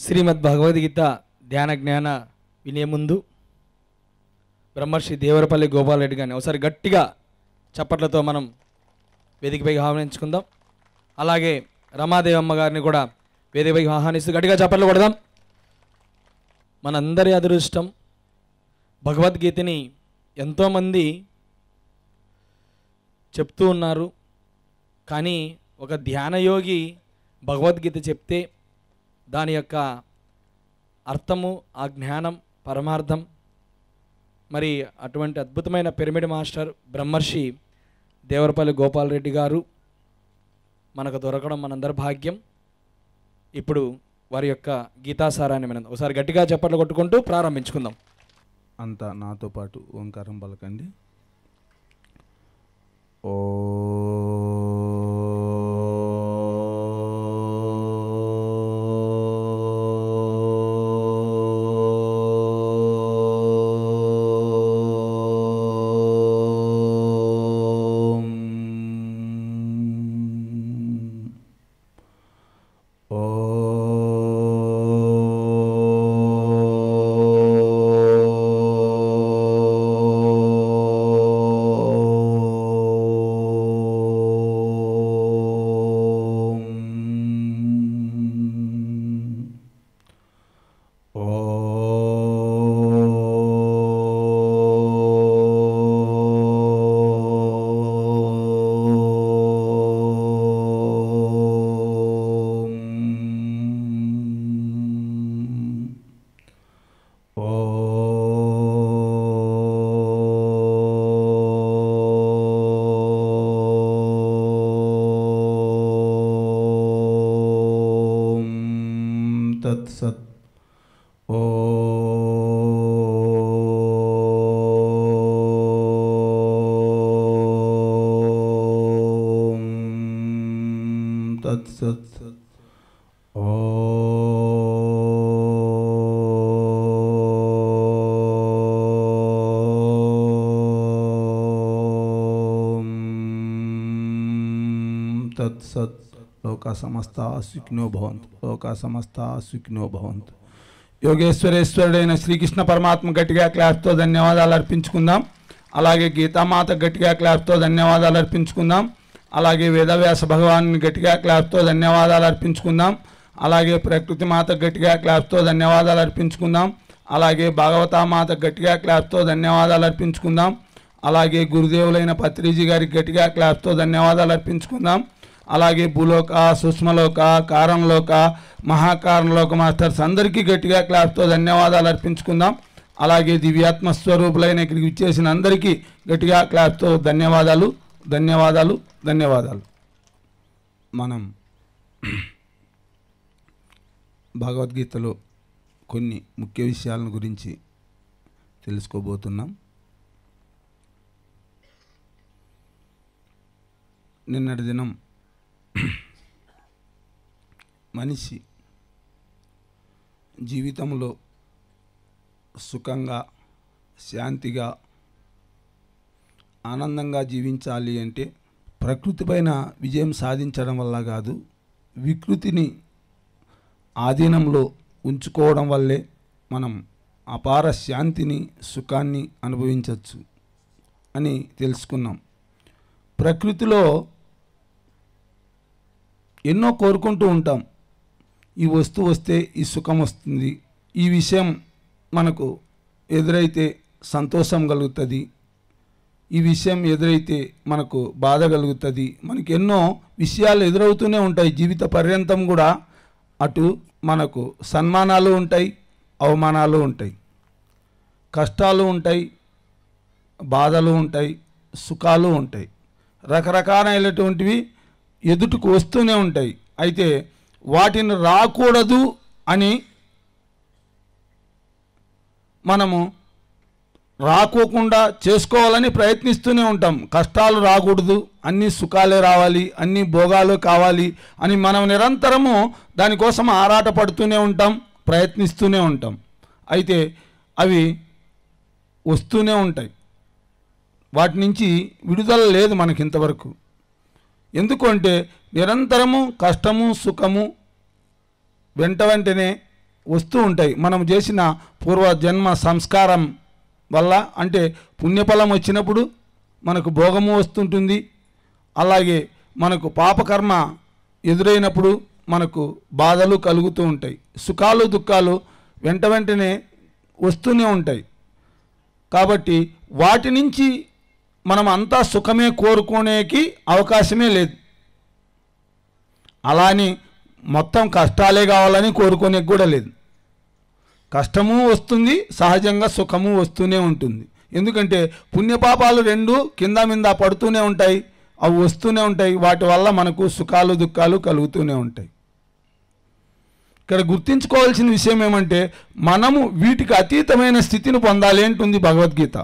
శ్రీమద్ భగవద్గీత ధ్యాన జ్ఞాన వినే ముందు బ్రహ్మర్షి దేవరపల్లి గోపాలరెడ్డి గారిని ఒకసారి గట్టిగా చప్పట్లతో మనం వేదికపైకి ఆహ్వానించుకుందాం అలాగే రమాదేవమ్మ గారిని కూడా వేదికపైకి ఆహ్వానిస్తూ గట్టిగా చప్పట్లు కొడదాం మనందరి అదృష్టం భగవద్గీతని ఎంతోమంది చెప్తూ ఉన్నారు కానీ ఒక ధ్యానయోగి భగవద్గీత చెప్తే దాని యొక్క అర్థము ఆ జ్ఞానం పరమార్థం మరి అటువంటి అద్భుతమైన పిరమిడ్ మాస్టర్ బ్రహ్మర్షి దేవరపల్లి గోపాలరెడ్డి గారు మనకు దొరకడం మనందరి భాగ్యం ఇప్పుడు వారి యొక్క గీతాసారాన్ని మనం ఒకసారి గట్టిగా చప్పట్లు కొట్టుకుంటూ ప్రారంభించుకుందాం అంతా నాతో పాటు ఓంకారం పలకండి ఓ తత్సత్ ఓ తత్సత్ ఓ తత్సత్ లోక సమస్త సుఖినో భవంతు లోక సమస్త సుఖినో భవంతు యోగేశ్వరేశ్వరుడైన శ్రీకృష్ణ పరమాత్మ గట్టిగా క్లాస్తో ధన్యవాదాలు అర్పించుకుందాం అలాగే గీతామాత గట్టిగా క్లాస్తో ధన్యవాదాలు అర్పించుకుందాం అలాగే వేదవ్యాస భగవాన్ని గట్టిగా క్లాస్తో ధన్యవాదాలు అర్పించుకుందాం అలాగే ప్రకృతి మాత గట్టిగా క్లాస్తో ధన్యవాదాలు అర్పించుకుందాం అలాగే భాగవతామాత గట్టిగా క్లాస్తో ధన్యవాదాలు అర్పించుకుందాం అలాగే గురుదేవులైన పత్రిజీ గారికి గట్టిగా క్లాస్తో ధన్యవాదాలు అర్పించుకుందాం అలాగే భూలోక సూక్ష్మలోక కారంలోక మహాకారంలోక మాస్టర్స్ అందరికీ గట్టిగా క్లాస్తో ధన్యవాదాలు అర్పించుకుందాం అలాగే దివ్యాత్మ స్వరూపులైన ఇక్కడికి ఇచ్చేసిన అందరికీ గట్టిగా క్లాస్తో ధన్యవాదాలు ధన్యవాదాలు ధన్యవాదాలు మనం భగవద్గీతలో కొన్ని ముఖ్య విషయాలను గురించి తెలుసుకోబోతున్నాం నిన్నటి దినం మనిషి జీవితంలో సుఖంగా శాంతిగా ఆనందంగా జీవించాలి అంటే ప్రకృతి పైన విజయం సాధించడం వల్ల కాదు వికృతిని ఆధీనంలో ఉంచుకోవడం వల్లే మనం అపార శాంతిని సుఖాన్ని అనుభవించవచ్చు అని తెలుసుకున్నాం ప్రకృతిలో ఎన్నో కోరుకుంటూ ఉంటాం ఈ వస్తువు వస్తే ఈ సుఖం వస్తుంది ఈ విషయం మనకు ఎదురైతే సంతోషం కలుగుతుంది ఈ విషయం ఎదురైతే మనకు బాధ కలుగుతుంది మనకి ఎన్నో విషయాలు ఎదురవుతూనే ఉంటాయి జీవిత పర్యంతం కూడా అటు మనకు సన్మానాలు ఉంటాయి అవమానాలు ఉంటాయి కష్టాలు ఉంటాయి బాధలు ఉంటాయి సుఖాలు ఉంటాయి రకరకాలైనటువంటివి ఎదుటికి వస్తూనే ఉంటాయి అయితే వాటిని రాకూడదు అని మనము రాకోకుండా చేసుకోవాలని ప్రయత్నిస్తూనే ఉంటాం కష్టాలు రాకూడదు అన్ని సుఖాలే రావాలి అన్ని భోగాలు కావాలి అని మనం నిరంతరము దానికోసం ఆరాట పడుతూనే ఉంటాం ప్రయత్నిస్తూనే ఉంటాం అయితే అవి వస్తూనే ఉంటాయి వాటి నుంచి విడుదల లేదు మనకి ఇంతవరకు ఎందుకంటే నిరంతరము కష్టము సుఖము వెంట వెంటనే వస్తూ ఉంటాయి మనం చేసిన పూర్వ జన్మ సంస్కారం వల్ల అంటే పుణ్యఫలం వచ్చినప్పుడు మనకు భోగము వస్తుంటుంది అలాగే మనకు పాపకర్మ ఎదురైనప్పుడు మనకు బాధలు కలుగుతూ ఉంటాయి సుఖాలు దుఃఖాలు వెంట వెంటనే వస్తూనే ఉంటాయి కాబట్టి వాటి నుంచి మనం అంతా సుఖమే కోరుకునేకి అవకాశమే లేదు అలా అని మొత్తం కష్టాలే కావాలని కోరుకునేకి కూడా లేదు కష్టము వస్తుంది సహజంగా సుఖము వస్తూనే ఉంటుంది ఎందుకంటే పుణ్యపాపాలు రెండు కింద మీద పడుతూనే ఉంటాయి అవి వస్తూనే ఉంటాయి వాటి వల్ల మనకు సుఖాలు దుఃఖాలు కలుగుతూనే ఉంటాయి ఇక్కడ గుర్తించుకోవాల్సిన విషయం ఏమంటే మనము వీటికి అతీతమైన స్థితిని పొందాలి అంటుంది భగవద్గీత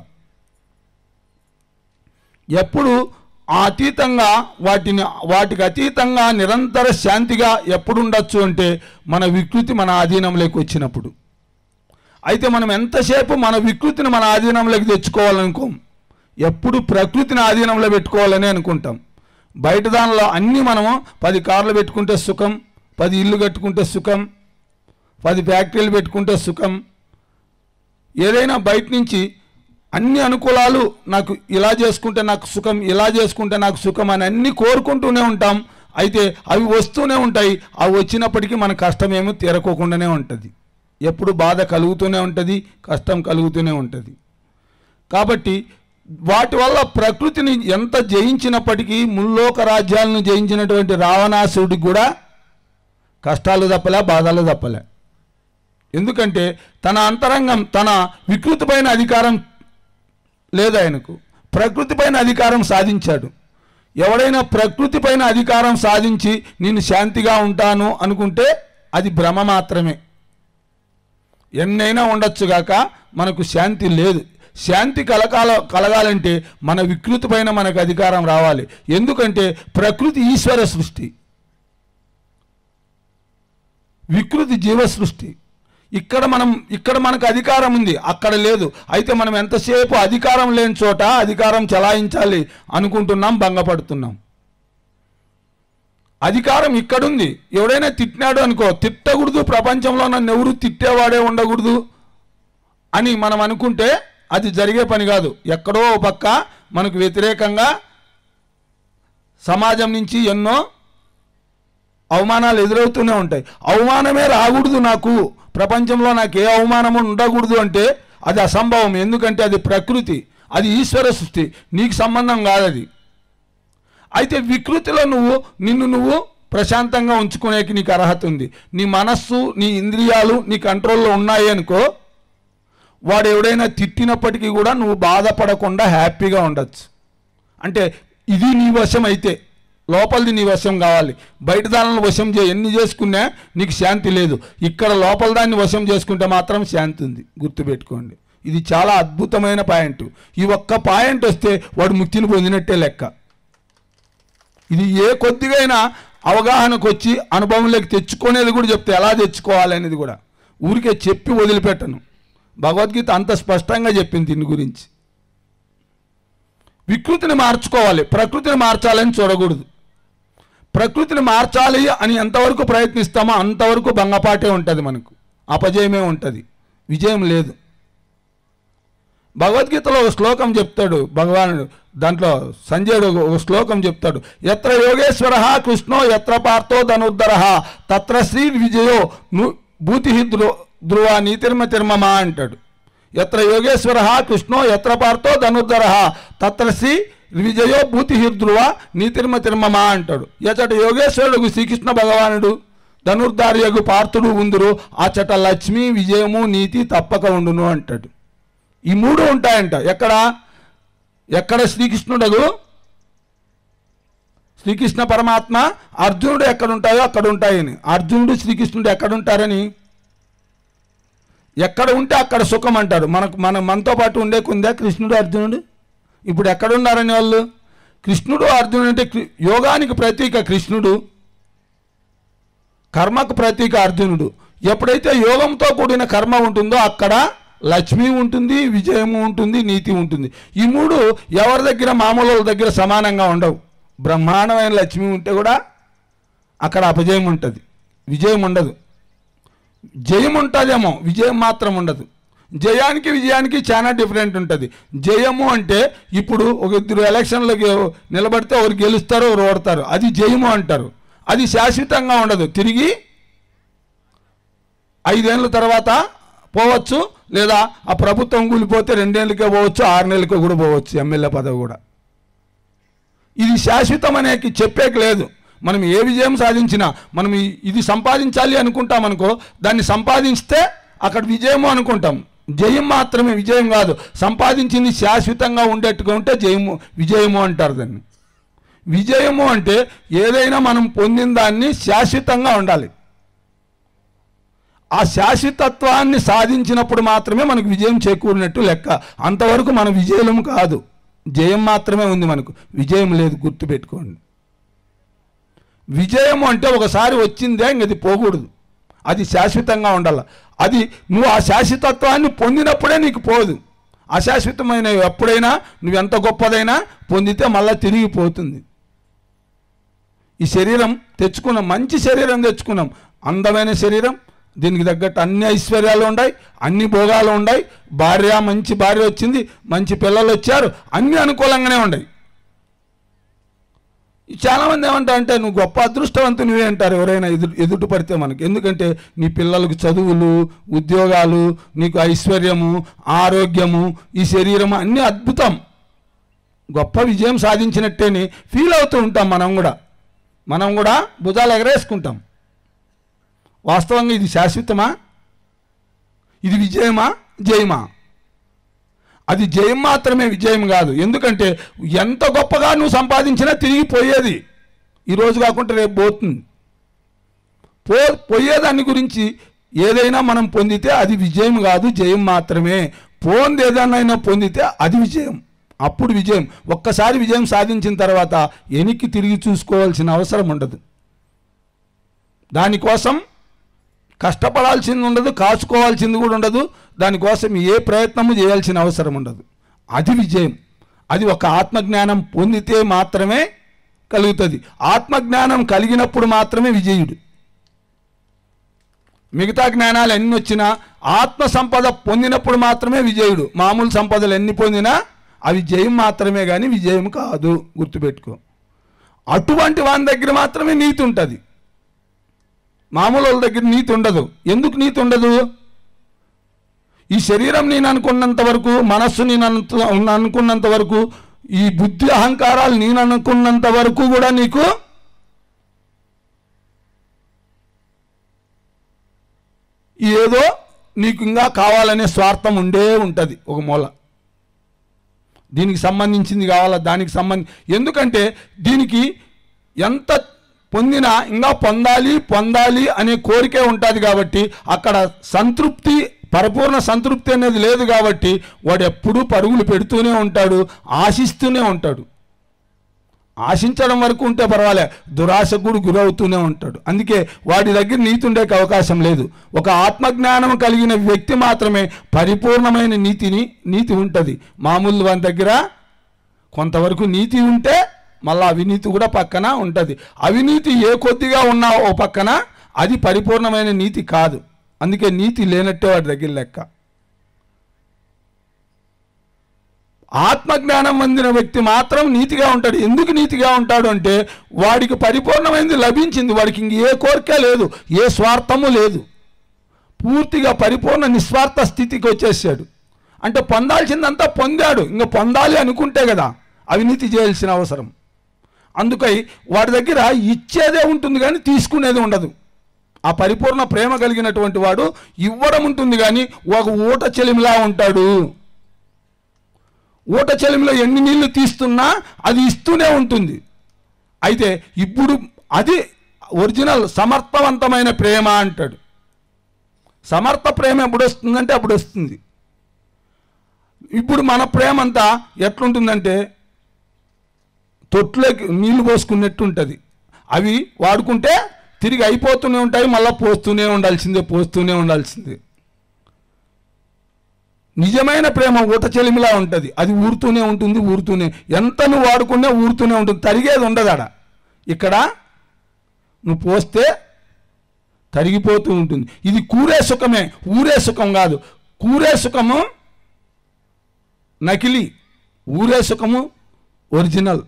ఎప్పుడు ఆ అతీతంగా వాటిని వాటికి అతీతంగా నిరంతర శాంతిగా ఎప్పుడు ఉండొచ్చు అంటే మన వికృతి మన ఆధీనంలోకి వచ్చినప్పుడు అయితే మనం ఎంతసేపు మన వికృతిని మన ఆధీనంలోకి తెచ్చుకోవాలనుకోం ఎప్పుడు ప్రకృతిని ఆధీనంలో పెట్టుకోవాలని అనుకుంటాం బయట దానిలో అన్నీ మనము పది కార్లు పెట్టుకుంటే సుఖం పది ఇల్లు కట్టుకుంటే సుఖం పది ఫ్యాక్టరీలు పెట్టుకుంటే సుఖం ఏదైనా బయట నుంచి అన్ని అనుకూలాలు నాకు ఇలా చేసుకుంటే నాకు సుఖం ఇలా చేసుకుంటే నాకు సుఖం అని అన్ని కోరుకుంటూనే ఉంటాం అయితే అవి వస్తూనే ఉంటాయి అవి వచ్చినప్పటికీ మన కష్టమేమో తీరకోకుండానే ఉంటుంది ఎప్పుడు బాధ కలుగుతూనే ఉంటుంది కష్టం కలుగుతూనే ఉంటుంది కాబట్టి వాటి వల్ల ప్రకృతిని ఎంత జయించినప్పటికీ ముల్లోక రాజ్యాలను జయించినటువంటి రావణాసుడికి కూడా కష్టాలు తప్పలే బాధలు తప్పలే ఎందుకంటే తన అంతరంగం తన వికృతి పైన అధికారం లేదు ఆయనకు ప్రకృతి పైన అధికారం సాధించాడు ఎవడైనా ప్రకృతి పైన అధికారం సాధించి నేను శాంతిగా ఉంటాను అనుకుంటే అది భ్రమ మాత్రమే ఎన్నైనా ఉండొచ్చుగాక మనకు శాంతి లేదు శాంతి కలకాల కలగాలంటే మన వికృతి పైన మనకు అధికారం రావాలి ఎందుకంటే ప్రకృతి ఈశ్వర సృష్టి వికృతి జీవ సృష్టి ఇక్కడ మనం ఇక్కడ మనకు అధికారం ఉంది అక్కడ లేదు అయితే మనం ఎంతసేపు అధికారం లేని చోట అధికారం చలాయించాలి అనుకుంటున్నాం భంగపడుతున్నాం అధికారం ఇక్కడుంది ఎవడైనా తిట్టినాడు అనుకో తిట్టకూడదు ప్రపంచంలో నన్ను ఎవరు తిట్టేవాడే ఉండకూడదు అని మనం అనుకుంటే అది జరిగే పని కాదు ఎక్కడో ఓ పక్క మనకు వ్యతిరేకంగా సమాజం నుంచి ఎన్నో అవమానాలు ఎదురవుతూనే ఉంటాయి అవమానమే రాకూడదు నాకు ప్రపంచంలో నాకు ఏ అవమానము ఉండకూడదు అంటే అది అసంభవం ఎందుకంటే అది ప్రకృతి అది ఈశ్వర సృష్టి నీకు సంబంధం కాదు అది అయితే వికృతిలో నువ్వు నిన్ను నువ్వు ప్రశాంతంగా ఉంచుకునేకి నీకు అర్హత ఉంది నీ మనస్సు నీ ఇంద్రియాలు నీ కంట్రోల్లో ఉన్నాయి అనుకో వాడు ఎవడైనా తిట్టినప్పటికీ కూడా నువ్వు బాధపడకుండా హ్యాపీగా ఉండొచ్చు అంటే ఇది నీ వశం అయితే లోపలిది నీ వశం కావాలి బయట దానిని వశం చే ఎన్ని చేసుకున్నా నీకు శాంతి లేదు ఇక్కడ లోపల దాన్ని వశం చేసుకుంటే మాత్రం శాంతి ఉంది గుర్తుపెట్టుకోండి ఇది చాలా అద్భుతమైన పాయింట్ ఈ ఒక్క పాయింట్ వస్తే వాడు ముక్తిని పొందినట్టే లెక్క ఇది ఏ కొద్దిగైనా అవగాహనకు వచ్చి అనుభవంలోకి తెచ్చుకునేది కూడా చెప్తే ఎలా తెచ్చుకోవాలి అనేది కూడా ఊరికే చెప్పి వదిలిపెట్టను భగవద్గీత అంత స్పష్టంగా చెప్పింది దీని గురించి వికృతిని మార్చుకోవాలి ప్రకృతిని మార్చాలని చూడకూడదు ప్రకృతిని మార్చాలి అని ఎంతవరకు ప్రయత్నిస్తామో అంతవరకు భంగపాటే ఉంటుంది మనకు అపజయమే ఉంటుంది విజయం లేదు భగవద్గీతలో ఒక శ్లోకం చెప్తాడు భగవానుడు దాంట్లో సంజయుడు ఒక- ఒక శ్లోకం చెప్తాడు ఎత్ర యోగేశ్వర కృష్ణో ఎత్ర పార్థో ధనుర్ధర తత్ర శ్రీ విజయో ను భూతి ధ్రువ ధ్రువ నీతిర్మ తిర్మమా అంటాడు ఎత్ర యోగేశ్వర కృష్ణో ఎత్ర పార్థో ధనుర్ధర తత్ర శ్రీ విజయో భూతి ధ్రువ నీతిర్మ తిర్మమా అంటాడు ఎచట యోగేశ్వరుడు శ్రీకృష్ణ భగవానుడు ధనుర్ధార్యగు పార్థుడు ఉందురు అచట లక్ష్మి విజయము నీతి తప్పక ఉండును అంటాడు ఈ మూడు ఉంటాయంట ఎక్కడ ఎక్కడ శ్రీకృష్ణుడగు శ్రీకృష్ణ పరమాత్మ అర్జునుడు ఎక్కడ ఉంటాయో అక్కడ ఉంటాయని అర్జునుడు శ్రీకృష్ణుడు ఎక్కడ ఉంటారని ఎక్కడ ఉంటే అక్కడ సుఖం అంటారు మనకు మన మనతో పాటు ఉండే కుందే కృష్ణుడు అర్జునుడు ఇప్పుడు ఎక్కడ ఉన్నారని వాళ్ళు కృష్ణుడు అర్జునుడు అంటే కృ- యోగానికి ప్రతీక కృష్ణుడు కర్మకు ప్రతీక అర్జునుడు ఎప్పుడైతే యోగంతో కూడిన కర్మ ఉంటుందో అక్కడ లక్ష్మి ఉంటుంది విజయము ఉంటుంది నీతి ఉంటుంది ఈ మూడు ఎవరి దగ్గర మామూలు వాళ్ళ దగ్గర సమానంగా ఉండవు బ్రహ్మాండమైన లక్ష్మి ఉంటే కూడా అక్కడ అపజయం ఉంటుంది విజయం ఉండదు జయం ఉంటుందేమో విజయం మాత్రం ఉండదు జయానికి విజయానికి చాలా డిఫరెంట్ ఉంటుంది జయము అంటే ఇప్పుడు ఒక ఇద్దరు ఎలక్షన్లకి నిలబడితే ఒకరు గెలుస్తారు ఒకరు ఓడతారు అది జయము అంటారు అది శాశ్వతంగా ఉండదు తిరిగి ఐదేళ్ళ తర్వాత పోవచ్చు లేదా ఆ ప్రభుత్వం కూలిపోతే రెండేళ్ళకే పోవచ్చు ఆరు నెలలకే కూడా పోవచ్చు ఎమ్మెల్యే పదవి కూడా ఇది శాశ్వతం అనేకి చెప్పేకి లేదు మనం ఏ విజయం సాధించినా మనం ఈ- ఇది సంపాదించాలి అనుకుంటాం అనుకో దాన్ని సంపాదిస్తే అక్కడ విజయము అనుకుంటాం జయం మాత్రమే విజయం కాదు సంపాదించింది శాశ్వతంగా ఉండేట్టుగా ఉంటే జయము విజయము అంటారు దాన్ని విజయము అంటే ఏదైనా మనం పొందిన దాన్ని శాశ్వతంగా ఉండాలి ఆ శాశ్వతత్వాన్ని సాధించినప్పుడు మాత్రమే మనకు విజయం చేకూరినట్టు లెక్క అంతవరకు మన విజయం కాదు జయం మాత్రమే ఉంది మనకు విజయం లేదు గుర్తుపెట్టుకోండి విజయం అంటే ఒకసారి వచ్చిందే ఇంక అది పోకూడదు అది శాశ్వతంగా ఉండాలి అది నువ్వు ఆ శాశ్వతత్వాన్ని పొందినప్పుడే నీకు పోదు అశాశ్వతమైన ఎప్పుడైనా నువ్వు ఎంత గొప్పదైనా పొందితే మళ్ళీ తిరిగి పోతుంది ఈ శరీరం తెచ్చుకున్నాం మంచి శరీరం తెచ్చుకున్నాం అందమైన శరీరం దీనికి తగ్గట్టు అన్ని ఐశ్వర్యాలు ఉన్నాయి అన్ని భోగాలు ఉన్నాయి భార్య మంచి భార్య వచ్చింది మంచి పిల్లలు వచ్చారు అన్ని అనుకూలంగానే ఉన్నాయి చాలామంది ఏమంటారు అంటే నువ్వు గొప్ప అదృష్టవంతునివే అంటారు ఎవరైనా ఎదురు ఎదుటి పడితే మనకి ఎందుకంటే నీ పిల్లలకు చదువులు ఉద్యోగాలు నీకు ఐశ్వర్యము ఆరోగ్యము ఈ శరీరము అన్నీ అద్భుతం గొప్ప విజయం సాధించినట్టేని ఫీల్ అవుతూ ఉంటాం మనం కూడా మనం కూడా భుజాలు ఎగరేసుకుంటాం వాస్తవంగా ఇది శాశ్వతమా ఇది విజయమా జయమా అది జయం మాత్రమే విజయం కాదు ఎందుకంటే ఎంత గొప్పగా నువ్వు సంపాదించినా తిరిగి పోయేది ఈరోజు కాకుండా రేపు పోతుంది పో పోయేదాని గురించి ఏదైనా మనం పొందితే అది విజయం కాదు జయం మాత్రమే పోంది ఏదైనా పొందితే అది విజయం అప్పుడు విజయం ఒక్కసారి విజయం సాధించిన తర్వాత వెనక్కి తిరిగి చూసుకోవాల్సిన అవసరం ఉండదు దానికోసం కష్టపడాల్సింది ఉండదు కాచుకోవాల్సింది కూడా ఉండదు దానికోసం ఏ ప్రయత్నము చేయాల్సిన అవసరం ఉండదు అది విజయం అది ఒక ఆత్మజ్ఞానం పొందితే మాత్రమే కలుగుతుంది ఆత్మజ్ఞానం కలిగినప్పుడు మాత్రమే విజయుడు మిగతా జ్ఞానాలు ఎన్ని వచ్చినా ఆత్మ సంపద పొందినప్పుడు మాత్రమే విజయుడు మామూలు సంపదలు ఎన్ని పొందినా అవి జయం మాత్రమే కానీ విజయం కాదు గుర్తుపెట్టుకో అటువంటి వాని దగ్గర మాత్రమే నీతి ఉంటుంది మామూలు వాళ్ళ దగ్గర నీతి ఉండదు ఎందుకు నీతి ఉండదు ఈ శరీరం నేను అనుకున్నంత వరకు మనస్సు నేను అనంత- అనుకున్నంత వరకు ఈ బుద్ధి అహంకారాలు నేను అనుకున్నంత వరకు కూడా నీకు ఏదో నీకు ఇంకా కావాలనే స్వార్థం ఉండే ఉంటుంది ఒక మూల దీనికి సంబంధించింది కావాలా దానికి సంబంధి ఎందుకంటే దీనికి ఎంత పొందినా ఇంకా పొందాలి పొందాలి అనే కోరికే ఉంటుంది కాబట్టి అక్కడ సంతృప్తి పరిపూర్ణ సంతృప్తి అనేది లేదు కాబట్టి వాడు ఎప్పుడూ పరుగులు పెడుతూనే ఉంటాడు ఆశిస్తూనే ఉంటాడు ఆశించడం వరకు ఉంటే పర్వాలే దురాశకు కూడా గురవుతూనే ఉంటాడు అందుకే వాడి దగ్గర నీతి ఉండేకి అవకాశం లేదు ఒక ఆత్మజ్ఞానం కలిగిన వ్యక్తి మాత్రమే పరిపూర్ణమైన నీతిని నీతి ఉంటుంది మామూలు వాని దగ్గర కొంతవరకు నీతి ఉంటే మళ్ళీ అవినీతి కూడా పక్కన ఉంటుంది అవినీతి ఏ కొద్దిగా ఉన్నా ఓ పక్కన అది పరిపూర్ణమైన నీతి కాదు అందుకే నీతి లేనట్టే వాడి దగ్గర లెక్క ఆత్మజ్ఞానం పొందిన వ్యక్తి మాత్రం నీతిగా ఉంటాడు ఎందుకు నీతిగా ఉంటాడు అంటే వాడికి పరిపూర్ణమైనది లభించింది వాడికి ఇంక ఏ కోరిక లేదు ఏ స్వార్థము లేదు పూర్తిగా పరిపూర్ణ నిస్వార్థ స్థితికి వచ్చేసాడు అంటే పొందాల్సిందంతా పొందాడు ఇంకా పొందాలి అనుకుంటే కదా అవినీతి చేయాల్సిన అవసరం అందుకై వాడి దగ్గర ఇచ్చేదే ఉంటుంది కానీ తీసుకునేది ఉండదు ఆ పరిపూర్ణ ప్రేమ కలిగినటువంటి వాడు ఇవ్వడం ఉంటుంది కానీ ఒక ఊట చెలిమిలా ఉంటాడు ఊట చెలిమిలో ఎన్ని నీళ్లు తీస్తున్నా అది ఇస్తూనే ఉంటుంది అయితే ఇప్పుడు అది ఒరిజినల్ సమర్థవంతమైన ప్రేమ అంటాడు సమర్థ ప్రేమ ఎప్పుడు వస్తుందంటే అప్పుడు వస్తుంది ఇప్పుడు మన ప్రేమ అంతా ఎట్లుంటుందంటే తొట్టులోకి నీళ్లు పోసుకున్నట్టు ఉంటుంది అవి వాడుకుంటే తిరిగి అయిపోతూనే ఉంటాయి మళ్ళీ పోస్తూనే ఉండాల్సిందే పోస్తూనే ఉండాల్సిందే నిజమైన ప్రేమ ఊట చెలిమిలా ఉంటుంది అది ఊరుతూనే ఉంటుంది ఊరుతూనే ఎంత నువ్వు వాడుకునే ఊరుతూనే ఉంటుంది తరిగేది ఉండదు ఆడ ఇక్కడ నువ్వు పోస్తే తరిగిపోతూ ఉంటుంది ఇది కూరే సుఖమే ఊరే సుఖం కాదు కూరే సుఖము నకిలీ ఊరే సుఖము ఒరిజినల్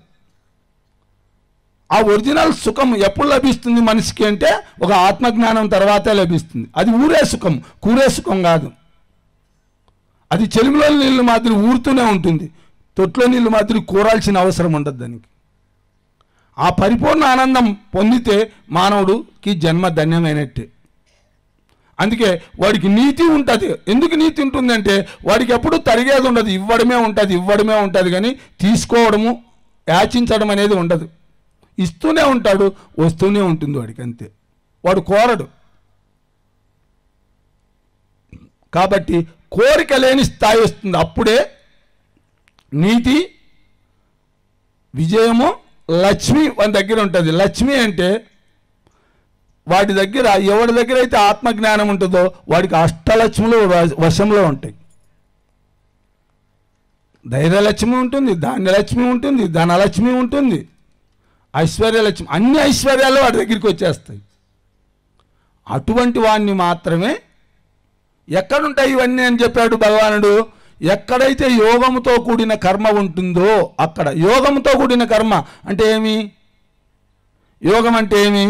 ఆ ఒరిజినల్ సుఖం ఎప్పుడు లభిస్తుంది మనిషికి అంటే ఒక ఆత్మజ్ఞానం తర్వాతే లభిస్తుంది అది ఊరే సుఖం కూరే సుఖం కాదు అది చెలిమిలో నీళ్ళు మాదిరి ఊరుతూనే ఉంటుంది తొట్లో నీళ్ళు మాదిరి కూరాల్సిన అవసరం ఉండదు దానికి ఆ పరిపూర్ణ ఆనందం పొందితే మానవుడికి జన్మ ధన్యమైనట్టే అందుకే వాడికి నీతి ఉంటుంది ఎందుకు నీతి ఉంటుందంటే వాడికి ఎప్పుడు తరిగేది ఉండదు ఇవ్వడమే ఉంటుంది ఇవ్వడమే ఉంటుంది కానీ తీసుకోవడము యాచించడం అనేది ఉండదు ఇస్తూనే ఉంటాడు వస్తూనే ఉంటుంది వాడికి అంతే వాడు కోరడు కాబట్టి కోరిక లేని స్థాయి వస్తుంది అప్పుడే నీతి విజయము లక్ష్మి వాని దగ్గర ఉంటుంది లక్ష్మి అంటే వాడి దగ్గర ఎవడి దగ్గర అయితే ఆత్మజ్ఞానం ఉంటుందో వాడికి అష్టలక్ష్ములు వ- వశంలో ఉంటాయి ధైర్యలక్ష్మి ఉంటుంది ధాన్యలక్ష్మి ఉంటుంది ధనలక్ష్మి ఉంటుంది ఐశ్వర్యలక్ష్మి అన్ని ఐశ్వర్యాలు వాడి దగ్గరికి వచ్చేస్తాయి అటువంటి వాడిని మాత్రమే ఎక్కడుంటాయి ఇవన్నీ అని చెప్పాడు భగవానుడు ఎక్కడైతే యోగముతో కూడిన కర్మ ఉంటుందో అక్కడ యోగముతో కూడిన కర్మ అంటే ఏమి యోగం అంటే ఏమి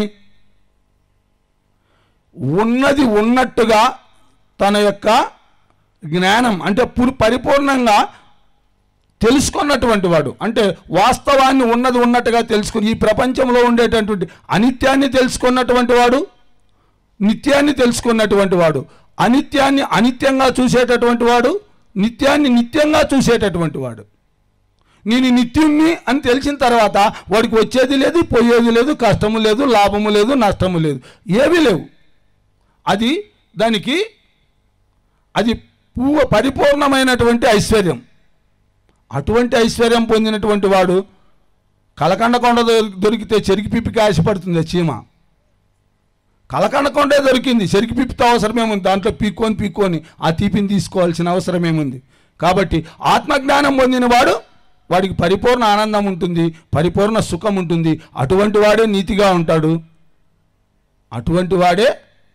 ఉన్నది ఉన్నట్టుగా తన యొక్క జ్ఞానం అంటే పురి పరిపూర్ణంగా తెలుసుకున్నటువంటి వాడు అంటే వాస్తవాన్ని ఉన్నది ఉన్నట్టుగా తెలుసుకుని ఈ ప్రపంచంలో ఉండేటటువంటి అనిత్యాన్ని తెలుసుకున్నటువంటి వాడు నిత్యాన్ని తెలుసుకున్నటువంటి వాడు అనిత్యాన్ని అనిత్యంగా చూసేటటువంటి వాడు నిత్యాన్ని నిత్యంగా చూసేటటువంటి వాడు నేను నిత్యుణ్ణి అని తెలిసిన తర్వాత వాడికి వచ్చేది లేదు పోయేది లేదు కష్టము లేదు లాభము లేదు నష్టము లేదు ఏమీ లేవు అది దానికి అది పూవ పరిపూర్ణమైనటువంటి ఐశ్వర్యం అటువంటి ఐశ్వర్యం పొందినటువంటి వాడు కలకండకొండ దొరి- దొరికితే చెరికి పిప్పికి ఆశపడుతుంది ఆ చీమ కలకండకొండే దొరికింది చెరికి పిప్పితో అవసరమేముంది దాంట్లో పీక్కొని పీక్కొని ఆ తీపిని తీసుకోవాల్సిన అవసరమేముంది కాబట్టి ఆత్మజ్ఞానం పొందిన వాడు వాడికి పరిపూర్ణ ఆనందం ఉంటుంది పరిపూర్ణ సుఖం ఉంటుంది అటువంటి వాడే నీతిగా ఉంటాడు అటువంటి వాడే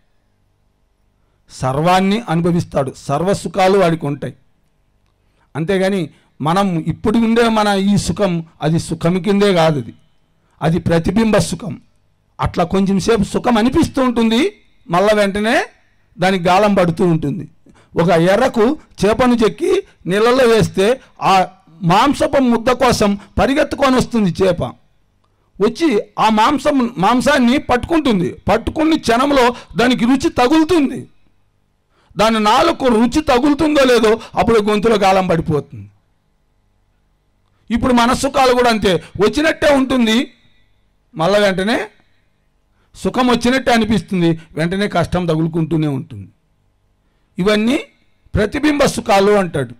సర్వాన్ని అనుభవిస్తాడు సర్వ సుఖాలు వాడికి ఉంటాయి అంతేగాని మనం ఇప్పుడు ఉండే మన ఈ సుఖం అది సుఖం కిందే కాదు అది అది ప్రతిబింబ సుఖం అట్లా కొంచెం సేపు సుఖం అనిపిస్తూ ఉంటుంది మళ్ళా వెంటనే దానికి గాలం పడుతూ ఉంటుంది ఒక ఎర్రకు చేపను చెక్కి నీళ్ళలో వేస్తే ఆ మాంసపు ముద్ద కోసం పరిగెత్తుకొని వస్తుంది చేప వచ్చి ఆ మాంసం మాంసాన్ని పట్టుకుంటుంది పట్టుకుని క్షణంలో దానికి రుచి తగులుతుంది దాని నాలుగు రుచి తగులుతుందో లేదో అప్పుడు గొంతులో గాలం పడిపోతుంది ఇప్పుడు మన సుఖాలు కూడా అంతే వచ్చినట్టే ఉంటుంది మళ్ళా వెంటనే సుఖం వచ్చినట్టే అనిపిస్తుంది వెంటనే కష్టం తగులుకుంటూనే ఉంటుంది ఇవన్నీ ప్రతిబింబ సుఖాలు అంటాడు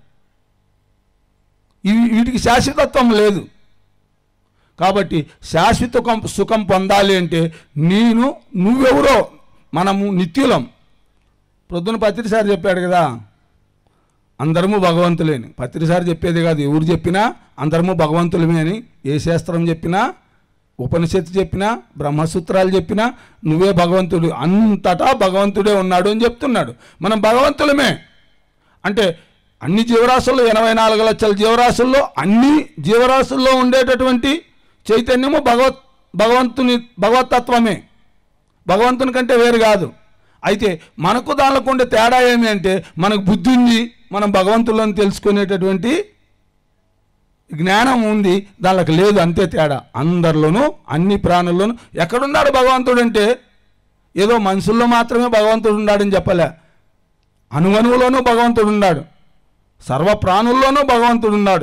ఇవి వీటికి శాశ్వతత్వం లేదు కాబట్టి శాశ్వత కం- సుఖం పొందాలి అంటే నేను నువ్వెవరో మనము నిత్యులం ప్రొద్దున పత్రిసారి చెప్పాడు కదా అందరము భగవంతులేని పత్రిసారి చెప్పేది కాదు ఎవరు చెప్పినా అందరము భగవంతులమే అని ఏ శాస్త్రం చెప్పినా ఉపనిషత్తు చెప్పినా బ్రహ్మసూత్రాలు చెప్పినా నువ్వే భగవంతుడు అంతటా భగవంతుడే ఉన్నాడు అని చెప్తున్నాడు మనం భగవంతులమే అంటే అన్ని జీవరాశుల్లో ఎనభై నాలుగు లక్షల జీవరాశుల్లో అన్ని జీవరాశుల్లో ఉండేటటువంటి చైతన్యము భగవత్ భగవంతుని భగవతత్వమే భగవంతుని కంటే వేరు కాదు అయితే మనకు దానికి ఉండే తేడా ఏమి అంటే మనకు బుద్ధి ఉంది మనం భగవంతులను తెలుసుకునేటటువంటి జ్ఞానం ఉంది దానికి లేదు అంతే తేడా అందరిలోనూ అన్ని ప్రాణుల్లోనూ ఎక్కడున్నాడు భగవంతుడు అంటే ఏదో మనుషుల్లో మాత్రమే భగవంతుడు ఉన్నాడని చెప్పలే అణువణువులోనూ భగవంతుడు ఉన్నాడు సర్వ ప్రాణుల్లోనూ భగవంతుడు ఉన్నాడు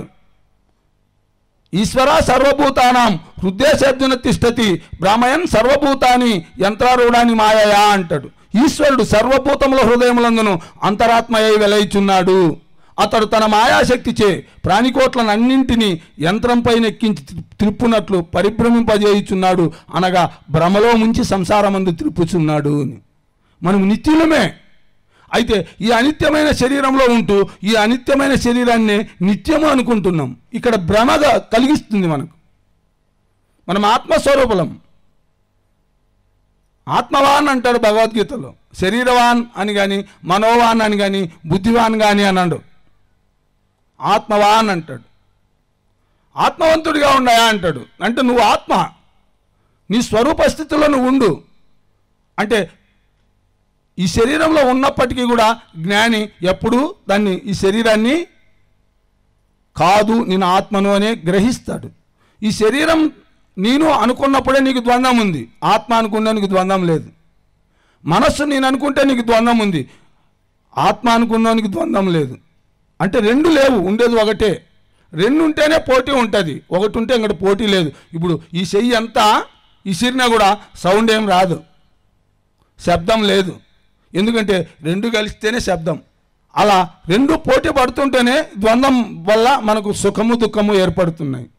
ఈశ్వర సర్వభూతానాం హృదయసేర్జున తిష్టతి బ్రాహ్మయన్ సర్వభూతాని యంత్రారూఢాని మాయయా అంటాడు ఈశ్వరుడు సర్వభూతముల హృదయములందును అంతరాత్మయ్య వెలయిచున్నాడు అతడు తన మాయాశక్తిచే ప్రాణికోట్లను అన్నింటినీ యంత్రంపైన ఎక్కించి త్రి- త్రిప్పునట్లు పరిభ్రమింపజేయుచున్నాడు అనగా భ్రమలో ముంచి సంసారమందు త్రిప్పుచున్నాడు అని మనం నిత్యులమే అయితే ఈ అనిత్యమైన శరీరంలో ఉంటూ ఈ అనిత్యమైన శరీరాన్ని నిత్యము అనుకుంటున్నాం ఇక్కడ భ్రమగా కలిగిస్తుంది మనకు మనం ఆత్మస్వరూపులం ఆత్మవాన్ అంటాడు భగవద్గీతలో శరీరవాన్ అని కానీ మనోవాన్ అని కానీ బుద్ధివాన్ కానీ అన్నాడు ఆత్మవాన్ అంటాడు ఆత్మవంతుడిగా ఉన్నాయా అంటాడు అంటే నువ్వు ఆత్మ నీ స్వరూప స్థితిలో నువ్వు ఉండు అంటే ఈ శరీరంలో ఉన్నప్పటికీ కూడా జ్ఞాని ఎప్పుడూ దాన్ని ఈ శరీరాన్ని కాదు నేను ఆత్మను అనే గ్రహిస్తాడు ఈ శరీరం నేను అనుకున్నప్పుడే నీకు ద్వంద్వం ఉంది ఆత్మ అనుకున్నా నీకు ద్వంద్వం లేదు మనస్సు నేను అనుకుంటే నీకు ద్వంద్వం ఉంది ఆత్మ అనుకున్నా నీకు ద్వంద్వం లేదు అంటే రెండు లేవు ఉండేది ఒకటే రెండు ఉంటేనే పోటీ ఉంటుంది ఒకటి ఉంటే ఇంకటి పోటీ లేదు ఇప్పుడు ఈ చెయ్యి అంతా ఇసిరినా కూడా సౌండ్ ఏం రాదు శబ్దం లేదు ఎందుకంటే రెండు కలిస్తేనే శబ్దం అలా రెండు పోటీ పడుతుంటేనే ద్వంద్వం వల్ల మనకు సుఖము దుఃఖము ఏర్పడుతున్నాయి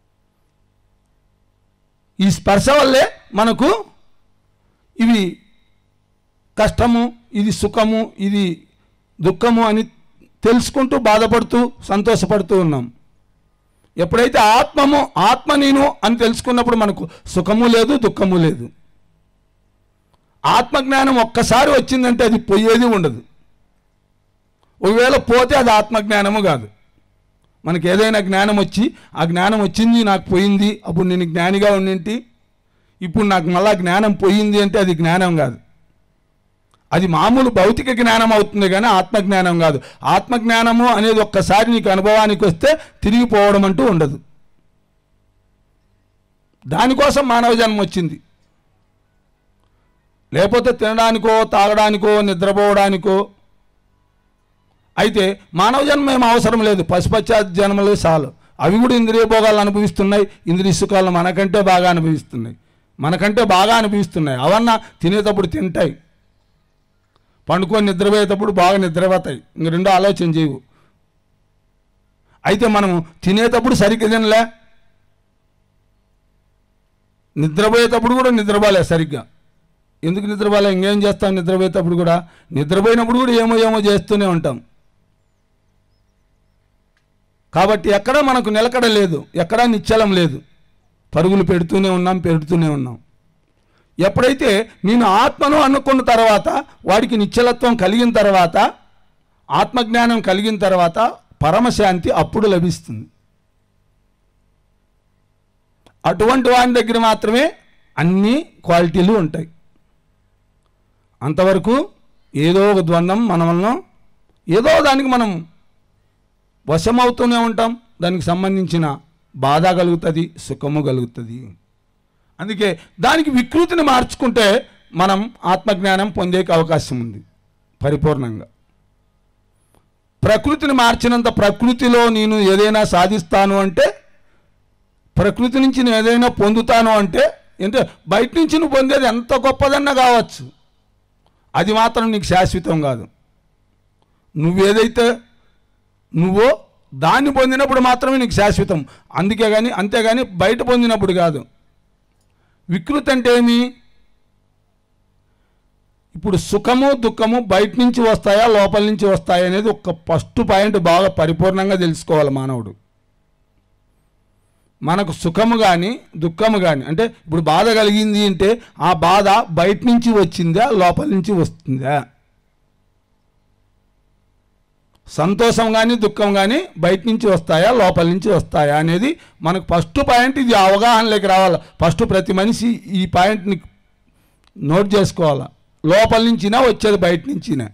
ఈ స్పర్శ వల్లే మనకు ఇవి కష్టము ఇది సుఖము ఇది దుఃఖము అని తెలుసుకుంటూ బాధపడుతూ సంతోషపడుతూ ఉన్నాం ఎప్పుడైతే ఆత్మము ఆత్మ నేను అని తెలుసుకున్నప్పుడు మనకు సుఖము లేదు దుఃఖము లేదు ఆత్మజ్ఞానం ఒక్కసారి వచ్చిందంటే అది పోయేది ఉండదు ఒకవేళ పోతే అది ఆత్మజ్ఞానము కాదు మనకి ఏదైనా జ్ఞానం వచ్చి ఆ జ్ఞానం వచ్చింది నాకు పోయింది అప్పుడు నేను జ్ఞానిగా ఉండింటి ఇప్పుడు నాకు మళ్ళా జ్ఞానం పోయింది అంటే అది జ్ఞానం కాదు అది మామూలు భౌతిక జ్ఞానం అవుతుంది కానీ ఆత్మజ్ఞానం కాదు ఆత్మజ్ఞానము అనేది ఒక్కసారి నీకు అనుభవానికి వస్తే తిరిగిపోవడం అంటూ ఉండదు దానికోసం మానవ జన్మ వచ్చింది లేకపోతే తినడానికో తాగడానికో నిద్రపోవడానికో అయితే మానవ జన్మ ఏం అవసరం లేదు పశుపశ్చాత్ జన్మలు చాలు అవి కూడా ఇంద్రియ భోగాలు అనుభవిస్తున్నాయి ఇంద్రియ సుఖాలు మనకంటే బాగా అనుభవిస్తున్నాయి మనకంటే బాగా అనిపిస్తున్నాయి అవన్నా తినేటప్పుడు తింటాయి పండుకొని నిద్రపోయేటప్పుడు బాగా నిద్రపోతాయి ఇంక రెండో ఆలోచన చేయవు అయితే మనము తినేటప్పుడు సరిగ్గా తినలే నిద్రపోయేటప్పుడు కూడా నిద్రపోలే సరిగ్గా ఎందుకు నిద్రపోలే ఇంకేం చేస్తాం నిద్రపోయేటప్పుడు కూడా నిద్రపోయినప్పుడు కూడా ఏమో ఏమో చేస్తూనే ఉంటాం కాబట్టి ఎక్కడా మనకు నిలకడ లేదు ఎక్కడా నిశ్చలం లేదు పరుగులు పెడుతూనే ఉన్నాం పెడుతూనే ఉన్నాం ఎప్పుడైతే నేను ఆత్మను అనుకున్న తర్వాత వాడికి నిశ్చలత్వం కలిగిన తర్వాత ఆత్మజ్ఞానం కలిగిన తర్వాత పరమశాంతి అప్పుడు లభిస్తుంది అటువంటి వాని దగ్గర మాత్రమే అన్ని క్వాలిటీలు ఉంటాయి అంతవరకు ఏదో ఒక ద్వంద్వం మన వలన ఏదో దానికి మనం వశమవుతూనే ఉంటాం దానికి సంబంధించిన బాధ కలుగుతుంది సుఖము కలుగుతుంది అందుకే దానికి వికృతిని మార్చుకుంటే మనం ఆత్మజ్ఞానం పొందేకి అవకాశం ఉంది పరిపూర్ణంగా ప్రకృతిని మార్చినంత ప్రకృతిలో నేను ఏదైనా సాధిస్తాను అంటే ప్రకృతి నుంచి నేను ఏదైనా పొందుతాను అంటే అంటే బయట నుంచి నువ్వు పొందేది ఎంత గొప్పదన్నా కావచ్చు అది మాత్రం నీకు శాశ్వతం కాదు నువ్వేదైతే నువ్వో దాన్ని పొందినప్పుడు మాత్రమే నీకు శాశ్వతం అందుకే కానీ అంతేగాని బయట పొందినప్పుడు కాదు వికృతి అంటే ఏమి ఇప్పుడు సుఖము దుఃఖము బయట నుంచి వస్తాయా లోపల నుంచి వస్తాయా అనేది ఒక ఫస్ట్ పాయింట్ బాగా పరిపూర్ణంగా తెలుసుకోవాలి మానవుడు మనకు సుఖము కానీ దుఃఖము కానీ అంటే ఇప్పుడు బాధ కలిగింది అంటే ఆ బాధ బయట నుంచి వచ్చిందా లోపల నుంచి వస్తుందా సంతోషం కానీ దుఃఖం కానీ బయట నుంచి వస్తాయా లోపల నుంచి వస్తాయా అనేది మనకు ఫస్ట్ పాయింట్ ఇది అవగాహనలోకి రావాలి ఫస్ట్ ప్రతి మనిషి ఈ పాయింట్ని నోట్ చేసుకోవాలా లోపల నుంచినా వచ్చేది బయట నుంచినా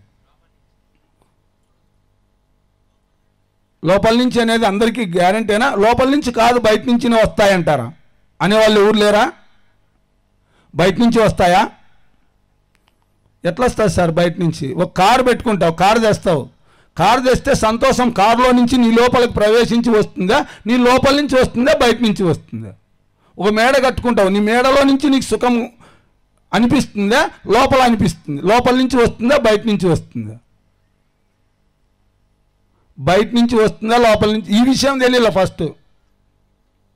లోపల నుంచి అనేది అందరికీ గ్యారంటీనా లోపల నుంచి కాదు బయట నుంచినే వస్తాయంటారా అనేవాళ్ళు ఎవరు లేరా బయట నుంచి వస్తాయా ఎట్లా వస్తుంది సార్ బయట నుంచి ఒక కారు పెట్టుకుంటావు కారు తెస్తావు కారు తెస్తే సంతోషం కారులో నుంచి నీ లోపలికి ప్రవేశించి వస్తుందా నీ లోపల నుంచి వస్తుందా బయట నుంచి వస్తుందా ఒక మేడ కట్టుకుంటావు నీ మేడలో నుంచి నీకు సుఖం అనిపిస్తుందా లోపల అనిపిస్తుంది లోపల నుంచి వస్తుందా బయట నుంచి వస్తుందా బయట నుంచి వస్తుందా లోపల నుంచి ఈ విషయం తెలియలే ఫస్ట్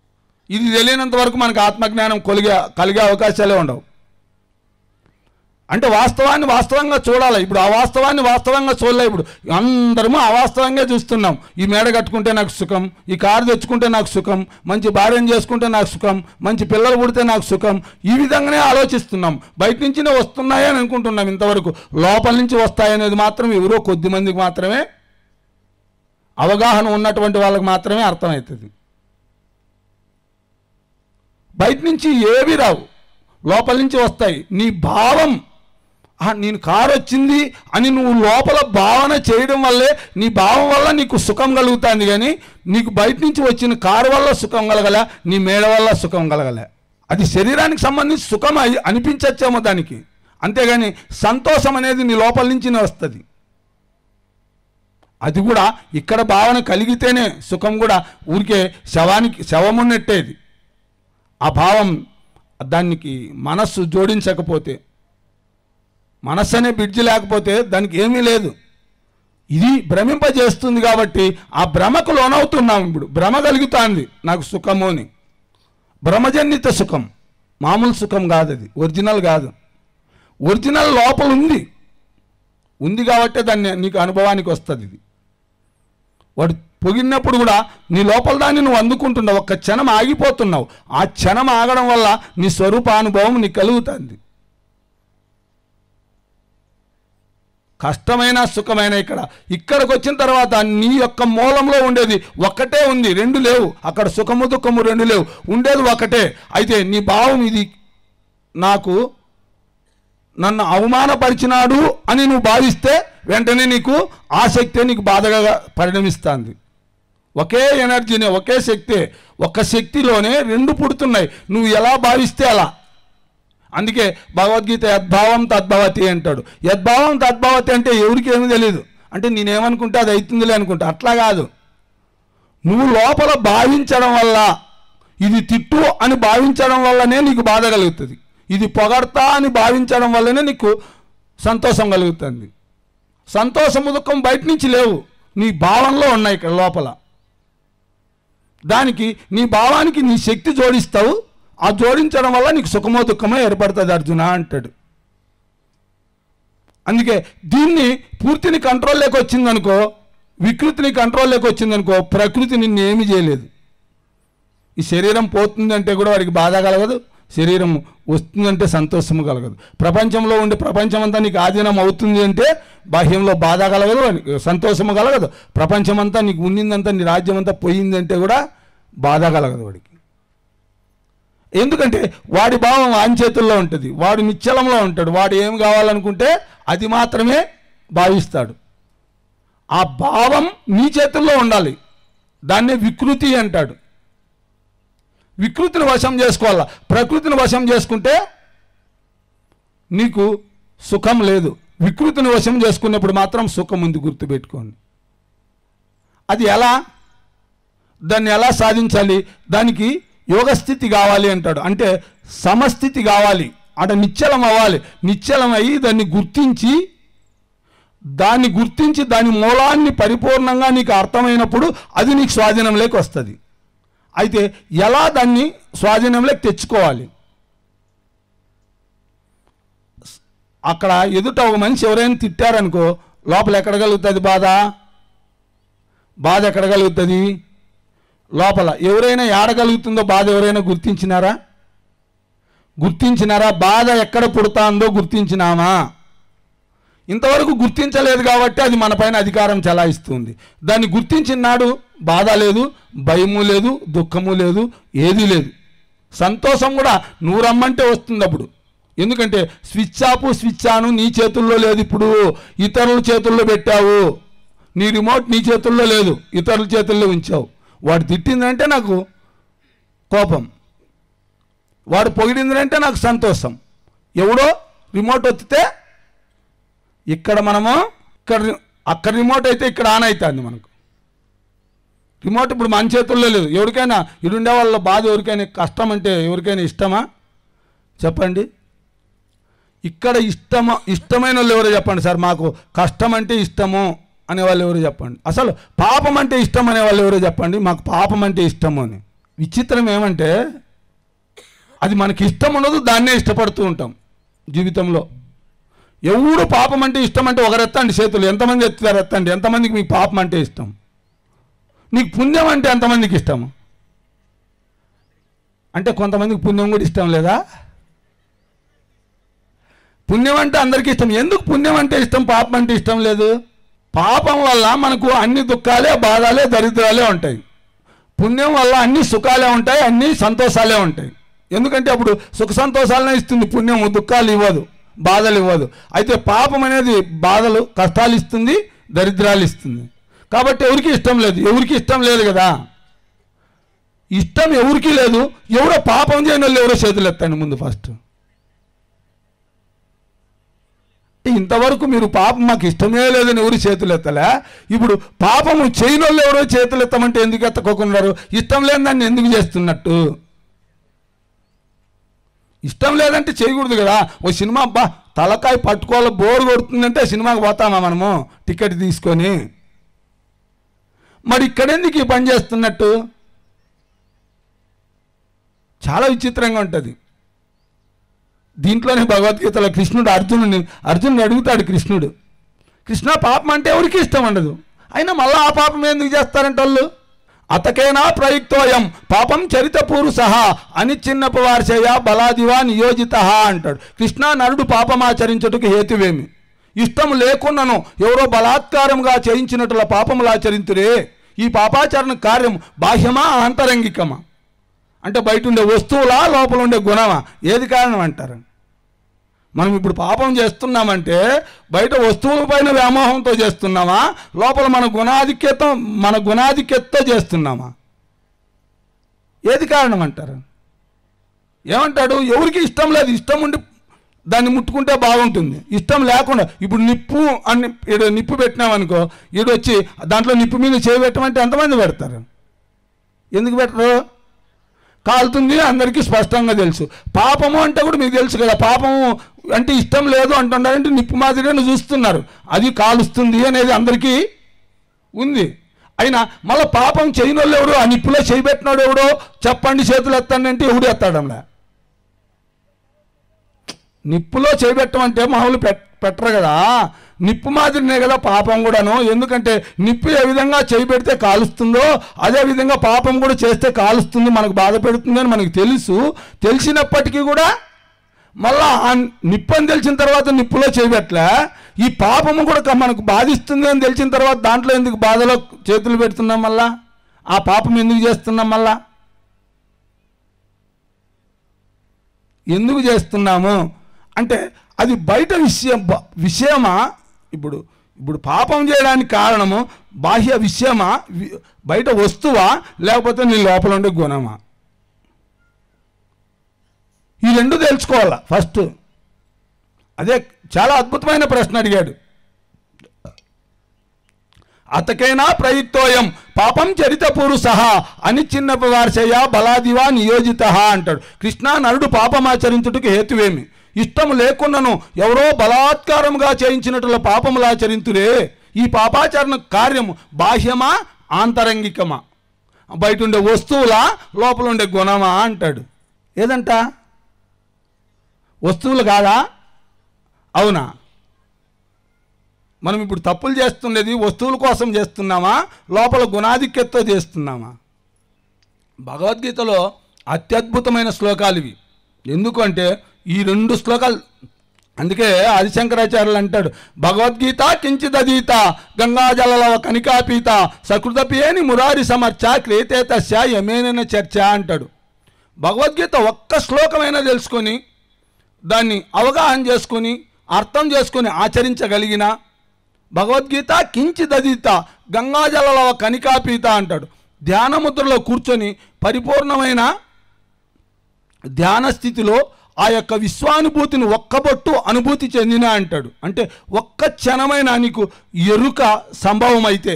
ఇది తెలియనంత వరకు మనకు ఆత్మజ్ఞానం కొలిగే కలిగే అవకాశాలే ఉండవు అంటే వాస్తవాన్ని వాస్తవంగా చూడాలి ఇప్పుడు ఆ వాస్తవాన్ని వాస్తవంగా చూడలే ఇప్పుడు అందరము అవాస్తవంగా చూస్తున్నాం ఈ మేడ కట్టుకుంటే నాకు సుఖం ఈ కారు తెచ్చుకుంటే నాకు సుఖం మంచి భార్యను చేసుకుంటే నాకు సుఖం మంచి పిల్లలు పుడితే నాకు సుఖం ఈ విధంగానే ఆలోచిస్తున్నాం బయట నుంచినే వస్తున్నాయని అనుకుంటున్నాం ఇంతవరకు లోపల నుంచి వస్తాయనేది మాత్రం ఎవరో కొద్ది మందికి మాత్రమే అవగాహన ఉన్నటువంటి వాళ్ళకి మాత్రమే అర్థమవుతుంది బయట నుంచి ఏవి రావు లోపల నుంచి వస్తాయి నీ భావం "ఆ, నేను కారు వచ్చింది అని నువ్వు లోపల భావన చేయడం వల్లే నీ భావం వల్ల నీకు సుఖం కలుగుతుంది కానీ నీకు బయట నుంచి వచ్చిన కారు వల్ల సుఖం కలగలే నీ మేడ వల్ల సుఖం కలగలే అది శరీరానికి సంబంధించి సుఖం అయి అనిపించచ్చేమో దానికి అంతేగాని సంతోషం అనేది నీ లోపల నుంచినే వస్తుంది అది కూడా ఇక్కడ భావన కలిగితేనే సుఖం కూడా ఊరికే శవానికి శవమున్నట్టేది ఆ భావం దానికి మనస్సు జోడించకపోతే మనస్సు అనే బ్రిడ్జి లేకపోతే దానికి ఏమీ లేదు ఇది భ్రమింపజేస్తుంది కాబట్టి ఆ భ్రమకు లోనవుతున్నాం ఇప్పుడు భ్రమ కలుగుతుంది నాకు సుఖము అని భ్రమజన్నిత సుఖం మామూలు సుఖం కాదు అది ఒరిజినల్ కాదు ఒరిజినల్ లోపల ఉంది ఉంది కాబట్టే దాన్ని నీకు అనుభవానికి వస్తుంది ఇది వాడు పొగిడినప్పుడు కూడా నీ లోపల దాన్ని నువ్వు అందుకుంటున్నావు ఒక్క క్షణం ఆగిపోతున్నావు ఆ క్షణం ఆగడం వల్ల నీ స్వరూపానుభవం నీకు కలుగుతుంది కష్టమైన సుఖమైన ఇక్కడ ఇక్కడికి వచ్చిన తర్వాత నీ యొక్క మూలంలో ఉండేది ఒక్కటే ఉంది రెండు లేవు అక్కడ సుఖము దుఃఖము రెండు లేవు ఉండేది ఒకటే అయితే నీ భావం ఇది నాకు నన్ను అవమానపరిచినాడు అని నువ్వు భావిస్తే వెంటనే నీకు ఆ శక్తే నీకు బాధగా పరిణమిస్తుంది ఒకే ఎనర్జీనే ఒకే శక్తే ఒక శక్తిలోనే రెండు పుడుతున్నాయి నువ్వు ఎలా భావిస్తే అలా అందుకే భగవద్గీత యద్భావం తద్భవతి అంటాడు యద్భావం తద్భవతి అంటే ఎవరికి ఏమీ తెలియదు అంటే నేనేమనుకుంటే అది అవుతుందిలే అనుకుంటా అట్లా కాదు నువ్వు లోపల భావించడం వల్ల ఇది తిట్టు అని భావించడం వల్లనే నీకు బాధ కలుగుతుంది ఇది పొగడతా అని భావించడం వల్లనే నీకు సంతోషం కలుగుతుంది సంతోషము దుఃఖం బయట నుంచి లేవు నీ భావంలో ఉన్నాయి ఇక్కడ లోపల దానికి నీ భావానికి నీ శక్తి జోడిస్తావు ఆ జోడించడం వల్ల నీకు సుఖమో దుఃఖమో ఏర్పడుతుంది అర్జున అంటాడు అందుకే దీన్ని పూర్తిని కంట్రోల్లోకి వచ్చిందనుకో వికృతిని కంట్రోల్లోకి వచ్చిందనుకో ప్రకృతి నిన్ను ఏమీ చేయలేదు ఈ శరీరం పోతుందంటే కూడా వాడికి బాధ కలగదు శరీరం వస్తుందంటే సంతోషము కలగదు ప్రపంచంలో ఉండే ప్రపంచం అంతా నీకు ఆధీనం అవుతుంది అంటే బాహ్యంలో బాధ కలగదు వానికి సంతోషము కలగదు ప్రపంచమంతా నీకు ఉన్నిందంతా నీ రాజ్యం అంతా పోయిందంటే కూడా బాధ కలగదు వాడికి ఎందుకంటే వాడి భావం వాని చేతుల్లో ఉంటుంది వాడు నిశ్చలంలో ఉంటాడు వాడు ఏం కావాలనుకుంటే అది మాత్రమే భావిస్తాడు ఆ భావం నీ చేతుల్లో ఉండాలి దాన్నే వికృతి అంటాడు వికృతిని వశం చేసుకోవాలా ప్రకృతిని వశం చేసుకుంటే నీకు సుఖం లేదు వికృతిని వశం చేసుకున్నప్పుడు మాత్రం సుఖం ఉంది గుర్తుపెట్టుకోండి అది ఎలా దాన్ని ఎలా సాధించాలి దానికి యోగస్థితి కావాలి అంటాడు అంటే సమస్థితి కావాలి అట నిశ్చలం అవ్వాలి నిశ్చలం అయ్యి దాన్ని గుర్తించి దాన్ని గుర్తించి దాని మూలాన్ని పరిపూర్ణంగా నీకు అర్థమైనప్పుడు అది నీకు స్వాధీనంలోకి వస్తుంది అయితే ఎలా దాన్ని స్వాధీనంలోకి తెచ్చుకోవాలి అక్కడ ఎదుట ఒక మనిషి ఎవరైనా తిట్టారనుకో లోపల ఎక్కడ కలుగుతుంది బాధ బాధ ఎక్కడ కలుగుతుంది లోపల ఎవరైనా ఏడగలుగుతుందో బాధ ఎవరైనా గుర్తించినారా గుర్తించినారా బాధ ఎక్కడ పుడతాందో గుర్తించినామా ఇంతవరకు గుర్తించలేదు కాబట్టి అది మన పైన అధికారం చలాయిస్తుంది దాన్ని గుర్తించినాడు బాధ లేదు భయము లేదు దుఃఖము లేదు ఏదీ లేదు సంతోషం కూడా నువ్వు రమ్మంటే వస్తుంది అప్పుడు ఎందుకంటే స్విచ్ ఆఫ్ స్విచ్ ఆను నీ చేతుల్లో లేదు ఇప్పుడు ఇతరుల చేతుల్లో పెట్టావు నీ రిమోట్ నీ చేతుల్లో లేదు ఇతరుల చేతుల్లో ఉంచావు వాడు తిట్టిందంటే నాకు కోపం వాడు పొగిడిందంటే నాకు సంతోషం ఎవడో రిమోట్ ఒత్తితే ఇక్కడ మనము ఇక్కడ రి- అక్కడ రిమోట్ అయితే ఇక్కడ ఆన్ అవుతుంది మనకు రిమోట్ ఇప్పుడు మన చేతుల్లో లేదు ఎవరికైనా ఇడుండే వాళ్ళ బాధ ఎవరికైనా కష్టం అంటే ఎవరికైనా ఇష్టమా చెప్పండి ఇక్కడ ఇష్టమ ఇష్టమైన వాళ్ళు ఎవరో చెప్పండి సార్ మాకు కష్టం అంటే ఇష్టము అనే వాళ్ళు ఎవరు చెప్పండి అసలు పాపం అంటే ఇష్టం అనే వాళ్ళు ఎవరో చెప్పండి మాకు పాపం అంటే ఇష్టము అని విచిత్రం ఏమంటే అది మనకి ఇష్టం ఉండదు దాన్నే ఇష్టపడుతూ ఉంటాం జీవితంలో ఎవడు పాపం అంటే ఇష్టం అంటే ఒకరు ఎత్తండి చేతులు ఎంతమంది ఎత్తారు ఎత్తండి ఎంతమందికి మీకు పాపం అంటే ఇష్టం నీకు పుణ్యం అంటే ఎంతమందికి ఇష్టం అంటే కొంతమందికి పుణ్యం కూడా ఇష్టం లేదా పుణ్యం అంటే అందరికీ ఇష్టం ఎందుకు పుణ్యం అంటే ఇష్టం పాపం అంటే ఇష్టం లేదు పాపం వల్ల మనకు అన్ని దుఃఖాలే బాధలే దరిద్రాలే ఉంటాయి పుణ్యం వల్ల అన్ని సుఖాలే ఉంటాయి అన్ని సంతోషాలే ఉంటాయి ఎందుకంటే అప్పుడు సుఖ సంతోషాలనే ఇస్తుంది పుణ్యం దుఃఖాలు ఇవ్వదు బాధలు ఇవ్వదు అయితే పాపం అనేది బాధలు కష్టాలు ఇస్తుంది దరిద్రాలు ఇస్తుంది కాబట్టి ఎవరికి ఇష్టం లేదు ఎవరికి ఇష్టం లేదు కదా ఇష్టం ఎవరికి లేదు ఎవరో పాపం చేయని వాళ్ళు ఎవరో చేతులు ఎత్తండి ముందు ఫస్ట్ ఇంతవరకు మీరు పాపం మాకు ఇష్టమే లేదని ఎవరు చేతులు ఎత్తలే ఇప్పుడు పాపము చేయని వాళ్ళు ఎవరో చేతులు ఎత్తమంటే ఎందుకు ఎత్తకోకున్నారు ఇష్టం లేని దాన్ని ఎందుకు చేస్తున్నట్టు ఇష్టం లేదంటే చేయకూడదు కదా ఓ సినిమా అబ్బా తలకాయ పట్టుకోవాలి బోర్ కొడుతుందంటే సినిమాకి పోతామా మనము టికెట్ తీసుకొని మరి ఇక్కడ ఎందుకు ఈ పని చేస్తున్నట్టు చాలా విచిత్రంగా ఉంటుంది దీంట్లోనే భగవద్గీతలో కృష్ణుడు అర్జునుని అర్జునుడు అడుగుతాడు కృష్ణుడు కృష్ణ పాపం అంటే ఎవరికి ఇష్టం ఉండదు అయినా మళ్ళీ ఆ పాపం ఎందుకు చేస్తారంట వాళ్ళు అతకేనా ప్రయుక్తోయం పాపం చరిత పురుషః అని చిన్నపు వార్షయ బలాదివా నియోజిత అంటాడు కృష్ణ నరుడు పాపమాచరించుటకు హేతువేమి ఇష్టం లేకున్నను ఎవరో బలాత్కారంగా చేయించినట్ల పాపములు ఆచరింతురే ఈ పాపాచరణ కార్యం బాహ్యమా ఆంతరంగికమా అంటే బయట ఉండే వస్తువులా లోపల ఉండే గుణమా ఏది కారణం అంటారు మనం ఇప్పుడు పాపం చేస్తున్నామంటే బయట వస్తువుల పైన వ్యామోహంతో చేస్తున్నామా లోపల మన గుణాధిక్యతం మన గుణాధిక్యతతో చేస్తున్నామా ఏది కారణం అంటారు ఏమంటాడు ఎవరికి ఇష్టం లేదు ఇష్టం ఉండి దాన్ని ముట్టుకుంటే బాగుంటుంది ఇష్టం లేకుండా ఇప్పుడు నిప్పు అని ఈడు నిప్పు పెట్టినామనుకో ఈడు వచ్చి దాంట్లో నిప్పు మీద చేయి పెట్టమంటే ఎంతమంది పెడతారు ఎందుకు పెట్టరు కాలుతుంది అందరికీ స్పష్టంగా తెలుసు పాపము అంటే కూడా మీకు తెలుసు కదా పాపము అంటే ఇష్టం లేదు అంటున్నారంటే నిప్పు మాదిరిగా చూస్తున్నారు అది కాలుస్తుంది అనేది అందరికీ ఉంది అయినా మళ్ళీ పాపం చేయని వాళ్ళు ఎవడు ఆ నిప్పులో చేయి పెట్టినాడు ఎవడో చెప్పండి చేతులు ఎత్తండి అంటే ఎవడు ఎత్తాడంలా నిప్పులో చేయబెట్టమంటే మామూలు పెట్ పెట్టరు కదా నిప్పు మాదిరినే కదా పాపం కూడాను ఎందుకంటే నిప్పు ఏ విధంగా చేయి పెడితే కాలుస్తుందో అదే విధంగా పాపం కూడా చేస్తే కాలుస్తుంది మనకు బాధ పెడుతుంది అని మనకు తెలుసు తెలిసినప్పటికీ కూడా మళ్ళా ఆ నిప్పు అని తెలిసిన తర్వాత నిప్పులో చేయబెట్టలే ఈ పాపము కూడా క- మనకు బాధిస్తుంది అని తెలిసిన తర్వాత దాంట్లో ఎందుకు బాధలో చేతులు పెడుతున్నాం మళ్ళా ఆ పాపం ఎందుకు చేస్తున్నాం మళ్ళా ఎందుకు చేస్తున్నాము అంటే అది బయట విషయం బ- విషయమా ఇప్పుడు ఇప్పుడు పాపం చేయడానికి కారణము బాహ్య విషయమా వి- బయట వస్తువా లేకపోతే నీ లోపల ఉండే గుణమా ఈ రెండు తెలుసుకోవాలా ఫస్ట్ అదే చాలా అద్భుతమైన ప్రశ్న అడిగాడు అతకేనా ప్రయుక్తోయం పాపం చరిత పురుష అని చిన్నపు వార్షయ బలాదివా నియోజిత అంటాడు కృష్ణ నరుడు పాపమాచరించుటకు హేతువేమి ఇష్టము లేకున్నను ఎవరో బలాత్కారముగా చేయించినట్ల పాపములు ఆచరింతురే ఈ పాపాచరణ కార్యము బాహ్యమా ఆంతరంగికమా బయట ఉండే వస్తువులా లోపల ఉండే గుణమా అంటాడు ఏదంట వస్తువులు కాదా అవునా మనం ఇప్పుడు తప్పులు చేస్తున్నది వస్తువుల కోసం చేస్తున్నామా లోపల గుణాధిక్యతతో చేస్తున్నామా భగవద్గీతలో అత్యద్భుతమైన శ్లోకాలు ఇవి ఎందుకంటే ఈ రెండు శ్లోకాలు అందుకే ఆదిశంకరాచార్యులు అంటాడు భగవద్గీత కించిదీత గంగాజలవ కనికాపీత సకృతపియేని మురారి సమర్చ క్రేతే తస్య యమేనన చర్చ అంటాడు భగవద్గీత ఒక్క శ్లోకమైనా తెలుసుకొని దాన్ని అవగాహన చేసుకొని అర్థం చేసుకొని ఆచరించగలిగిన భగవద్గీత కించిదీత గంగాజలవ కనికాపీత అంటాడు ధ్యానముద్రలో కూర్చొని పరిపూర్ణమైన ధ్యాన స్థితిలో ఆ యొక్క విశ్వానుభూతిని ఒక్కబొట్టు అనుభూతి చెందిన అంటాడు అంటే ఒక్క క్షణమైన నీకు ఎరుక సంభవం అయితే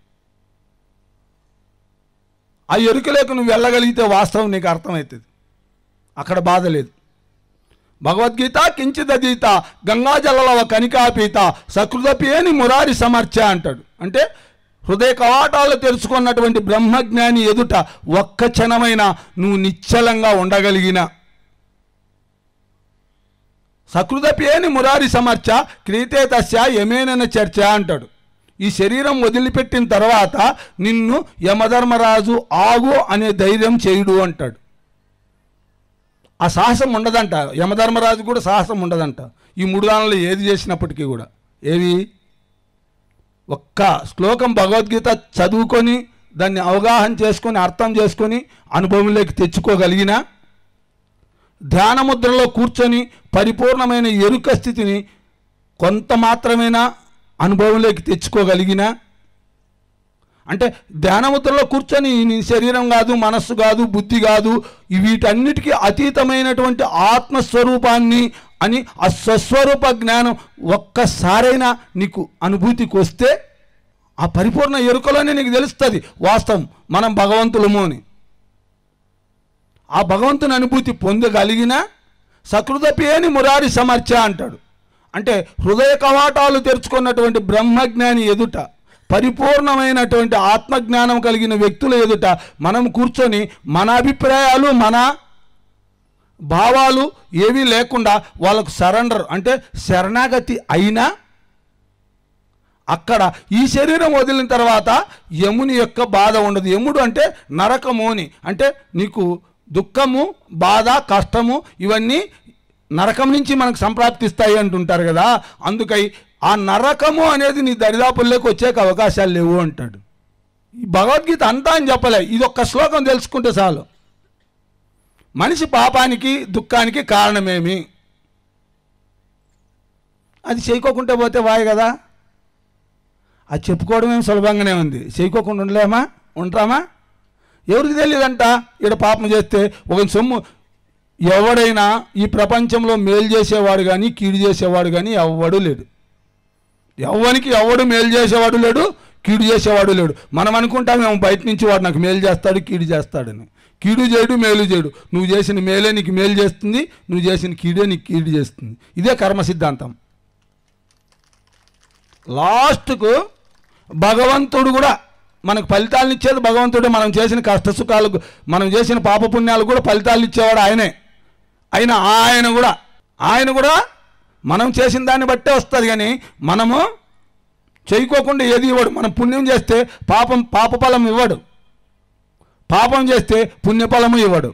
ఆ ఎరుకలోకి నువ్వు వెళ్ళగలిగితే వాస్తవం నీకు అర్థమవుతుంది అక్కడ బాధ లేదు భగవద్గీత కించిదీత గంగాజలవ కనికాపీత సకృతపేని మురారి సమర్చ అంటాడు అంటే హృదయ కవాటాలు తెరుచుకున్నటువంటి బ్రహ్మజ్ఞాని ఎదుట ఒక్క క్షణమైన నువ్వు నిశ్చలంగా ఉండగలిగిన సకృతపేని మురారి సమర్చ క్రీతే తస్య యమేనన చర్చ అంటాడు ఈ శరీరం వదిలిపెట్టిన తర్వాత నిన్ను యమధర్మరాజు ఆగు అనే ధైర్యం చేయుడు అంటాడు ఆ సాహసం ఉండదంట యమధర్మరాజు కూడా సాహసం ఉండదంట ఈ మూడు దానిలో ఏది చేసినప్పటికీ కూడా ఏవి ఒక్క శ్లోకం భగవద్గీత చదువుకొని దాన్ని అవగాహన చేసుకొని అర్థం చేసుకొని అనుభవంలోకి తెచ్చుకోగలిగిన ధ్యానముద్రలో కూర్చొని పరిపూర్ణమైన ఎరుక స్థితిని కొంత మాత్రమేనా అనుభవంలోకి తెచ్చుకోగలిగిన అంటే ధ్యానముద్రలో కూర్చొని నీ శరీరం కాదు మనస్సు కాదు బుద్ధి కాదు ఈ వీటన్నిటికీ అతీతమైనటువంటి ఆత్మస్వరూపాన్ని అని ఆ స్వస్వరూప జ్ఞానం ఒక్కసారైనా నీకు అనుభూతికి వస్తే ఆ పరిపూర్ణ ఎరుకలోనే నీకు తెలుస్తుంది వాస్తవం మనం భగవంతులము అని ఆ భగవంతుని అనుభూతి పొందగలిగిన సకృతపేని మురారి సమర్చ అంటాడు అంటే హృదయ కవాటాలు తెరుచుకున్నటువంటి బ్రహ్మజ్ఞాని ఎదుట పరిపూర్ణమైనటువంటి ఆత్మజ్ఞానం కలిగిన వ్యక్తుల ఎదుట మనం కూర్చొని మన అభిప్రాయాలు మన భావాలు ఏవీ లేకుండా వాళ్ళకు సరెండర్ అంటే శరణాగతి అయినా అక్కడ ఈ శరీరం వదిలిన తర్వాత యముని యొక్క బాధ ఉండదు యముడు అంటే నరకము అని అంటే నీకు దుఃఖము బాధ కష్టము ఇవన్నీ నరకం నుంచి మనకు సంప్రాప్తిస్తాయి అంటుంటారు కదా అందుకై ఆ నరకము అనేది నీ దరిదాపుల్లోకి వచ్చేకి అవకాశాలు లేవు అంటాడు ఈ భగవద్గీత అంతా అని చెప్పలే ఇది ఒక్క శ్లోకం తెలుసుకుంటే చాలు మనిషి పాపానికి దుఃఖానికి కారణమేమి అది చేయకోకుంటే పోతే వాయి కదా అది చెప్పుకోవడం ఏం సులభంగానే ఉంది చేయకోకుండా ఉండలేమా ఉంటామా ఎవరికి తెలియదంట ఈడ పాపం చేస్తే ఒక సొమ్ము ఎవడైనా ఈ ప్రపంచంలో మేలు చేసేవాడు కానీ కీడు చేసేవాడు కానీ ఎవ్వడు లేడు ఎవ్వనికి ఎవడు మేలు చేసేవాడు లేడు కీడు చేసేవాడు లేడు మనం అనుకుంటాం మేము బయట నుంచి వాడు నాకు మేలు చేస్తాడు కీడు చేస్తాడని కీడు చేయడు మేలు చేయడు నువ్వు చేసిన మేలే నీకు మేలు చేస్తుంది నువ్వు చేసిన కీడే నీకు కీడు చేస్తుంది ఇదే కర్మ సిద్ధాంతం లాస్ట్కు భగవంతుడు కూడా మనకు ఫలితాలను ఇచ్చేది భగవంతుడు మనం చేసిన కష్ట సుఖాలకు మనం చేసిన పాపపుణ్యాలు కూడా ఫలితాలు ఇచ్చేవాడు ఆయనే అయినా ఆయన కూడా ఆయన కూడా మనం చేసిన దాన్ని బట్టే వస్తుంది కానీ మనము చేయకోకుండా ఏది ఇవ్వడు మనం పుణ్యం చేస్తే పాపం పాపఫలం ఇవ్వడు పాపం చేస్తే పుణ్యఫలము ఇవ్వడు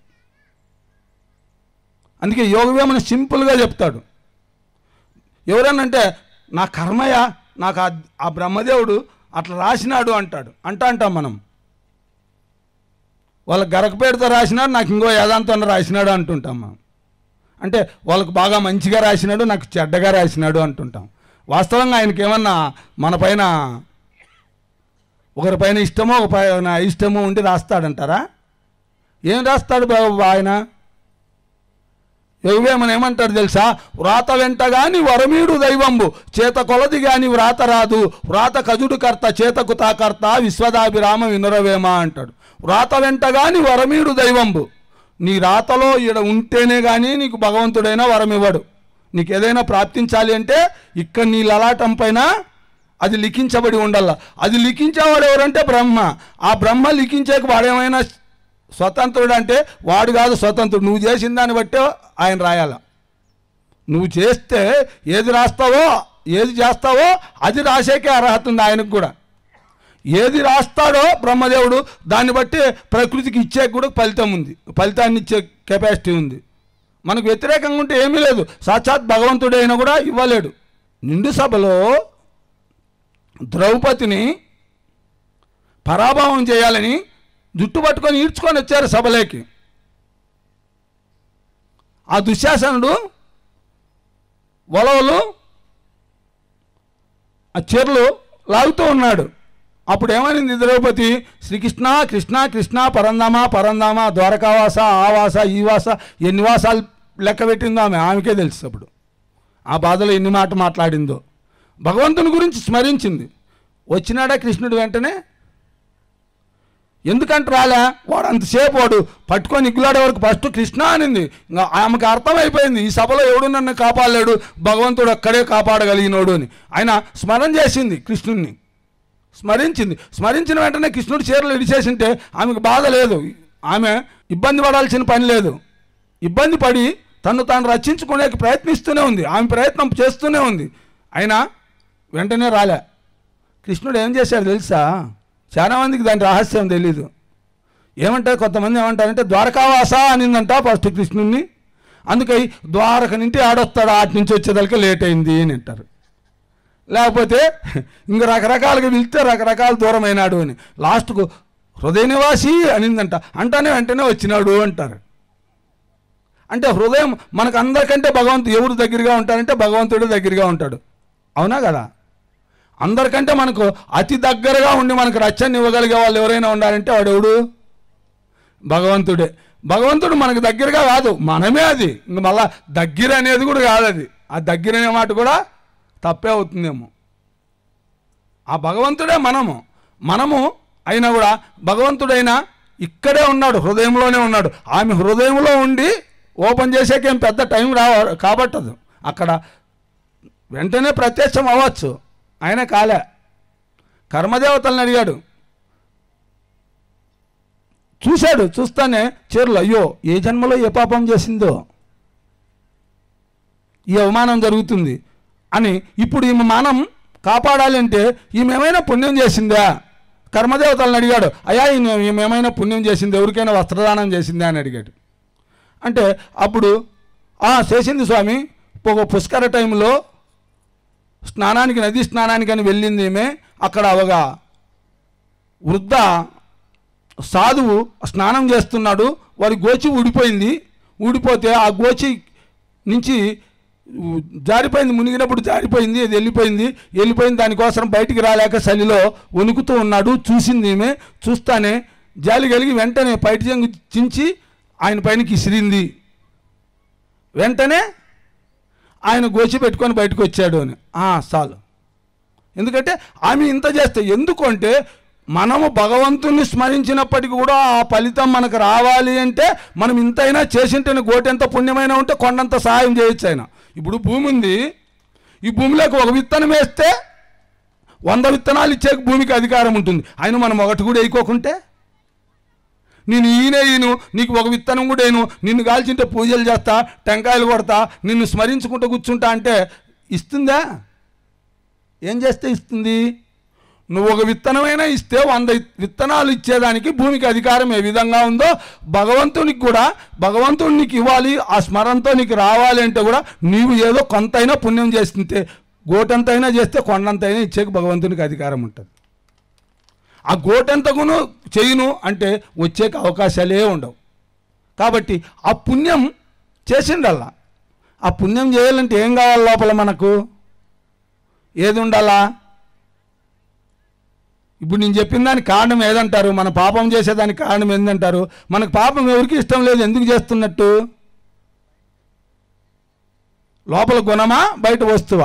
అందుకే యోగవేమన సింపుల్గా చెప్తాడు ఎవరన్నంటే నా కర్మయ నాకు ఆ ఆ బ్రహ్మదేవుడు అట్లా రాసినాడు అంటాడు అంటా అంటాం మనం వాళ్ళ గరకపేటతో రాసినాడు నాకు ఇంకో ఏదాంతో రాసినాడు అంటుంటాం మనం అంటే వాళ్ళకు బాగా మంచిగా రాసినాడు నాకు చెడ్డగా రాసినాడు అంటుంటాం వాస్తవంగా ఆయనకి ఏమన్నా మన పైన ఒకరి పైన ఇష్టమో ఒక పైన ఇష్టమో ఉండి రాస్తాడంటారా ఏం రాస్తాడు బాబు ఆయన ఎగువేమని ఏమంటాడు తెలుసా వ్రాత వెంట గాని వరమీడు దైవంబు చేత కొలది గాని వ్రాత రాదు వ్రాత కజుడు కర్త చేతకు తాకర్త విశ్వదాభిరామ వినురవేమ అంటాడు వ్రాత వెంట గాని వరమీడు దైవంబు నీ రాతలో ఈడ ఉంటేనే కానీ నీకు భగవంతుడైనా వరం ఇవ్వడు నీకు ఏదైనా ప్రాప్తించాలి అంటే ఇక్కడ నీ లలాటం పైన అది లిఖించబడి ఉండాల అది లిఖించేవాడు ఎవరంటే బ్రహ్మ ఆ బ్రహ్మ లిఖించేకి వాడేమైనా స్వతంత్రుడు అంటే వాడు కాదు స్వతంత్రుడు నువ్వు చేసిన దాన్ని బట్టే ఆయన రాయాల నువ్వు చేస్తే ఏది రాస్తావో ఏది చేస్తావో అది రాసేకే అర్హత ఉంది ఆయనకు కూడా ఏది రాస్తాడో బ్రహ్మదేవుడు దాన్ని బట్టి ప్రకృతికి ఇచ్చే కూడా ఫలితం ఉంది ఫలితాన్ని ఇచ్చే కెపాసిటీ ఉంది మనకు వ్యతిరేకంగా ఉంటే ఏమీ లేదు సాక్షాత్ భగవంతుడు అయినా కూడా ఇవ్వలేడు నిండు సభలో ద్రౌపదిని పరాభవం చేయాలని జుట్టు పట్టుకొని ఈడ్చుకొని వచ్చారు సభలోకి ఆ దుశ్శాసనుడు వలవలు ఆ చీరలు లాగుతూ ఉన్నాడు అప్పుడు ఏమైంది ద్రౌపది శ్రీకృష్ణ కృష్ణ కృష్ణ పరందామ పరందామ ద్వారకావాస ఆవాస ఈ వాస ఎన్ని వాసాలు లెక్క పెట్టిందో ఆమె ఆమెకే తెలుసు అప్పుడు ఆ బాధలో ఎన్ని మాట మాట్లాడిందో భగవంతుని గురించి స్మరించింది వచ్చినాడా కృష్ణుడు వెంటనే ఎందుకంటే రాలే వాడు అంతసేపు వాడు పట్టుకొని ఇగ్గులాడే వరకు ఫస్ట్ కృష్ణ అనింది ఇంకా ఆమెకు అర్థమైపోయింది ఈ సభలో ఎవడు నన్ను కాపాడలేడు భగవంతుడు అక్కడే కాపాడగలిగినోడు అని ఆయన స్మరణ చేసింది కృష్ణుడిని స్మరించింది స్మరించిన వెంటనే కృష్ణుడు చీరలు ఇడిచేసింటే ఆమెకు బాధ లేదు ఆమె ఇబ్బంది పడాల్సిన పని లేదు ఇబ్బంది పడి తను తాను రక్షించుకునే ప్రయత్నిస్తూనే ఉంది ఆమె ప్రయత్నం చేస్తూనే ఉంది అయినా వెంటనే రాలే కృష్ణుడు ఏం చేశాడు తెలుసా చాలా మందికి దాని రహస్యం తెలీదు ఏమంటారు కొంతమంది ఏమంటారంటే ద్వారకావాస అనిందంట ఫస్ట్ కృష్ణుడిని అందుకై ద్వారక నుండి ఆడొస్తాడు ఆటి నుంచి వచ్చేదానికి లేట్ అయింది అని అంటారు లేకపోతే ఇంక రకరకాలుగా పిలిస్తే రకరకాల దూరం అయినాడు అని లాస్ట్కు హృదయ నివాసి అనిందంట అంటానే వెంటనే వచ్చినాడు అంటారు అంటే హృదయం మనకు అందరికంటే భగవంతుడు ఎవరు దగ్గరగా ఉంటారంటే భగవంతుడు దగ్గరగా ఉంటాడు అవునా కదా అందరికంటే మనకు అతి దగ్గరగా ఉండి మనకు రక్షణ ఇవ్వగలిగే వాళ్ళు ఎవరైనా ఉండాలంటే వాడు ఎవడు భగవంతుడే భగవంతుడు మనకు దగ్గరగా కాదు మనమే అది ఇంక మళ్ళా దగ్గర అనేది కూడా కాదు అది ఆ దగ్గర అనే మాట కూడా తప్పే అవుతుందేమో ఆ భగవంతుడే మనము మనము అయినా కూడా భగవంతుడైనా ఇక్కడే ఉన్నాడు హృదయంలోనే ఉన్నాడు ఆమె హృదయంలో ఉండి ఓపెన్ చేసేకేం పెద్ద టైం రావ కాబట్టదు అక్కడ వెంటనే ప్రత్యక్షం అవ్వచ్చు ఆయన కాలే కర్మదేవతలను అడిగాడు చూశాడు చూస్తానే చీరలు అయ్యో ఏ జన్మలో ఏ పాపం చేసిందో ఈ అవమానం జరుగుతుంది అని ఇప్పుడు ఈమె మానం కాపాడాలి అంటే ఈమె ఏమైనా పుణ్యం చేసిందా కర్మదేవతలను అడిగాడు అయ్యా ఈమె ఈమె ఏమైనా పుణ్యం చేసింది ఎవరికైనా వస్త్రదానం చేసిందా అని అడిగాడు అంటే అప్పుడు "ఆ, చేసింది స్వామి ఒక పుష్కర టైంలో స్నానానికి నది స్నానానికి అని వెళ్ళింది ఈమె అక్కడ ఒక వృద్ధ సాధువు స్నానం చేస్తున్నాడు వాడి గోచి ఊడిపోయింది ఊడిపోతే ఆ గోచి నుంచి ఊ- జారిపోయింది మునిగినప్పుడు జారిపోయింది అది వెళ్ళిపోయింది వెళ్ళిపోయింది దానికోసం బయటికి రాలేక చలిలో వణుకుతూ ఉన్నాడు చూసింది ఈమె చూస్తానే జాలి కలిగి వెంటనే పైట చెంగు చించి ఆయన పైనకి ఇసిరింది వెంటనే ఆయన గోచి పెట్టుకొని బయటకు వచ్చాడు అని "ఆ, చాలు ఎందుకంటే ఆమె ఇంత చేస్తే ఎందుకు అంటే మనము భగవంతుని స్మరించినప్పటికీ కూడా ఆ ఫలితం మనకు రావాలి అంటే మనం ఇంతైనా చేసింటేనే గోటెంత పుణ్యమైనా ఉంటే కొండంత సహాయం చేయొచ్చు ఆయన ఇప్పుడు భూమి ఉంది ఈ భూమిలోకి ఒక విత్తనం వేస్తే వంద విత్తనాలు ఇచ్చే భూమికి అధికారం ఉంటుంది ఆయన మనం ఒకటి కూడా వేయకోకుంటే నేను ఈయనే ఈయను నీకు ఒక విత్తనం కూడా వేయను నిన్ను కాల్చింటే పూజలు చేస్తా టెంకాయలు కొడతా నిన్ను స్మరించుకుంటూ కూర్చుంటా అంటే ఇస్తుందా ఏం చేస్తే ఇస్తుంది నువ్వు ఒక విత్తనమైనా ఇస్తే వంద విత్తనాలు ఇచ్చేదానికి భూమికి అధికారం ఏ విధంగా ఉందో భగవంతునికి కూడా భగవంతుడు నీకు ఇవ్వాలి ఆ స్మరణతో నీకు రావాలి అంటే కూడా నీవు ఏదో కొంతైనా పుణ్యం చేస్తుంటే గోటంతైనా చేస్తే కొండంతైనా ఇచ్చేకి భగవంతునికి అధికారం ఉంటుంది ఆ గోటెంతకును చేయును అంటే వచ్చేకి అవకాశాలే ఉండవు కాబట్టి ఆ పుణ్యం చేసిండల్లా ఆ పుణ్యం చేయాలంటే ఏం కావాలి లోపల మనకు ఏది ఉండాలా ఇప్పుడు నేను చెప్పిన దానికి కారణం ఏదంటారు మన పాపం చేసేదానికి కారణం ఏందంటారు మనకు పాపం ఎవరికి ఇష్టం లేదు ఎందుకు చేస్తున్నట్టు లోపల గుణమా బయట వస్తువా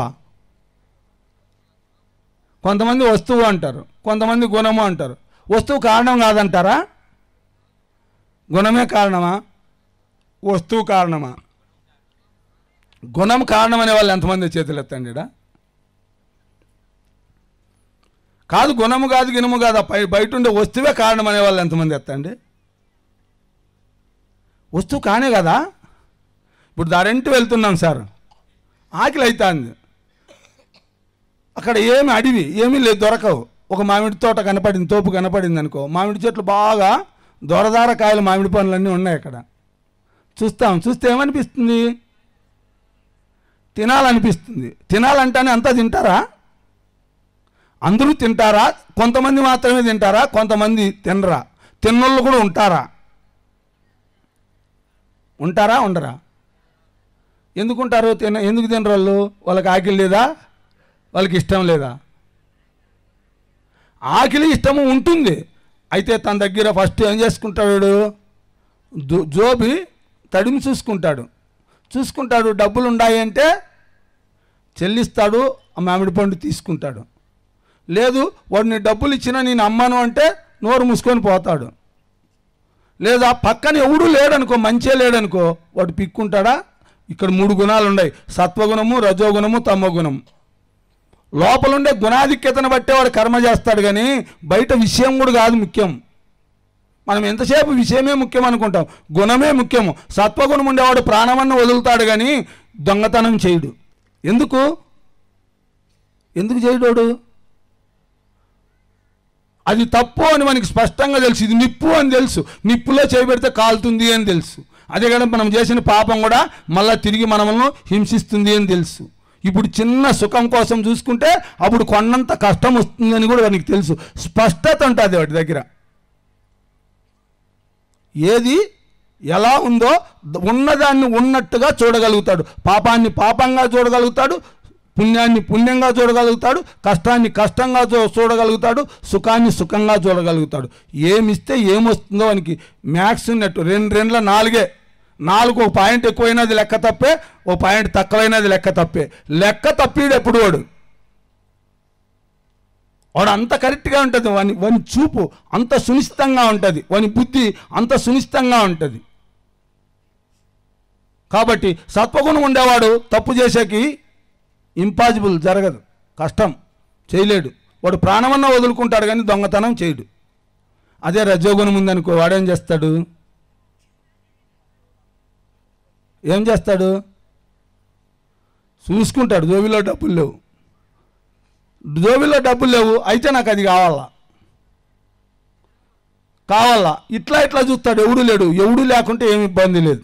కొంతమంది వస్తువు అంటారు కొంతమంది గుణము అంటారు వస్తువు కారణం కాదంటారా గుణమే కారణమా వస్తువు కారణమా గుణం కారణం అనే వాళ్ళు ఎంతమంది చేతులు ఎత్తండి ఈడ? కాదు గుణము కాదు గినము కాదు ఆ పై బయట ఉండే వస్తువే కారణం అనే వాళ్ళు ఎంతమంది ఎత్తండి వస్తువు కానే కదా ఇప్పుడు దారింటి వెళ్తున్నాం సార్ ఆకలి అవుతుంది అక్కడ ఏమి అడివి ఏమీ లేదు దొరకవు ఒక మామిడి తోట కనపడింది తోపు కనపడింది అనుకో మామిడి చెట్లు బాగా దొరదార కాయలు మామిడి పండ్లన్నీ ఉన్నాయి అక్కడ చూస్తాం చూస్తే ఏమనిపిస్తుంది తినాలనిపిస్తుంది తినాలంటేనే అంతా తింటారా అందరూ తింటారా కొంతమంది మాత్రమే తింటారా కొంతమంది తినరా తిన్నోళ్ళు కూడా ఉంటారా ఉంటారా ఉండరా ఎందుకు ఉంటారు తిన ఎందుకు తినరు వాళ్ళు వాళ్ళకి ఆకలి లేదా వాళ్ళకి ఇష్టం లేదా ఆకలి ఇష్టము ఉంటుంది అయితే తన దగ్గర ఫస్ట్ ఏం చేసుకుంటాడు వీడు? దు- జోబి తడిమి చూసుకుంటాడు చూసుకుంటాడు డబ్బులు ఉన్నాయి అంటే చెల్లిస్తాడు ఆ మామిడి పండు తీసుకుంటాడు లేదు వాడిని డబ్బులు ఇచ్చినా నేను అమ్మాను అంటే నోరు మూసుకొని పోతాడు లేదా పక్కన ఎవడూ లేడనుకో మంచే లేడనుకో వాడు పిక్కుంటాడా ఇక్కడ మూడు గుణాలు ఉన్నాయి సత్వగుణము రజోగుణము తమోగుణము లోపలుండే గుణాధిక్యతను బట్టే వాడు కర్మ చేస్తాడు కానీ బయట విషయం కూడా కాదు ముఖ్యం మనం ఎంతసేపు విషయమే ముఖ్యం అనుకుంటాం గుణమే ముఖ్యము సత్వగుణం ఉండేవాడు ప్రాణమన్న వదులుతాడు కానీ దొంగతనం చేయడు ఎందుకు ఎందుకు చేయడోడు అది తప్పు అని మనకి స్పష్టంగా తెలుసు ఇది నిప్పు అని తెలుసు నిప్పులో చేయబెడితే కాలుతుంది అని తెలుసు అదే కదా మనం చేసిన పాపం కూడా మళ్ళీ తిరిగి మనల్ని హింసిస్తుంది అని తెలుసు ఇప్పుడు చిన్న సుఖం కోసం చూసుకుంటే అప్పుడు కొన్నంత కష్టం వస్తుందని కూడా వానికి తెలుసు స్పష్టత ఉంటుంది వాటి దగ్గర ఏది ఎలా ఉందో ఉన్నదాన్ని ఉన్నట్టుగా చూడగలుగుతాడు పాపాన్ని పాపంగా చూడగలుగుతాడు పుణ్యాన్ని పుణ్యంగా చూడగలుగుతాడు కష్టాన్ని కష్టంగా చూ చూడగలుగుతాడు సుఖాన్ని సుఖంగా చూడగలుగుతాడు ఏమిస్తే ఏమొస్తుందో వానికి మ్యాథ్స్ ఉన్నట్టు రెండు రెండుల నాలుగే నాలుగు ఒక పాయింట్ ఎక్కువైనది లెక్క తప్పే ఓ పాయింట్ తక్కువైనది లెక్క తప్పే లెక్క తప్పిడు ఎప్పుడు వాడు వాడు అంత కరెక్ట్గా ఉంటుంది వాని వాని చూపు అంత సునిశ్చితంగా ఉంటుంది వాని బుద్ధి అంత సునిశ్చితంగా ఉంటుంది కాబట్టి సత్వగుణం ఉండేవాడు తప్పు చేసేకి ఇంపాసిబుల్ జరగదు కష్టం చేయలేడు వాడు ప్రాణమన్నా వదులుకుంటాడు కానీ దొంగతనం చేయడు అదే రజోగుణం ఉందనుకో వాడేం చేస్తాడు ఏం చేస్తాడు చూసుకుంటాడు జోబిలో డబ్బులు లేవు జోబిలో డబ్బులు లేవు అయితే నాకు అది కావాలా కావాలా ఇట్లా ఇట్లా చూస్తాడు ఎవడు లేడు ఎవడు లేకుంటే ఏమి ఇబ్బంది లేదు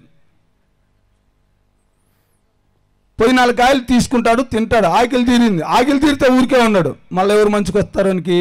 పోయి నాలుగు కాయలు తీసుకుంటాడు తింటాడు ఆకలి తీరింది ఆకలి తీరితే ఊరికే ఉన్నాడు మళ్ళీ ఎవరు మంచుకు వస్తారనికి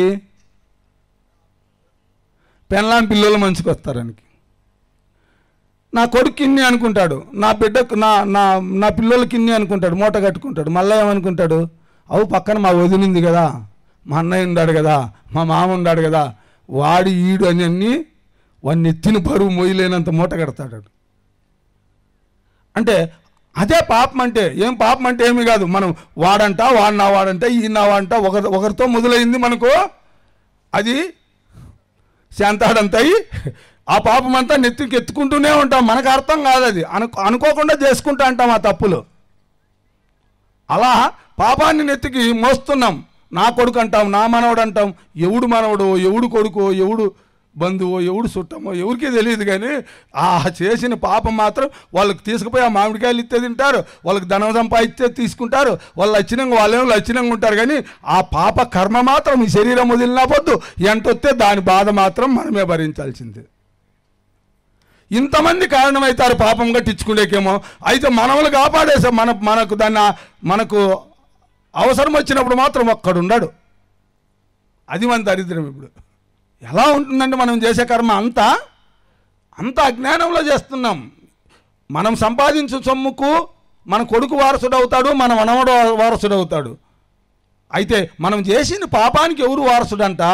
పెన్లాన్ పిల్లలు మంచుకు వస్తారనికి నా కొడుకు ఇన్ని అనుకుంటాడు నా బిడ్డకు నా నా నా పిల్లలకి ఇన్ని అనుకుంటాడు మూట కట్టుకుంటాడు మళ్ళీ ఏమనుకుంటాడు అవు పక్కన మా వదిలింది కదా మా అన్నయ్య ఉన్నాడు కదా మా మామ ఉన్నాడు కదా వాడి ఈడు అని అన్ని వాడిని ఎత్తిన బరువు మొయ్యలేనంత మూట కడతాడు వాడు. అంటే అదే పాపం అంటే ఏం పాపం అంటే ఏమి కాదు మనం వాడంట వాడినా వాడంట ఈయన వాడంట ఒకరి ఒకరితో మొదలైంది మనకు అది శాంతాడంతాయి ఆ పాపం అంతా నెత్తికి ఎత్తుకుంటూనే ఉంటాం మనకు అర్థం కాదు అది అనుకో అనుకోకుండా చేసుకుంటా అంటాం ఆ తప్పులు అలా పాపాన్ని నెత్తికి మోస్తున్నాం నా కొడుకు అంటాం నా మనవడు అంటాం ఎవడు మనవడు ఎవడు కొడుకో ఎవడు బంధువో ఎవడు చుట్టమో ఎవరికీ తెలియదు కానీ ఆ చేసిన పాపం మాత్రం వాళ్ళకి తీసుకుపోయి ఆ మామిడికాయలు ఇస్తే తింటారు వాళ్ళకి ధనం సంపాదిస్తే తీసుకుంటారు వాళ్ళు లక్షణంగా వాళ్ళేమో లక్షణంగా ఉంటారు కానీ ఆ పాప కర్మ మాత్రం ఈ శరీరం వదిలినా పొద్దు ఎంతొస్తే దాని బాధ మాత్రం మనమే భరించాల్సిందే ఇంతమంది కారణమవుతారు పాపం కట్టించుకునేకేమో అయితే మనములు కాపాడేసాం మన మనకు దాన్ని మనకు అవసరం వచ్చినప్పుడు మాత్రం ఒక్కడున్నాడు అది మన దరిద్రం ఇప్పుడు ఎలా ఉంటుందంటే మనం చేసే కర్మ అంతా అంత అజ్ఞానంలో చేస్తున్నాం మనం సంపాదించు సొమ్ముకు మన కొడుకు వారసుడు అవుతాడు మన మనవడు వారసుడు అవుతాడు అయితే మనం చేసిన పాపానికి ఎవరు వారసుడంట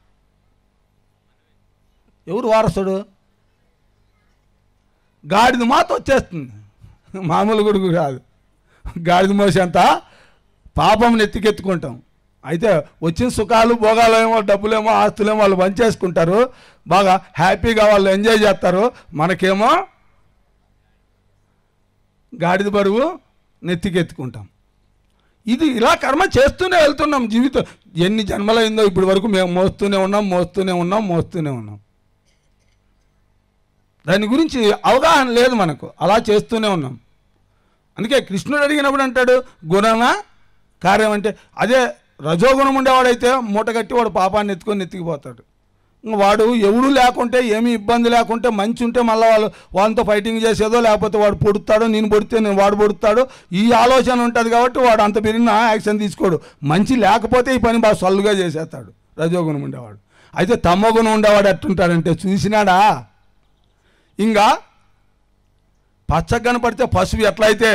ఎవరు వారసుడు గాడిద మాత వచ్చేస్తుంది మామూలు కొడుకు కాదు గాడిద మోసేంత పాపం నెత్తికెత్తుకుంటాం అయితే వచ్చిన సుఖాలు భోగాలేమో డబ్బులేమో ఆస్తులేమో వాళ్ళు పంచేసుకుంటారు బాగా హ్యాపీగా వాళ్ళు ఎంజాయ్ చేస్తారు మనకేమో గాడిద బరువు నెత్తికెత్తుకుంటాం ఇది ఇలా కర్మ చేస్తూనే వెళ్తున్నాం జీవితం ఎన్ని జన్మలైందో ఇప్పటి వరకు మేము మోస్తూనే ఉన్నాం మోస్తూనే ఉన్నాం మోస్తూనే ఉన్నాం దాని గురించి అవగాహన లేదు మనకు అలా చేస్తూనే ఉన్నాం అందుకే కృష్ణుడు అడిగినప్పుడు అంటాడు గుణమా కార్యం అంటే అదే రజోగుణం ఉండేవాడైతే మూట కట్టి వాడు పాపాన్ని ఎత్తుకొని ఎత్తికిపోతాడు ఇంక వాడు ఎవడు లేకుంటే ఏమీ ఇబ్బంది లేకుంటే మంచి ఉంటే మళ్ళీ వాళ్ళు వాళ్ళతో ఫైటింగ్ చేసేదో లేకపోతే వాడు పొడుతాడో నేను పొడితే నేను వాడు పొడుతాడు ఈ ఆలోచన ఉంటుంది కాబట్టి వాడు అంత పెరిగిన యాక్షన్ తీసుకోడు మంచి లేకపోతే ఈ పని బాగా సొల్లుగా చేసేస్తాడు రజోగుణం ఉండేవాడు అయితే తమ్మగుణం ఉండేవాడు ఎట్టుంటాడంటే చూసినాడా ఇంకా పచ్చగా కనపడితే పసుపు ఎట్లయితే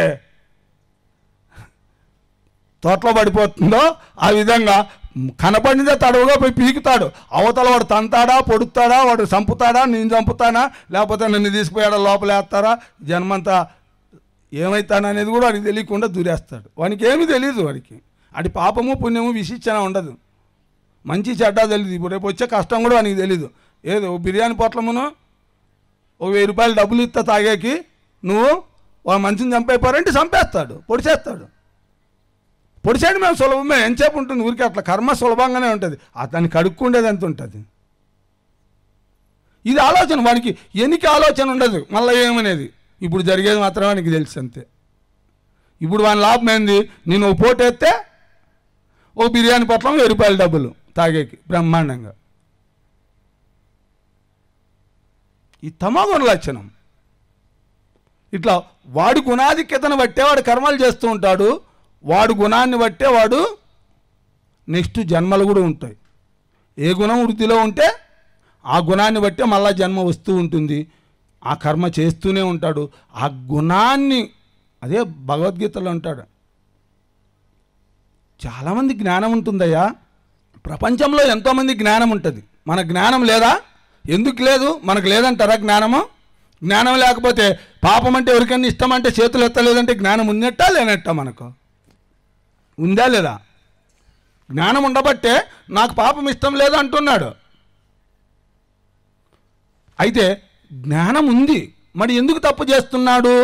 తోటలో పడిపోతుందో ఆ విధంగా కనపడితే తడవుగా పోయి పీకుతాడు అవతల వాడు తంతాడా పొడుతాడా వాడు చంపుతాడా నేను చంపుతానా లేకపోతే నన్ను తీసుకుపోయాడా లోపల వేస్తారా జన్మంతా ఏమవుతాననేది కూడా వాడికి తెలియకుండా దూరేస్తాడు వానికి ఏమీ తెలియదు వాడికి అటు పాపము పుణ్యము విశిక్షణ ఉండదు మంచి చెడ్డ తెలియదు ఇప్పుడు రేపు వచ్చే కష్టం కూడా వానికి తెలీదు ఏదో ఓ బిర్యానీ పొట్లమును ఓ వెయ్యి రూపాయలు డబ్బులు ఇస్తా తాగేకి నువ్వు ఒక మనిషిని చంపైపోయారంటే చంపేస్తాడు పొడిచేస్తాడు పొడిచేయడం మేము సులభమే ఎంతసేపు ఉంటుంది ఊరికి అట్లా కర్మ సులభంగానే ఉంటుంది అతన్ని కడుక్కుండేది ఎంత ఉంటుంది ఇది ఆలోచన వానికి ఎనికి ఆలోచన ఉండదు మళ్ళీ ఏమనేది ఇప్పుడు జరిగేది మాత్రం వానికి తెలుసు అంతే ఇప్పుడు వాని లాభం ఏంది నేను ఓ పోటీ వేస్తే ఓ బిర్యానీ పొట్లం వెయ్యి రూపాయల డబ్బులు తాగేకి బ్రహ్మాండంగా ఈ తమోగుణ లక్షణం ఇట్లా వాడి గుణాధిక్యతను బట్టే వాడు కర్మలు చేస్తూ ఉంటాడు వాడు గుణాన్ని బట్టే వాడు నెక్స్ట్ జన్మలు కూడా ఉంటాయి ఏ గుణం వృత్తిలో ఉంటే ఆ గుణాన్ని బట్టే మళ్ళా జన్మ వస్తూ ఉంటుంది ఆ కర్మ చేస్తూనే ఉంటాడు ఆ గుణాన్ని అదే భగవద్గీతలో ఉంటాడు చాలామంది జ్ఞానం ఉంటుందయ్యా ప్రపంచంలో ఎంతోమంది జ్ఞానం ఉంటుంది మన జ్ఞానం లేదా ఎందుకు లేదు మనకు లేదంటారా జ్ఞానము జ్ఞానం లేకపోతే పాపం అంటే ఎవరికైనా ఇష్టం అంటే చేతులు ఎత్తలేదంటే జ్ఞానం ఉన్నట్టా లేనట్టా మనకు ఉందా లేదా జ్ఞానం ఉండబట్టే నాకు పాపం ఇష్టం లేదు అంటున్నాడు అయితే జ్ఞానం ఉంది మరి ఎందుకు తప్పు చేస్తున్నాడు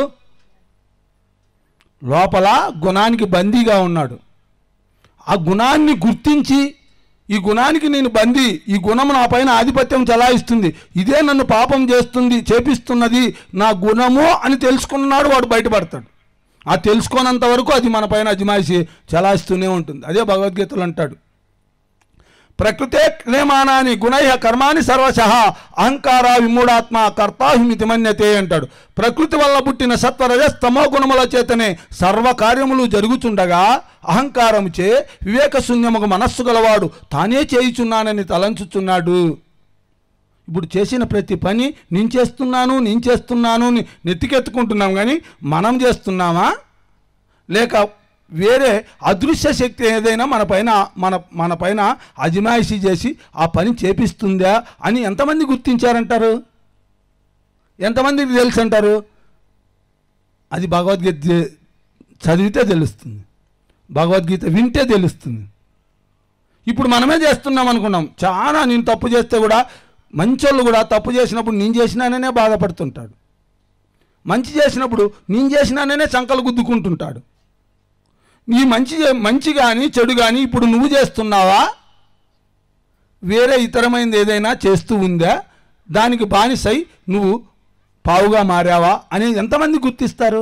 లోపల గుణానికి బందీగా ఉన్నాడు ఆ గుణాన్ని గుర్తించి ఈ గుణానికి నేను బందీ ఈ గుణము నా పైన ఆధిపత్యం చలాయిస్తుంది ఇదే నన్ను పాపం చేస్తుంది చేపిస్తున్నది నా గుణము అని తెలుసుకున్నాడు వాడు బయటపడతాడు ఆ తెలుసుకోనంత వరకు అది మన పైన అజమాయిషి చలాయిస్తూనే ఉంటుంది అదే భగవద్గీతలు అంటాడు ప్రకృతే క్రియమానాని గుణై కర్మాని సర్వశ అహంకార విమూఢాత్మ కర్తాహిమితి మన్యతే అంటాడు ప్రకృతి వల్ల పుట్టిన సత్వరజస్తమో గుణముల చేతనే సర్వ కార్యములు జరుగుచుండగా అహంకారముచే వివేక శూన్యముకు మనస్సు గలవాడు తానే చేయుచున్నానని తలంచుచున్నాడు ఇప్పుడు చేసిన ప్రతి పని నేను చేస్తున్నాను నేను చేస్తున్నాను అని నెత్తికెత్తుకుంటున్నాం కానీ మనం చేస్తున్నామా లేక వేరే అదృశ్య శక్తి ఏదైనా మన పైన మన మన పైన అజమాయిషీ చేసి ఆ పని చేపిస్తుందా అని ఎంతమంది గుర్తించారంటారు ఎంతమందికి తెలుసు అంటారు అది భగవద్గీత చే- చదివితే తెలుస్తుంది భగవద్గీత వింటే తెలుస్తుంది ఇప్పుడు మనమే చేస్తున్నాం అనుకున్నాం చాలా నేను తప్పు చేస్తే కూడా మంచోళ్ళు కూడా తప్పు చేసినప్పుడు నేను చేసినాననే బాధపడుతుంటాడు మంచి చేసినప్పుడు నేను చేసినాననే సంకలు గుద్దుకుంటుంటాడు ఈ మంచి చే- మంచి కానీ చెడు కానీ ఇప్పుడు నువ్వు చేస్తున్నావా వేరే ఇతరమైనది ఏదైనా చేస్తూ ఉందా దానికి బానిసై నువ్వు పావుగా మారావా అనేది ఎంతమంది గుర్తిస్తారు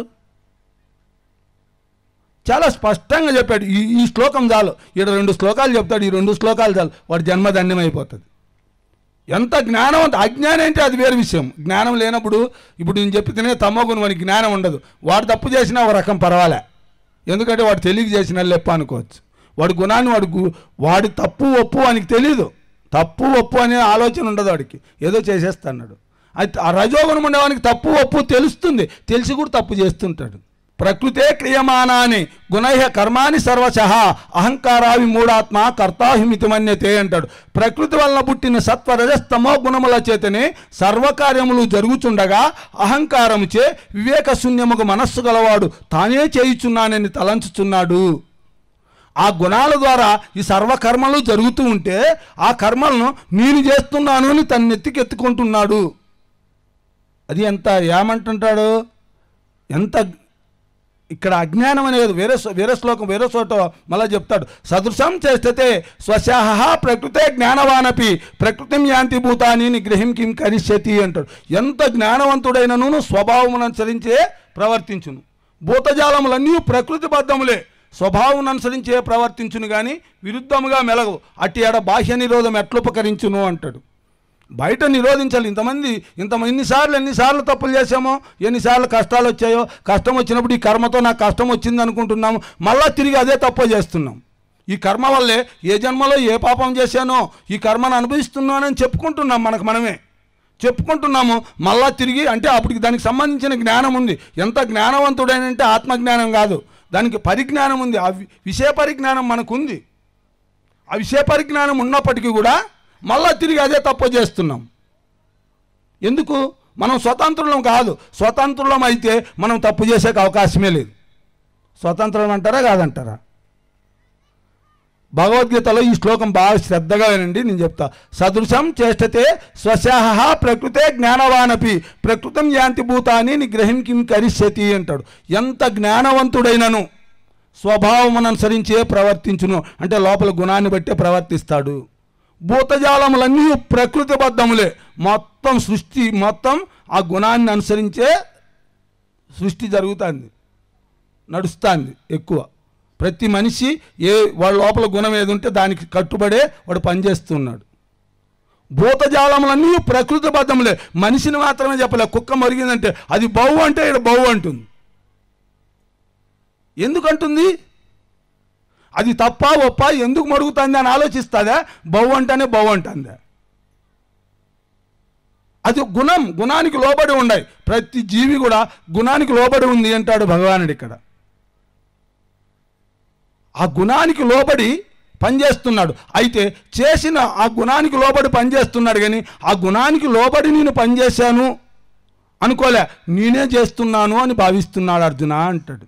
చాలా స్పష్టంగా చెప్పాడు ఈ ఈ శ్లోకం చాలు ఇక్కడ రెండు శ్లోకాలు చెప్తాడు ఈ రెండు శ్లోకాలు చాలు వాడి జన్మదండం అయిపోతుంది ఎంత జ్ఞానవంత అజ్ఞానం అంటే అది వేరే విషయం జ్ఞానం లేనప్పుడు ఇప్పుడు నేను చెప్పితేనే తమ్మగుని వానికి జ్ఞానం ఉండదు వాడు తప్పు చేసినా ఒక రకం పర్వాలే ఎందుకంటే వాడు తెలియక చేసిన లెప్ప అనుకోవచ్చు వాడి గుణాన్ని వాడు గు- వాడి తప్పు ఒప్పు వానికి తెలియదు తప్పు ఒప్పు అనే ఆలోచన ఉండదు వాడికి ఏదో చేసేస్తాడు అయితే ఆ రజోగుణం ఉండేవానికి తప్పు ఒప్పు తెలుస్తుంది తెలిసి కూడా తప్పు చేస్తుంటాడు ప్రకృతే క్రియమానాని గుణై కర్మాని సర్వశ అహంకారావి మూడాత్మ కర్తాహిమితి మన్యతే అంటాడు ప్రకృతి వలన పుట్టిన సత్వరజస్తమో గుణముల చేతనే సర్వకార్యములు జరుగుచుండగా అహంకారముచే వివేక శూన్యముకు మనస్సు గలవాడు తానే చేయుచున్నానని తలంచుచున్నాడు ఆ గుణాల ద్వారా ఈ సర్వకర్మలు జరుగుతూ ఉంటే ఆ కర్మలను నేను చేస్తున్నాను అని తన నెత్తికెత్తుకుంటున్నాడు అది ఎంత ఏమంటుంటాడు ఎంత ఇక్కడ అజ్ఞానం అనేది వేరే శ్లో- వేరే శ్లోకం వేరే చోట మళ్ళీ చెప్తాడు సదృశం చేస్తే స్వశాహ ప్రకృతే జ్ఞానవానపి ప్రకృతిం యాంతి భూతాని నిగ్రహిం కిం కరిష్యతి అంటాడు ఎంత జ్ఞానవంతుడైనను స్వభావం అనుసరించే ప్రవర్తించును భూతజాలములన్నీ ప్రకృతిబద్ధములే స్వభావం అనుసరించే ప్రవర్తించును కానీ విరుద్ధముగా మెలగవు అట్టి ఎడ బాహ్య నిరోధం ఎట్లుపకరించును అంటాడు బయట నిరోధించాలి ఇంతమంది ఇంత ఎన్నిసార్లు ఎన్నిసార్లు తప్పులు చేసామో ఎన్నిసార్లు కష్టాలు వచ్చాయో కష్టం వచ్చినప్పుడు ఈ కర్మతో నాకు కష్టం వచ్చింది అనుకుంటున్నాము మళ్ళా తిరిగి అదే తప్పు చేస్తున్నాం ఈ కర్మ వల్లే ఏ జన్మలో ఏ పాపం చేశానో ఈ కర్మను అనుభవిస్తున్నానని చెప్పుకుంటున్నాం మనకు మనమే చెప్పుకుంటున్నాము మళ్ళా తిరిగి అంటే అప్పటికి దానికి సంబంధించిన జ్ఞానం ఉంది ఎంత జ్ఞానవంతుడైనంటే ఆత్మజ్ఞానం కాదు దానికి పరిజ్ఞానం ఉంది ఆ వి- విషయ పరిజ్ఞానం మనకుంది ఆ విషయ పరిజ్ఞానం ఉన్నప్పటికీ కూడా మళ్ళా తిరిగి అదే తప్పు చేస్తున్నాం ఎందుకు మనం స్వతంత్రులం కాదు స్వతంత్రులం అయితే మనం తప్పు చేసేకి అవకాశమే లేదు స్వతంత్రం అంటారా కాదంటారా భగవద్గీతలో ఈ శ్లోకం బాగా శ్రద్ధగా వినండి నేను చెప్తా సదృశం చేష్టతే స్వశాహ ప్రకృతే జ్ఞానవానపి ప్రకృతం యాంతి భూతాన్ని నిగ్రహం కిం కరిష్యతి అంటాడు ఎంత జ్ఞానవంతుడైనను స్వభావం అనుసరించే ప్రవర్తించును అంటే లోపల గుణాన్ని బట్టే ప్రవర్తిస్తాడు భూతజాలములన్నీ ప్రకృతిబద్ధములే మొత్తం సృష్టి మొత్తం ఆ గుణాన్ని అనుసరించే సృష్టి జరుగుతుంది నడుస్తుంది ఎక్కువ ప్రతి మనిషి ఏ వాళ్ళ లోపల గుణం ఏది ఉంటే దానికి కట్టుబడే వాడు పనిచేస్తున్నాడు భూతజాలములన్నీ ప్రకృతిబద్ధములే మనిషిని మాత్రమే చెప్పలే కుక్క మరిగిందంటే అది బౌ అంటే ఇక్కడ బౌ అంటుంది ఎందుకంటుంది అది తప్ప ఒప్ప ఎందుకు మరుగుతుంది అని ఆలోచిస్తుందా బౌ అంటేనే బౌ అంటుందా అది గుణం గుణానికి లోబడి ఉన్నాయి ప్రతి జీవి కూడా గుణానికి లోబడి ఉంది అంటాడు భగవానుడు ఇక్కడ ఆ గుణానికి లోబడి పనిచేస్తున్నాడు అయితే చేసిన ఆ గుణానికి లోబడి పనిచేస్తున్నాడు కానీ ఆ గుణానికి లోబడి నేను పనిచేశాను అనుకోలే నేనే చేస్తున్నాను అని భావిస్తున్నాడు అర్జున అంటాడు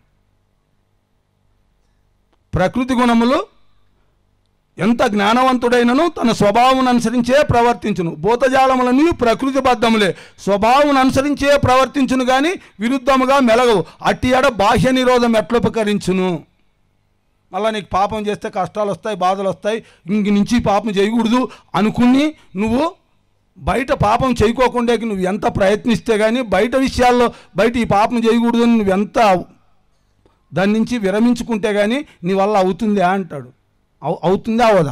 ప్రకృతి గుణములు ఎంత జ్ఞానవంతుడైనను తన స్వభావం అనుసరించే ప్రవర్తించును భూతజాలములని ప్రకృతిబద్ధములే స్వభావం అనుసరించే ప్రవర్తించును కానీ విరుద్ధముగా మెలగవు అట్టి ఎడ బాహ్య నిరోధం ఎట్లుపకరించును మళ్ళీ నీకు పాపం చేస్తే కష్టాలు వస్తాయి బాధలు వస్తాయి ఇంక నుంచి పాపం చేయకూడదు అనుకుని నువ్వు బయట పాపం చేయకోకుండా నువ్వు ఎంత ప్రయత్నిస్తే కానీ బయట విషయాల్లో బయట ఈ పాపం చేయకూడదు అని నువ్వు ఎంత దాని నుంచి విరమించుకుంటే కానీ నీ వల్ల అవుతుందా అంటాడు అవు- అవుతుందా అవదా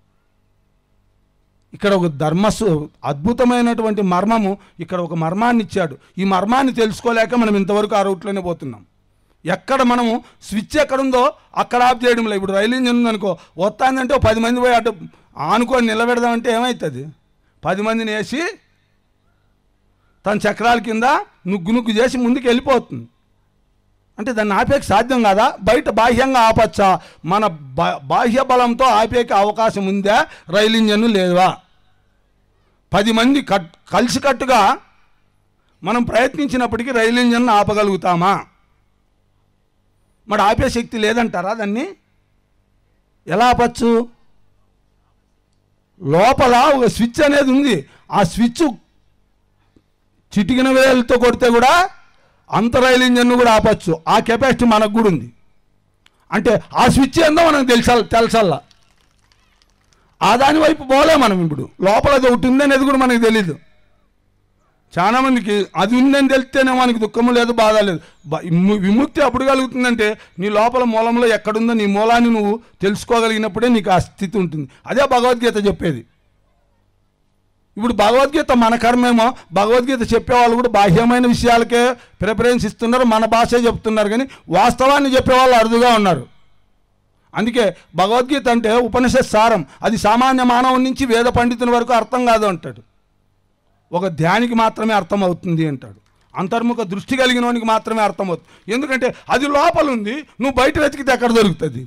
ఇక్కడ ఒక ధర్మస్సు అద్భుతమైనటువంటి మర్మము ఇక్కడ ఒక మర్మాన్ని ఇచ్చాడు ఈ మర్మాన్ని తెలుసుకోలేక మనం ఇంతవరకు ఆ రూట్లోనే పోతున్నాం ఎక్కడ మనము స్విచ్ ఎక్కడుందో అక్కడ ఆఫ్ చేయడం లేదు ఇప్పుడు రైలు ఇంజిన్ ఉందనుకో వస్తుందంటే ఓ పది మంది పోయి అటు ఆనుకొని నిలబెడదామంటే ఏమవుతుంది పది మందిని వేసి తన చక్రాల కింద నుగ్గు నుగ్గు చేసి ముందుకు వెళ్ళిపోతుంది అంటే దాన్ని ఆపేకి సాధ్యం కాదా బయట బాహ్యంగా ఆపచ్చా మన బా- బాహ్య బలంతో ఆపేకి అవకాశం ఉందా రైలు ఇంజన్ లేవా పది మంది కట్ కలిసికట్టుగా మనం ప్రయత్నించినప్పటికీ రైలు ఇంజన్ ఆపగలుగుతామా మరి ఆపే శక్తి లేదంటారా దాన్ని ఎలా ఆపచ్చు లోపల ఒక స్విచ్ అనేది ఉంది ఆ స్విచ్ చిటికిన వేలతో కొడితే కూడా అంత రైలు ఇంజన్ కూడా ఆపచ్చు ఆ కెపాసిటీ మనకు కూడా ఉంది అంటే ఆ స్విచ్ ఏందో మనకు తెలుసాలి తెలుసల్లా ఆ దాని వైపు పోలే మనం ఇప్పుడు లోపల అది ఒకటి ఉందనేది కూడా మనకు తెలీదు చాలా మందికి అది ఉందని తెలిస్తేనే మనకి దుఃఖము లేదు బాధ లేదు బ- విము- విముక్తి అప్పుడు కలుగుతుందంటే నీ లోపల మూలంలో ఎక్కడుందో నీ మూలాన్ని నువ్వు తెలుసుకోగలిగినప్పుడే నీకు ఆ స్థితి ఉంటుంది అదే భగవద్గీత చెప్పేది ఇప్పుడు భగవద్గీత మన కర్మేమో భగవద్గీత చెప్పేవాళ్ళు కూడా బాహ్యమైన విషయాలకే ప్రిఫరెన్స్ ఇస్తున్నారు మన భాషే చెప్తున్నారు కానీ వాస్తవాన్ని చెప్పేవాళ్ళు అరుదుగా ఉన్నారు అందుకే భగవద్గీత అంటే ఉపనిషత్ సారం అది సామాన్య మానవుడి నుంచి వేద పండితుని వరకు అర్థం కాదు అంటాడు ఒక ధ్యానికి మాత్రమే అర్థం అవుతుంది అంటాడు అంతర్ముఖ దృష్టి కలిగిన వానికి మాత్రమే అర్థమవుతుంది ఎందుకంటే అది లోపల ఉంది నువ్వు బయట వెతికితే ఎక్కడ దొరుకుతుంది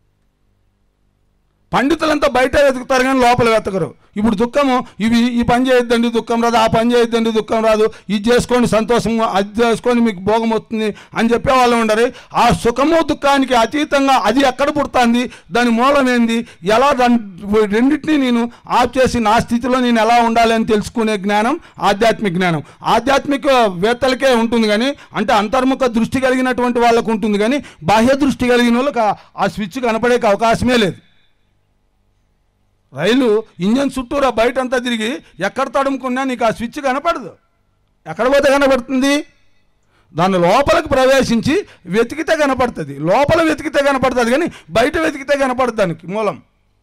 పండితులంతా బయట వెతుకుతారు కానీ లోపల వెతకరు ఇప్పుడు దుఃఖము ఇవి ఈ పని చేయొద్దండి దుఃఖం రాదు ఆ పని చేయొద్దండి దుఃఖం రాదు ఇది చేసుకోండి సంతోషం అది చేసుకొని మీకు భోగం వస్తుంది అని చెప్పే వాళ్ళు ఉండరు ఆ సుఖము దుఃఖానికి అతీతంగా అది ఎక్కడ పుడుతుంది దాని మూలం ఏంది ఎలా దాని రెండింటినీ నేను ఆఫ్ చేసి నా స్థితిలో నేను ఎలా ఉండాలి అని తెలుసుకునే జ్ఞానం ఆధ్యాత్మిక జ్ఞానం ఆధ్యాత్మిక వేత్తలకే ఉంటుంది కానీ అంటే అంతర్ముఖ దృష్టి కలిగినటువంటి వాళ్ళకు ఉంటుంది కానీ బాహ్య దృష్టి కలిగిన వాళ్ళకి ఆ- ఆ స్విచ్ కనపడే అవకాశమే లేదు రైలు ఇంజన్ చుట్టూరా బయట అంతా తిరిగి ఎక్కడ తడుముకున్నా నీకు ఆ స్విచ్ కనపడదు ఎక్కడ పోతే కనపడుతుంది దాని లోపలికి ప్రవేశించి వెతికితే కనపడుతుంది లోపల వెతికితే కనపడుతుంది కానీ బయట వెతికితే కనపడదు దానికి మూలం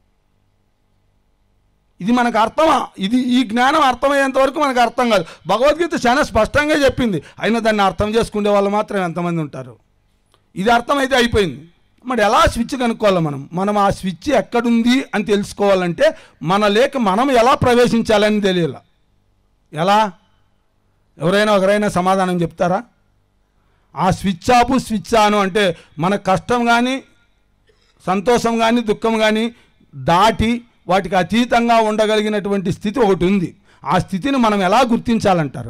ఇది మనకు అర్థమా ఇది ఈ జ్ఞానం అర్థమయ్యేంత వరకు మనకు అర్థం కాదు భగవద్గీత చాలా స్పష్టంగా చెప్పింది అయినా దాన్ని అర్థం చేసుకునే వాళ్ళు మాత్రం ఎంతమంది ఉంటారు ఇది అర్థమైతే అయిపోయింది మరి ఎలా స్విచ్ కనుక్కోవాలి మనం మనం ఆ స్విచ్ ఎక్కడుంది అని తెలుసుకోవాలంటే మన లేక మనం ఎలా ప్రవేశించాలని తెలియాల ఎలా ఎవరైనా ఒకరైనా సమాధానం చెప్తారా ఆ స్విచ్ ఆపు స్విచ్ ఆను అంటే మన కష్టం కానీ సంతోషం కానీ దుఃఖం కానీ దాటి వాటికి అతీతంగా ఉండగలిగినటువంటి స్థితి ఒకటి ఉంది ఆ స్థితిని మనం ఎలా గుర్తించాలంటారు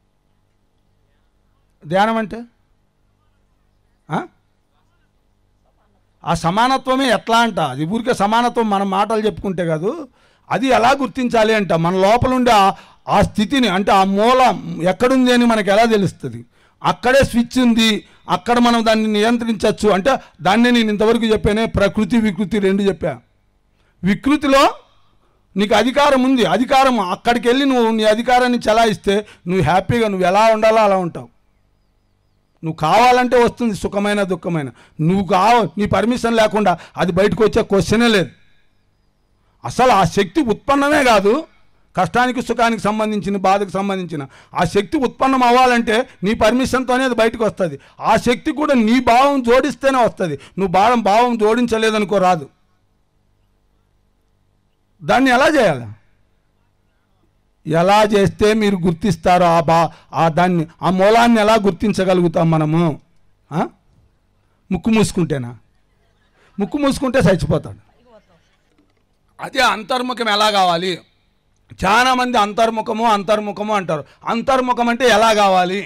ధ్యానం అంటే ఆ? ఆ సమానత్వమే ఎట్లా అంట అది ఊరికే సమానత్వం మన మాటలు చెప్పుకుంటే కాదు అది ఎలా గుర్తించాలి అంట మన లోపల ఉండే ఆ- ఆ స్థితిని అంటే ఆ మూలం ఎక్కడుంది అని మనకు ఎలా తెలుస్తుంది అక్కడే స్విచ్ ఉంది అక్కడ మనం దాన్ని నియంత్రించవచ్చు అంటే దాన్నే నేను ఇంతవరకు చెప్పానే ప్రకృతి వికృతి రెండు చెప్పా వికృతిలో నీకు అధికారం ఉంది అధికారం అక్కడికి వెళ్ళి నువ్వు నీ అధికారాన్ని చలాయిస్తే నువ్వు హ్యాపీగా నువ్వు ఎలా ఉండాలో అలా ఉంటావు నువ్వు కావాలంటే వస్తుంది సుఖమైన దుఃఖమైన నువ్వు కావ నీ పర్మిషన్ లేకుండా అది బయటకు వచ్చే క్వశ్చనే లేదు అసలు ఆ శక్తి ఉత్పన్నమే కాదు కష్టానికి సుఖానికి సంబంధించిన బాధకు సంబంధించిన ఆ శక్తి ఉత్పన్నం అవ్వాలంటే నీ పర్మిషన్తోనే అది బయటకు వస్తుంది ఆ శక్తి కూడా నీ భావం జోడిస్తేనే వస్తుంది నువ్వు భావం భావం జోడించలేదనుకో రాదు దాన్ని ఎలా చేయాలి ఎలా చేస్తే మీరు గుర్తిస్తారో ఆ బా ఆ దాన్ని ఆ మూలాన్ని ఎలా గుర్తించగలుగుతాం మనము ఆ? ముక్కు మూసుకుంటేనా ముక్కు మూసుకుంటే చచ్చిపోతాడు అదే అంతర్ముఖం ఎలా కావాలి చాలా మంది అంతర్ముఖము అంతర్ముఖము అంటారు అంతర్ముఖం అంటే ఎలా కావాలి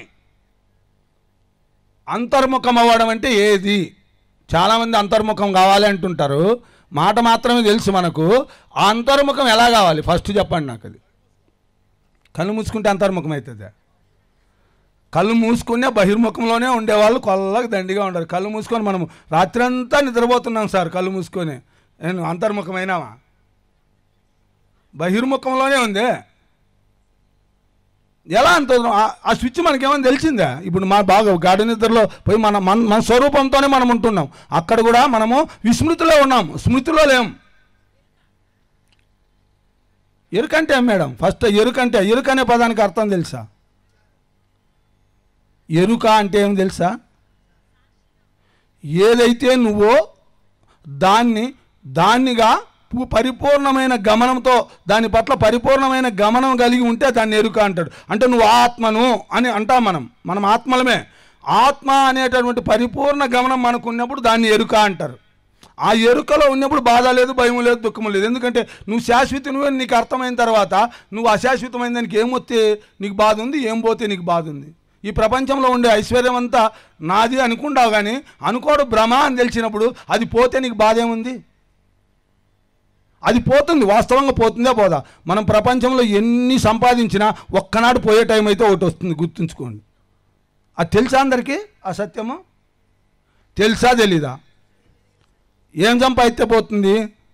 అంతర్ముఖం అవ్వడం అంటే ఏది చాలామంది అంతర్ముఖం కావాలి అంటుంటారు మాట మాత్రమే తెలుసు మనకు ఆ అంతర్ముఖం ఎలా కావాలి ఫస్ట్ చెప్పండి నాకు అది కళ్ళు మూసుకుంటే అంతర్ముఖం అవుతుందా కళ్ళు మూసుకునే బహిర్ముఖంలోనే ఉండేవాళ్ళు కొల్లకి దండిగా ఉండరు కళ్ళు మూసుకొని మనం రాత్రంతా నిద్రపోతున్నాం సార్ కళ్ళు మూసుకొని నేను అంతర్ముఖమైనావా బహిర్ముఖంలోనే ఉందే ఎలా అంత ఆ- ఆ స్విచ్ మనకేమైనా తెలిసిందా ఇప్పుడు మా బాగా గాఢ నిద్రలో పోయి మన మన మన స్వరూపంతోనే మనం ఉంటున్నాం అక్కడ కూడా మనము విస్మృతిలో ఉన్నాం స్మృతిలో లేం ఎరుకంటే ఏం మేడం ఫస్ట్ ఎరుకంటే ఎరుక అనే పదానికి అర్థం తెలుసా ఎరుక అంటే ఏం తెలుసా ఏదైతే నువ్వో దాన్ని దాన్నిగా పు- పరిపూర్ణమైన గమనంతో దాని పట్ల పరిపూర్ణమైన గమనం కలిగి ఉంటే దాన్ని ఎరుక అంటాడు అంటే నువ్వు ఆత్మను అని అంటాం మనం మనం ఆత్మలమే ఆత్మ అనేటటువంటి పరిపూర్ణ గమనం మనకు ఉన్నప్పుడు దాన్ని ఎరుక అంటారు ఆ ఎరుకలో ఉన్నప్పుడు బాధ లేదు భయం లేదు దుఃఖం లేదు ఎందుకంటే నువ్వు శాశ్వత నువ్వే నీకు అర్థమైన తర్వాత నువ్వు అశాశ్వతమైన దానికి ఏం వస్తే నీకు బాధ ఉంది ఏం పోతే నీకు బాధ ఉంది ఈ ప్రపంచంలో ఉండే ఐశ్వర్యం అంతా నాది అనుకుంటావు కానీ అనుకోడు భ్రమ అని తెలిసినప్పుడు అది పోతే నీకు బాధ ఏముంది అది పోతుంది వాస్తవంగా పోతుందే పోదా మనం ప్రపంచంలో ఎన్ని సంపాదించినా ఒక్కనాడు పోయే టైం అయితే ఒకటి వస్తుంది గుర్తుంచుకోండి అది తెలుసా అందరికీ ఆ సత్యము తెలుసా తెలీదా ఏం సంపాదిస్తే పోతుంది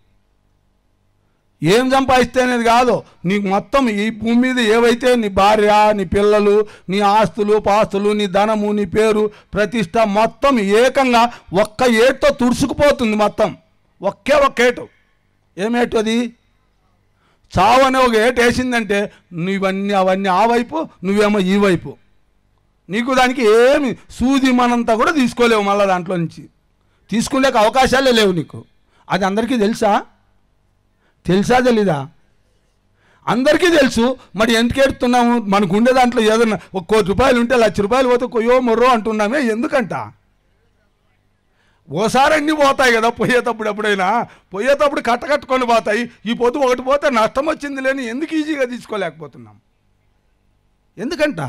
ఏం సంపాదిస్తే అనేది కాదు నీకు మొత్తం ఈ భూమి మీద ఏవైతే నీ భార్య నీ పిల్లలు నీ ఆస్తులు పాస్తులు నీ ధనము నీ పేరు ప్రతిష్ట మొత్తం ఏకంగా ఒక్క ఏటుతో తుడుచుకుపోతుంది మొత్తం ఒకే ఒక్క ఏటు ఏమేటు అది చావు అనే ఒక ఏటు వేసిందంటే నువ్వన్నీ అవన్నీ ఆ వైపు నువ్వేమో ఈ వైపు నీకు దానికి ఏమి సూది మనంతా కూడా తీసుకోలేవు మళ్ళీ దాంట్లో నుంచి తీసుకునేక అవకాశాలే లేవు నీకు అది అందరికీ తెలుసా తెలుసా తెలీదా అందరికీ తెలుసు మరి ఎందుకు ఏడుతున్నాము మనకు ఉండే దాంట్లో ఏదన్నా ఒక కోటి రూపాయలు ఉంటే లక్ష రూపాయలు పోతే కొయ్యో మొర్రో అంటున్నామే ఎందుకంట ఓసారి అన్నీ పోతాయి కదా పోయేటప్పుడు ఎప్పుడైనా పోయేటప్పుడు కట్ట కట్టుకొని పోతాయి ఈ పొద్దు ఒకటి పోతే నష్టం వచ్చింది లేని ఎందుకు ఈజీగా తీసుకోలేకపోతున్నాం ఎందుకంట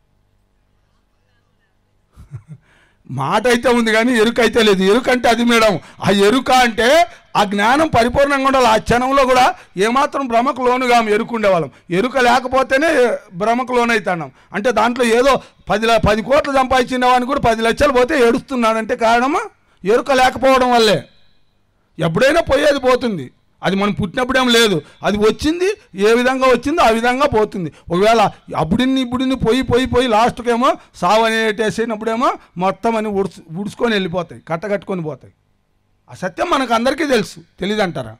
మాట అయితే ఉంది కానీ ఎరుక అయితే లేదు ఎరుక అంటే అది మేడం ఆ ఎరుక అంటే ఆ జ్ఞానం పరిపూర్ణంగా ఉండాలి ఆ క్షణంలో కూడా ఏమాత్రం భ్రమకు లోనుగా ఎరుకు ఉండేవాళ్ళం ఎరుక లేకపోతేనే భ్రమకు లోనవుతున్నాం అంటే దాంట్లో ఏదో పది ల- పది కోట్లు సంపాదించిన వాడిని కూడా పది లక్షలు పోతే ఏడుస్తున్నాడంటే కారణమా ఎరుక లేకపోవడం వల్లే ఎప్పుడైనా పోయేది పోతుంది అది మనం పుట్టినప్పుడేం లేదు అది వచ్చింది ఏ విధంగా వచ్చిందో ఆ విధంగా పోతుంది ఒకవేళ అప్పుడిన్ని ఇప్పుడిన్ని పోయి పోయి పోయి లాస్ట్కేమో సావు అనేటేసినప్పుడేమో మొత్తం అని ఉడుచు ఉడుచుకొని వెళ్ళిపోతాయి కట్టకట్టుకొని పోతాయి ఆ సత్యం మనకు అందరికీ తెలుసు తెలియదంటారా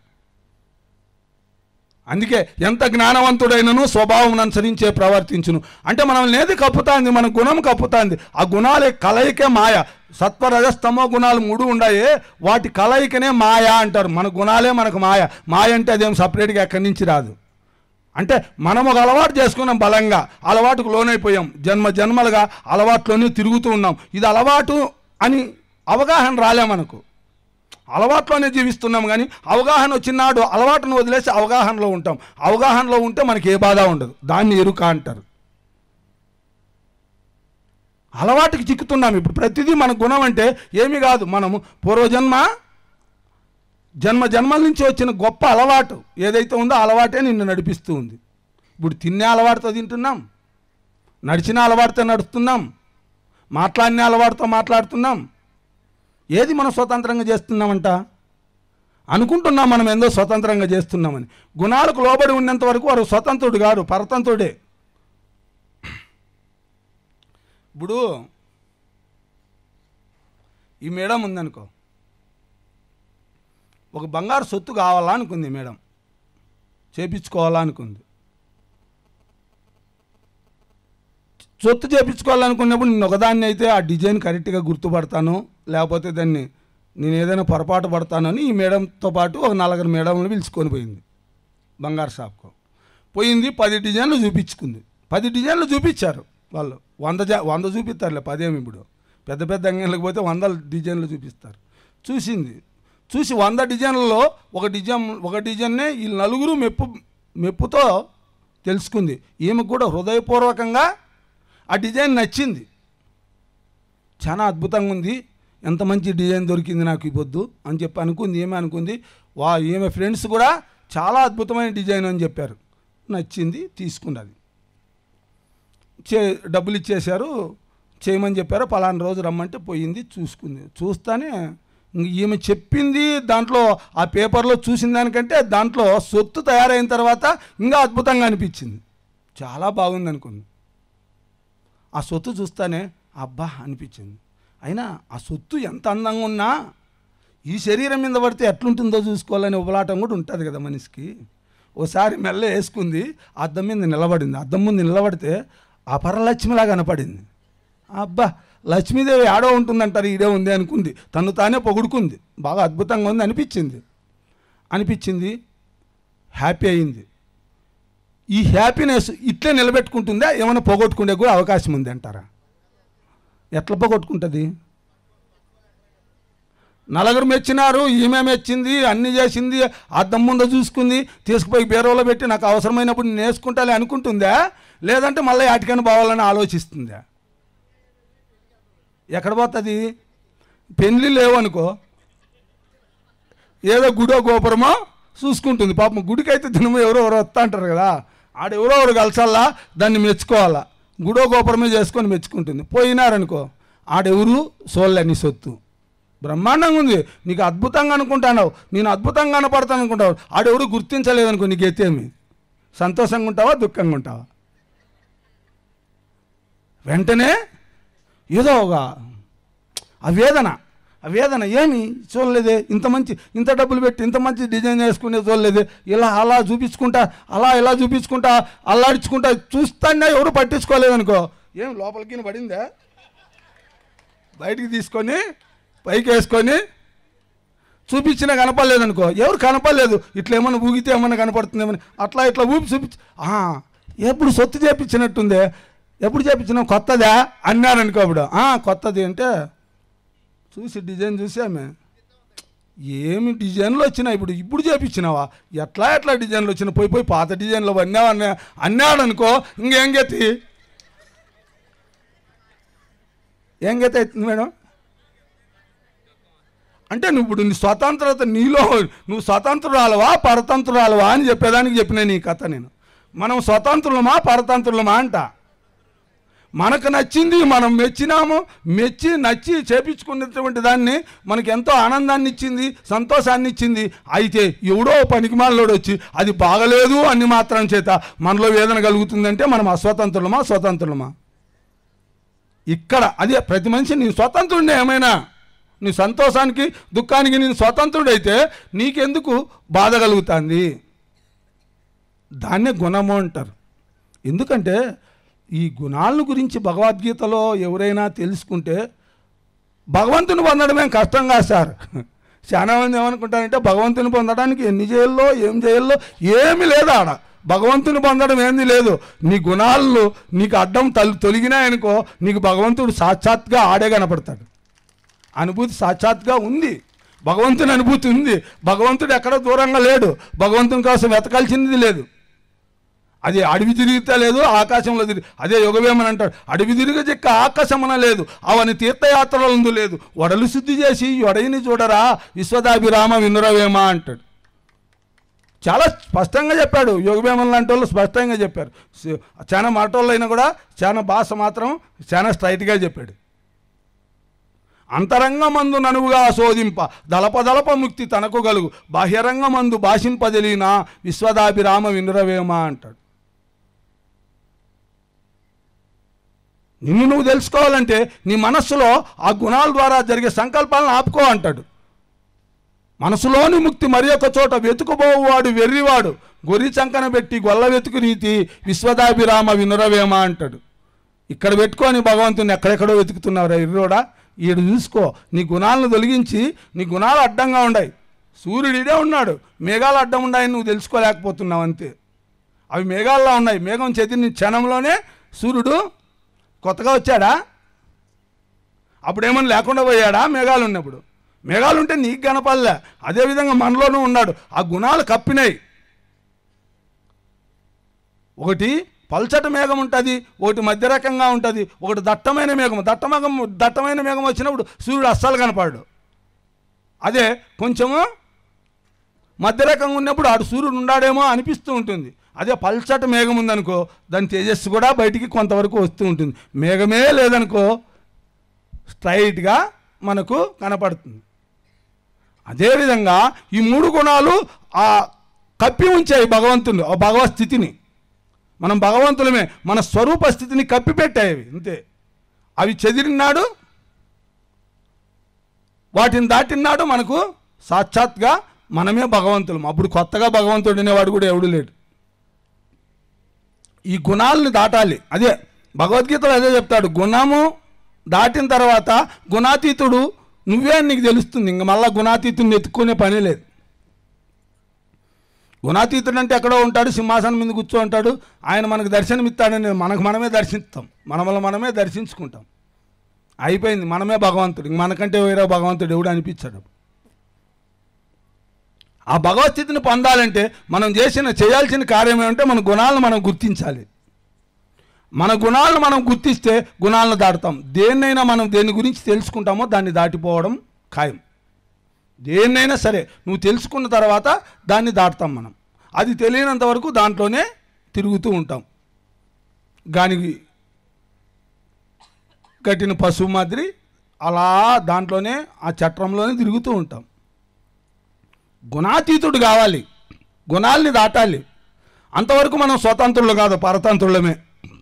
అందుకే ఎంత జ్ఞానవంతుడైనను స్వభావం అనుసరించే ప్రవర్తించును అంటే మనం నేది కప్పుతాంది మన గుణం కప్పుతాంది ఆ గుణాలే కలయికే మాయ సత్వ రజస్తమో గుణాలు మూడు ఉండాయి వాటి కలయికనే మాయ అంటారు మన గుణాలే మనకు మాయ మాయ అంటే అదేం సపరేట్గా ఎక్కడి నుంచి రాదు అంటే మనం ఒక అలవాటు చేసుకున్నాం బలంగా అలవాటుకు లోనైపోయాం జన్మ జన్మలుగా అలవాట్లోనే తిరుగుతూ ఉన్నాం ఇది అలవాటు అని అవగాహన రాలే మనకు అలవాట్లోనే జీవిస్తున్నాం కానీ అవగాహన వచ్చినాడు అలవాటును వదిలేసి అవగాహనలో ఉంటాం అవగాహనలో ఉంటే మనకి ఏ బాధ ఉండదు దాన్ని ఎరుక అంటారు అలవాటుకి చిక్కుతున్నాం ఇప్పుడు ప్రతిదీ మన గుణం అంటే ఏమీ కాదు మనము పూర్వజన్మ జన్మ జన్మల నుంచి వచ్చిన గొప్ప అలవాటు ఏదైతే ఉందో ఆ అలవాటే నిన్ను నడిపిస్తూ ఉంది ఇప్పుడు తినే అలవాటుతో తింటున్నాం నడిచిన అలవాటుతో నడుస్తున్నాం మాట్లాడిన అలవాటుతో మాట్లాడుతున్నాం ఏది మనం స్వతంత్రంగా చేస్తున్నామంట అనుకుంటున్నాం మనం ఎంతో స్వతంత్రంగా చేస్తున్నామని గుణాలకు లోబడి ఉన్నంత వరకు వారు స్వతంత్రుడు కాదు పరతంత్రుడే ఇప్పుడు ఈ మేడం ఉందనుకో ఒక బంగారు సొత్తు కావాలా అనుకుంది ఈ మేడం చేపించుకోవాలా అనుకుంది సొత్తు చేపించుకోవాలనుకున్నప్పుడు నేను ఒకదాన్ని అయితే ఆ డిజైన్ కరెక్ట్గా గుర్తుపడతాను లేకపోతే దాన్ని నేను ఏదైనా పొరపాటు పడతానని ఈ మేడంతో పాటు ఒక నలుగురు మేడంలు పిలుచుకొని పోయింది బంగారు షాప్కు పోయింది పది డిజైన్లు చూపించుకుంది పది డిజైన్లు చూపించారు వాళ్ళు వంద జా వంద చూపిస్తారులే పదేమి ఇప్పుడు పెద్ద పెద్ద అంగన్లకు పోతే వందల డిజైన్లు చూపిస్తారు చూసింది చూసి వంద డిజైన్లలో ఒక డిజైన్ ఒక డిజైన్నే ఈ నలుగురు మెప్పు మెప్పుతో తెలుసుకుంది ఈమెకు కూడా హృదయపూర్వకంగా ఆ డిజైన్ నచ్చింది చాలా అద్భుతంగా ఉంది ఎంత మంచి డిజైన్ దొరికింది నాకు ఈ పొద్దు అని చెప్పి అనుకుంది ఏమి అనుకుంది వా ఈమె ఫ్రెండ్స్ కూడా చాలా అద్భుతమైన డిజైన్ అని చెప్పారు నచ్చింది తీసుకున్నది చే డబ్బులు ఇచ్చేశారు చేయమని చెప్పారు పలానా రోజు రమ్మంటే పోయింది చూసుకుంది చూస్తానే ఇంక ఈమె చెప్పింది దాంట్లో ఆ పేపర్లో చూసిన దానికంటే దాంట్లో సొత్తు తయారైన తర్వాత ఇంకా అద్భుతంగా అనిపించింది చాలా బాగుంది అనుకుంది ఆ సొత్తు చూస్తానే అబ్బా అనిపించింది అయినా ఆ సొత్తు ఎంత అందంగా ఉన్నా ఈ శరీరం మీద పడితే ఎట్లుంటుందో చూసుకోవాలనే ఉబలాటం కూడా ఉంటుంది కదా మనిషికి ఓసారి మెల్ల వేసుకుంది అద్దం మీద నిలబడింది అద్దం ముందు నిలబడితే ఆ పరలక్ష్మిలా కనపడింది అబ్బా లక్ష్మీదేవి ఆడో ఉంటుందంటారు ఈడే ఉంది అనుకుంది తను తానే పొగుడుకుంది బాగా అద్భుతంగా ఉంది అనిపించింది అనిపించింది హ్యాపీ అయింది ఈ హ్యాపీనెస్ ఇట్లే నిలబెట్టుకుంటుందా ఏమైనా పోగొట్టుకునే కూడా అవకాశం ఉంది అంటారా ఎట్లా పోగొట్టుకుంటుంది నలుగురు మెచ్చినారు ఈమె మెచ్చింది అన్ని చేసింది అద్దం ముందు చూసుకుంది తీసుకుపోయి బీరువాలో పెట్టి నాకు అవసరమైనప్పుడు నేను వేసుకుంటాలే అనుకుంటుందా లేదంటే మళ్ళీ వాటికైనా పోవాలని ఆలోచిస్తుందా ఎక్కడ పోతుంది పెళ్ళి లేవనుకో ఏదో గుడో గోపురమో చూసుకుంటుంది పాపం గుడికి అయితే దినము ఎవరో ఎవరో వస్తా అంటారు కదా ఆడెవరో ఎవరు కలిసల్లా దాన్ని మెచ్చుకోవాలా గుడో గోపురమే చేసుకొని మెచ్చుకుంటుంది పోయినారనుకో ఆడెవరు సోళ్ళని సొత్తు బ్రహ్మాండంగా ఉంది నీకు అద్భుతంగా అనుకుంటున్నావు నేను అద్భుతంగా కనపడతాను అనుకుంటావు ఆడెవరు గుర్తించలేదనుకో నీకు ఎత్తేమి సంతోషంగా ఉంటావా దుఃఖంగా ఉంటావా వెంటనే ఏదో ఒక ఆ వేదన ఆ వేదన ఏమి చూడలేదే ఇంత మంచి ఇంత డబ్బులు పెట్టి ఇంత మంచి డిజైన్ వేసుకునే చూడలేదే ఇలా అలా చూపించుకుంటా అలా ఇలా చూపించుకుంటా అల్లాడించుకుంటా చూస్తానే ఎవరు పట్టించుకోలేదనుకో ఏం లోపలికి పడిందా బయటికి తీసుకొని పైకి వేసుకొని చూపించినా కనపడలేదనుకో ఎవరు కనపడలేదు ఇట్లా ఏమన్నా ఊగితే ఏమన్నా కనపడుతుందేమని అట్లా ఇట్లా ఊపి చూపించి "ఆ, ఎప్పుడు సొత్తు చేపించినట్టుందే ఎప్పుడు చేపించినావు కొత్తదా అన్నారనుకో అప్పుడు "ఆ, కొత్తది అంటే చూసి డిజైన్ చూసి ఆమె ఏమి డిజైన్లు వచ్చినాయి ఇప్పుడు ఇప్పుడు చేపించినావా ఎట్లా ఎట్లా డిజైన్లు వచ్చినాయి పోయి పోయి పాత డిజైన్లు అన్నావు అన్నా అన్నాడు అనుకో ఇంకేం గతి ఏం గతి అవుతుంది మేడం అంటే నువ్వు ఇప్పుడు నీ స్వతంత్రత నీలో నువ్వు స్వతంత్రురాలవా పరతంత్రురాలవా అని చెప్పేదానికి చెప్పిన నీ కథ నేను మనం స్వతంత్రులమా పరతంత్రులమా అంట మనకు నచ్చింది మనం మెచ్చినాము మెచ్చి నచ్చి చేపించుకున్నటువంటి దాన్ని మనకి ఎంతో ఆనందాన్ని ఇచ్చింది సంతోషాన్ని ఇచ్చింది అయితే ఎవడో పనికిమాలోడు వచ్చి అది బాగలేదు అని మాత్రం చేత మనలో వేదన కలుగుతుందంటే మనం అస్వతంత్రులమా స్వతంత్రులమా ఇక్కడ అదే ప్రతి మనిషి నీ స్వతంత్రుడే ఏమైనా నీ సంతోషానికి దుఃఖానికి నేను స్వతంత్రుడైతే నీకెందుకు బాధ కలుగుతుంది దాన్నే గుణము అంటారు ఎందుకంటే ఈ గుణాలను గురించి భగవద్గీతలో ఎవరైనా తెలుసుకుంటే భగవంతుని పొందడమే కష్టం కాదు సార్ చాలా మంది ఏమనుకుంటారంటే భగవంతుని పొందడానికి ఎన్ని చేయాలో ఏం చేయాలో ఏమీ లేదు ఆడ భగవంతుని పొందడం ఏంది లేదు నీ గుణాలు నీకు అడ్డం తల్ తొలగినాయనుకో నీకు భగవంతుడు సాక్షాత్గా ఆడే కనపడతాడు అనుభూతి సాక్షాత్గా ఉంది భగవంతుని అనుభూతి ఉంది భగవంతుడు ఎక్కడ దూరంగా లేడు భగవంతుని కోసం వెతకాల్సింది లేదు అది అడవి తిరిగితే లేదు ఆకాశంలో తిరిగి అదే యుగవేమని అంటాడు అడవి తిరిగి చెక్క ఆకాశమన లేదు అవని తీర్థయాత్రలందు లేదు వడలు శుద్ధి చేసి యొడయిని చూడరా విశ్వదాభిరామ వినురవేమ అంటాడు చాలా స్పష్టంగా చెప్పాడు యోగభేమన్ లాంటి వాళ్ళు స్పష్టంగా చెప్పారు స- చాలా మాటోళ్ళు అయినా కూడా చాలా భాష మాత్రం చాలా స్ట్రైట్గా చెప్పాడు అంతరంగమందు ననువుగా శోధింప దళప దళప ముక్తి తనకు గలుగు బాహ్యరంగమందు భాషింపదలిన విశ్వదాభిరామ వినురవేమ అంటాడు నిన్ను నువ్వు తెలుసుకోవాలంటే నీ మనస్సులో ఆ గుణాల ద్వారా జరిగే సంకల్పాలను ఆపుకో అంటాడు మనసులోని ముక్తి మరి ఒక చోట వెతుకుబోవాడు వెర్రివాడు గొర్రి చంకన పెట్టి గొల్ల వెతుకు రీతి విశ్వదాభిరామ వినురవేమ అంటాడు ఇక్కడ పెట్టుకొని భగవంతుని ఎక్కడెక్కడో వెతుకుతున్నావు ఎర్రోడా ఈడు చూసుకో నీ గుణాలను తొలగించి నీ గుణాలు అడ్డంగా ఉన్నాయి సూర్యుడు ఇడే ఉన్నాడు మేఘాలు అడ్డం ఉన్నాయని నువ్వు తెలుసుకోలేకపోతున్నావు అంతే అవి మేఘాల్లో ఉన్నాయి మేఘం చెదిరిన క్షణంలోనే సూర్యుడు కొత్తగా వచ్చాడా అప్పుడేమన్నా లేకుండా పోయాడా మేఘాలు ఉన్నప్పుడు మేఘాలు ఉంటే నీకు కనపడలే అదేవిధంగా మనలోనూ ఉన్నాడు ఆ గుణాలు కప్పినాయి ఒకటి పల్చటి మేఘం ఉంటుంది ఒకటి మధ్య రకంగా ఉంటుంది ఒకటి దట్టమైన మేఘం దట్టమేఘం దట్టమైన మేఘం వచ్చినప్పుడు సూర్యుడు అస్సలు కనపడు అదే కొంచెము మధ్య రకంగా ఉన్నప్పుడు ఆడు సూర్యుడు ఉండాడేమో అనిపిస్తూ ఉంటుంది అదే పల్చటి మేఘం ఉందనుకో దాని తేజస్సు కూడా బయటికి కొంతవరకు వస్తూ ఉంటుంది మేఘమే లేదనుకో స్ట్రైట్గా మనకు కనపడుతుంది అదేవిధంగా ఈ మూడు గుణాలు ఆ కప్పి ఉంచాయి భగవంతుని ఆ భగవత్ స్థితిని మనం భగవంతులమే మన స్వరూప స్థితిని కప్పిపెట్టాయి అవి అంతే అవి చెదిరినాడు వాటిని దాటినాడు మనకు సాక్షాత్గా మనమే భగవంతులం అప్పుడు కొత్తగా భగవంతుడు అనేవాడు కూడా ఎవడు లేడు ఈ గుణాలని దాటాలి అదే భగవద్గీతలో అదే చెప్తాడు గుణము దాటిన తర్వాత గుణాతీతుడు నువ్వే అని నీకు తెలుస్తుంది ఇంక మళ్ళీ గుణాతీతుడిని ఎత్తుక్కునే పని లేదు గుణాతీతుడు అంటే ఎక్కడో ఉంటాడు సింహాసనం మీద కూర్చో ఉంటాడు ఆయన మనకు దర్శనమిస్తాడని మనకు మనమే దర్శిస్తాం మనమల మనమే దర్శించుకుంటాం అయిపోయింది మనమే భగవంతుడు ఇంక మనకంటే వేరే భగవంతుడు ఎవడు అనిపించాడు ఆ భగవస్థితిని పొందాలంటే మనం చేసిన చేయాల్సిన కార్యం ఏమంటే మన గుణాలను మనం గుర్తించాలి మన గుణాలను మనం గుర్తిస్తే గుణాలను దాటుతాం దేన్నైనా మనం దేని గురించి తెలుసుకుంటామో దాన్ని దాటిపోవడం ఖాయం దేన్నైనా సరే నువ్వు తెలుసుకున్న తర్వాత దాన్ని దాటుతాం మనం అది తెలియనంత వరకు దాంట్లోనే తిరుగుతూ ఉంటాం గానికి కట్టిన పశువు మాదిరి అలా దాంట్లోనే ఆ చట్రంలోనే తిరుగుతూ ఉంటాం గుణాతీతుడు కావాలి గుణాల్ని దాటాలి అంతవరకు మనం స్వతంత్రులు కాదు పరతంత్రులమే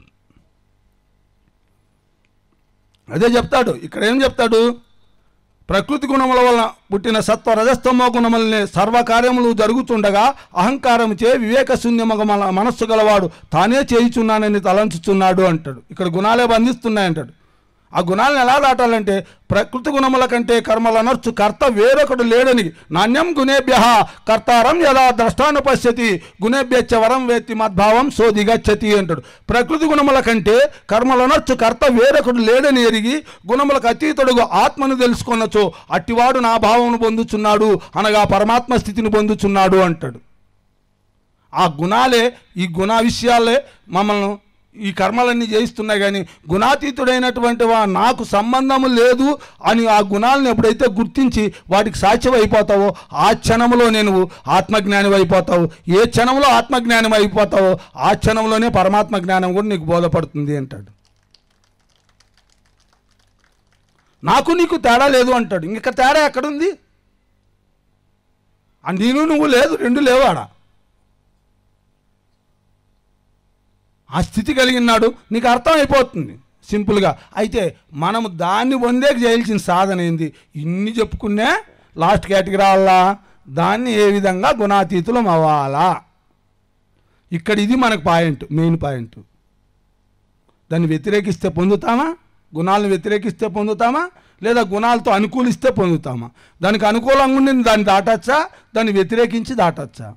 అదే చెప్తాడు ఇక్కడ ఏం చెప్తాడు ప్రకృతి గుణముల వలన పుట్టిన సత్వ రజస్తమో గుణములనే సర్వకార్యములు జరుగుతుండగా అహంకారం చే వివేక శూన్యమగ మన మనస్సు గలవాడు తానే చేయుచున్నానని తలంచుచున్నాడు అంటాడు ఇక్కడ గుణాలే బంధిస్తున్నాయంటాడు ఆ గుణాలను ఎలా దాటాలంటే ప్రకృతి గుణముల కంటే కర్మలనర్చు కర్త వేరొకడు లేడని నాణ్యం గుణేభ్య కర్తారం యదా ద్రష్టాను పశ్యతి గుణేభ్యచ్చ వరం వేత్తి మద్భావం సోదిగచ్చతి అంటాడు ప్రకృతి గుణముల కంటే కర్మలనర్చు కర్త వేరొకడు లేడని ఎరిగి గుణములకు అతీతుడుగు ఆత్మను తెలుసుకొనొచ్చు అట్టివాడు నా భావమును పొందుచున్నాడు అనగా పరమాత్మ స్థితిని పొందుచున్నాడు అంటాడు ఆ గుణాలే ఈ గుణ విషయాలే మమ్మల్ని ఈ కర్మలన్నీ చేయిస్తున్నాయి కానీ గుణాతీతుడైనటువంటి వా నాకు సంబంధము లేదు అని ఆ గుణాలను ఎప్పుడైతే గుర్తించి వాటికి సాక్ష్యం అయిపోతావో ఆ క్షణంలోనే నువ్వు ఆత్మజ్ఞానం అయిపోతావు ఏ క్షణంలో ఆత్మజ్ఞానం అయిపోతావో ఆ క్షణంలోనే పరమాత్మ జ్ఞానం కూడా నీకు బోధపడుతుంది అంటాడు నాకు నీకు తేడా లేదు అంటాడు ఇంక తేడా ఎక్కడుంది ఆ నేను నువ్వు లేదు రెండు లేవు ఆడ ఆ స్థితి కలిగినాడు నీకు అర్థం అయిపోతుంది సింపుల్గా అయితే మనము దాన్ని పొందేకి చేయాల్సిన సాధన ఏంది ఇన్ని చెప్పుకునే లాస్ట్ కేటగిరీ రావాలా దాన్ని ఏ విధంగా గుణాతీతులం అవ్వాలా ఇక్కడ ఇది మనకు పాయింట్ మెయిన్ పాయింట్ దాన్ని వ్యతిరేకిస్తే పొందుతామా గుణాలను వ్యతిరేకిస్తే పొందుతామా లేదా గుణాలతో అనుకూలిస్తే పొందుతామా దానికి అనుకూలంగా ఉండి దాన్ని దాటచ్చా దాన్ని వ్యతిరేకించి దాటచ్చా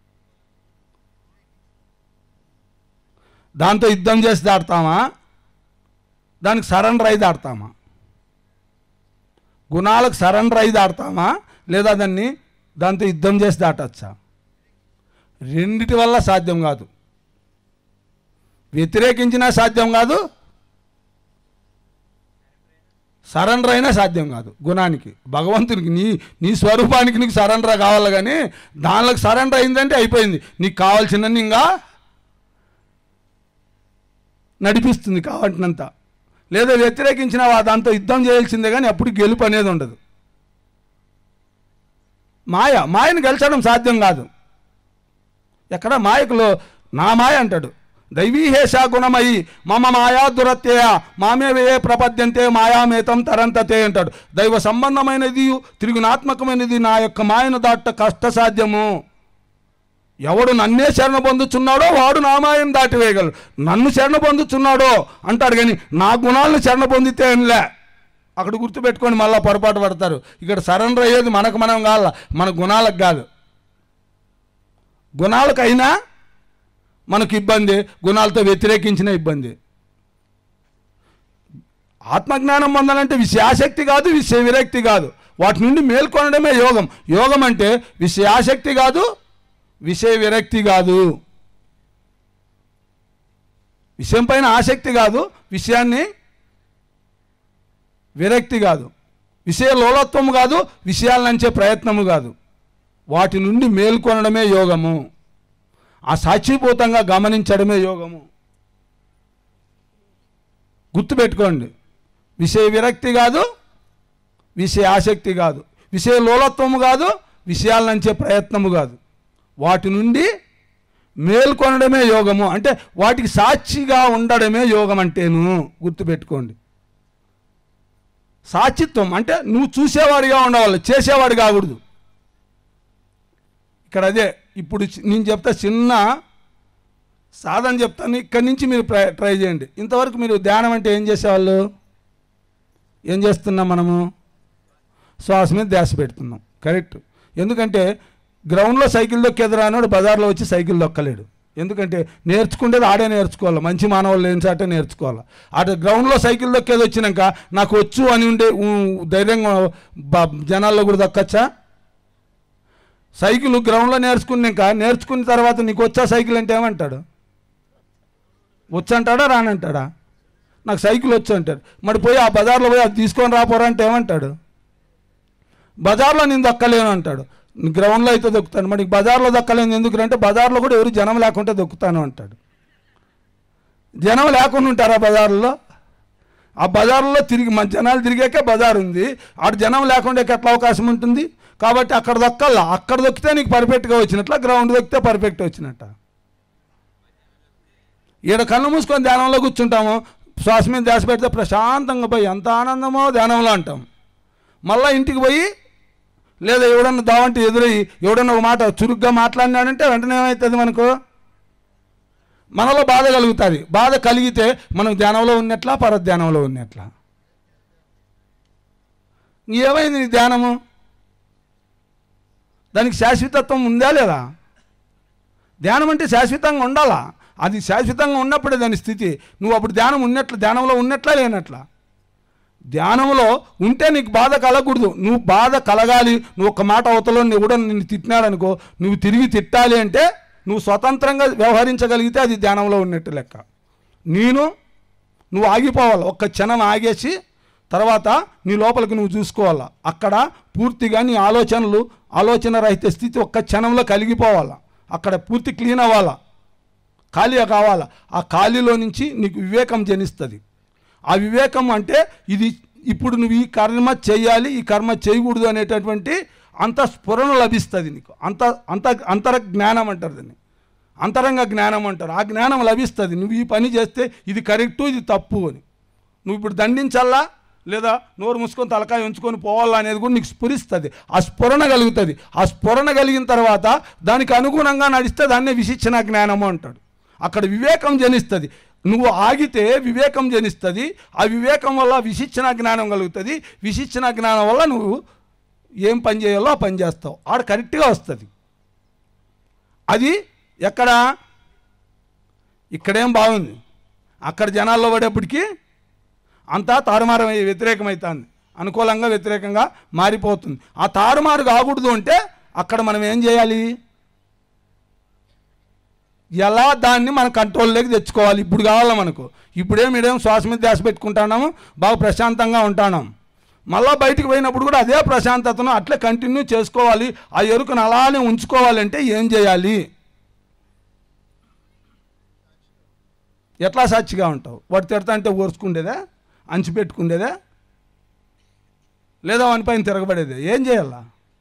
దాంతో యుద్ధం చేసి దాడతామా దానికి సరెండర్ అయి దాడతామా గుణాలకు సరెండర్ అయి దాడతామా లేదా దాన్ని దాంతో యుద్ధం చేసి దాటచ్చా రెండిటి వల్ల సాధ్యం కాదు వ్యతిరేకించినా సాధ్యం కాదు సరెండర్ అయినా సాధ్యం కాదు గుణానికి భగవంతునికి నీ నీ స్వరూపానికి నీకు సరెండర్ కావాలి కానీ దానిలోకి సరెండర్ అయిందంటే అయిపోయింది నీకు కావాల్సిందని ఇంకా నడిపిస్తుంది కావాల్సినంత లేదా వ్యతిరేకించిన దాంతో యుద్ధం చేయాల్సిందే కానీ అప్పుడు గెలుపు అనేది ఉండదు మాయ మాయను గెలిచడం సాధ్యం కాదు ఎక్కడ మాయకులో నా మాయ అంటాడు దైవీహేష గుణమయి మమ మాయా దురత్యయ మామే వే ప్రపద్యంతే మాయామేతం తరంతతే అంటాడు దైవ సంబంధమైనది తిరుగునాత్మకమైనది నా యొక్క మాయను దాట కష్టసాధ్యము ఎవడు నన్నే శరణ పొందుచున్నాడో వాడు నా మాయను దాటివేయగలడు నన్ను శరణ పొందుచున్నాడో అంటాడు కానీ నా గుణాలను శరణ పొందితే అనిలే అక్కడ గుర్తుపెట్టుకొని మళ్ళీ పొరపాటు పడతారు ఇక్కడ సరెండర్ అయ్యేది మనకు మనం కాదు మన గుణాలకు కాదు గుణాలకైనా మనకు ఇబ్బంది గుణాలతో వ్యతిరేకించిన ఇబ్బంది ఆత్మజ్ఞానం పొందాలంటే విషయాశక్తి కాదు విషయ విరక్తి కాదు వాటి నుండి మేల్కొనడమే యోగం యోగం అంటే విషయాశక్తి కాదు విషయ విరక్తి కాదు విషయం పైన ఆసక్తి కాదు విషయాన్ని విరక్తి కాదు విషయ లోలత్వము కాదు విషయాలనంచే ప్రయత్నము కాదు వాటి నుండి మేల్కొనడమే యోగము ఆ సాక్షిభూతంగా గమనించడమే యోగము గుర్తుపెట్టుకోండి విషయ విరక్తి కాదు విషయ ఆసక్తి కాదు విషయ లోలత్వము కాదు విషయాలనంచే ప్రయత్నము కాదు వాటి నుండి మేల్కొనడమే యోగము అంటే వాటికి సాక్షిగా ఉండడమే యోగం అంటేను గుర్తుపెట్టుకోండి సాక్షిత్వం అంటే నువ్వు చూసేవాడిగా ఉండవాలి చేసేవాడు కాకూడదు ఇక్కడ అదే ఇప్పుడు చి- నేను చెప్తా చిన్న సాధన చెప్తాను ఇక్కడి నుంచి మీరు ట్రై ట్రై చేయండి ఇంతవరకు మీరు ధ్యానం అంటే ఏం చేసేవాళ్ళు ఏం చేస్తున్నాం మనము శ్వాస మీద ధ్యాస పెడుతున్నాం కరెక్ట్ ఎందుకంటే గ్రౌండ్లో సైకిల్ దొక్కేదరానోడు బజార్లో వచ్చి సైకిల్ దొక్కలేడు ఎందుకంటే నేర్చుకుంటేది ఆడే నేర్చుకోవాలి మంచి మానవులు లేని చాటే నేర్చుకోవాలి అటు గ్రౌండ్లో సైకిల్ దొక్కేది వచ్చినాక నాకు వచ్చు అని ఉండే ఊ- ధైర్యంగా బ- జనాల్లో కూడా దక్కచ్చా సైకిల్ గ్రౌండ్లో నేర్చుకున్నాక నేర్చుకున్న తర్వాత నీకు వచ్చా సైకిల్ అంటే ఏమంటాడు వచ్చంటాడా రానంటాడా నాకు సైకిల్ వచ్చు అంటాడు మరి పోయి ఆ బజార్లో పోయి అది తీసుకొని రాపోరా అంటే ఏమంటాడు బజార్లో నేను దక్కలేను అంటాడు గ్రౌండ్లో అయితే దొక్కుతాను మరి బజార్లో దక్కలేను ఎందుకు అంటే బజార్లో కూడా ఎవరు జనం లేకుంటే దొక్కుతాను అంటాడు జనం లేకుండా ఉంటారా బజార్లో ఆ బజార్లో తిరిగి మన జనాలు తిరిగాకే బజార్ ఉంది ఆడ జనం లేకుండా ఎట్లా అవకాశం ఉంటుంది కాబట్టి అక్కడ దొక్కల్లా అక్కడ దొక్కితే నీకు పర్ఫెక్ట్గా వచ్చినట్ల గ్రౌండ్ దొక్కితే పర్ఫెక్ట్ వచ్చినట్ట ఈడ కళ్ళు మూసుకొని ధ్యానంలో కూర్చుంటాము శ్వాస మీద ధ్యాస పెడితే ప్రశాంతంగా పోయి ఎంత ఆనందమో ధ్యానంలో అంటాం మళ్ళీ ఇంటికి పోయి లేదా ఎవడన్నా దావంటి ఎదురయ్యి ఎవడన్నా ఒక మాట చురుగ్గా మాట్లాడినాడంటే వెంటనే ఏమవుతుంది మనకు మనలో బాధ కలుగుతుంది బాధ కలిగితే మనం ధ్యానంలో ఉన్నట్లా పరధ్యానంలో ఉన్నట్లా ఏమైంది నీ ధ్యానము దానికి శాశ్వతత్వం ఉందా లేదా ధ్యానం అంటే శాశ్వతంగా ఉండాలా అది శాశ్వతంగా ఉన్నప్పుడే దాని స్థితి నువ్వు అప్పుడు ధ్యానం ఉన్నట్లు ధ్యానంలో ఉన్నట్లా లేనట్లా ధ్యానంలో ఉంటే నీకు బాధ కలగకూడదు నువ్వు బాధ కలగాలి నువ్వు ఒక మాట అవతలో నువ్వు కూడా నిన్ను తిట్టినాడనుకో నువ్వు తిరిగి తిట్టాలి అంటే నువ్వు స్వతంత్రంగా వ్యవహరించగలిగితే అది ధ్యానంలో ఉన్నట్టు లెక్క నేను నువ్వు ఆగిపోవాలి ఒక్క క్షణం ఆగేసి తర్వాత నీ లోపలికి నువ్వు చూసుకోవాలా అక్కడ పూర్తిగా నీ ఆలోచనలు ఆలోచన రహిత స్థితి ఒక్క క్షణంలో కలిగిపోవాలా అక్కడ పూర్తి క్లీన్ అవ్వాలా ఖాళీ కావాలా ఆ ఖాళీలో నుంచి నీకు వివేకం జనిస్తుంది ఆ వివేకం అంటే ఇది ఇప్పుడు నువ్వు ఈ కర్మ చేయాలి ఈ కర్మ చేయకూడదు అనేటటువంటి అంత స్ఫురణ లభిస్తుంది నీకు అంత అంత అంతర జ్ఞానం అంటారు దాన్ని అంతరంగ జ్ఞానం అంటారు ఆ జ్ఞానం లభిస్తుంది నువ్వు ఈ పని చేస్తే ఇది కరెక్టు ఇది తప్పు అని నువ్వు ఇప్పుడు దండించాలా లేదా నోరు మూసుకొని తలకాయ ఉంచుకొని పోవాలా అనేది కూడా నీకు స్ఫురిస్తుంది ఆ స్ఫురణ కలుగుతుంది ఆ స్ఫురణ కలిగిన తర్వాత దానికి అనుగుణంగా నడిస్తే దాన్నే విశిక్షణ జ్ఞానము అంటాడు అక్కడ వివేకం జనిస్తుంది నువ్వు ఆగితే వివేకం జనిస్తుంది ఆ వివేకం వల్ల విశిక్షణ జ్ఞానం కలుగుతుంది విశిక్షణ జ్ఞానం వల్ల నువ్వు ఏం పని చేయాలో ఆ పని చేస్తావు ఆడ కరెక్ట్గా వస్తుంది అది ఎక్కడ ఇక్కడేం బాగుంది అక్కడ జనాల్లో పడేప్పటికీ అంతా తారుమారం అయ్యి వ్యతిరేకమవుతుంది అనుకూలంగా వ్యతిరేకంగా మారిపోతుంది ఆ తారుమారు కాకూడదు అంటే అక్కడ మనం ఏం చేయాలి ఎలా దాన్ని మన కంట్రోల్లోకి తెచ్చుకోవాలి ఇప్పుడు కావాలా మనకు ఇప్పుడేం ఇడేం శ్వాస మీద ధ్యాస పెట్టుకుంటున్నాము బాగా ప్రశాంతంగా ఉంటున్నాం మళ్ళా బయటికి పోయినప్పుడు కూడా అదే ప్రశాంతతను అట్లే కంటిన్యూ చేసుకోవాలి ఆ ఎరుకను అలానే ఉంచుకోవాలంటే ఏం చేయాలి ఎట్లా సాక్షిగా ఉంటావు వాడు తిడతా అంటే ఓర్చుకుండేదా అంచిపెట్టుకుండేదే లేదా వాని పైన తిరగబడేదే ఏం చేయాలా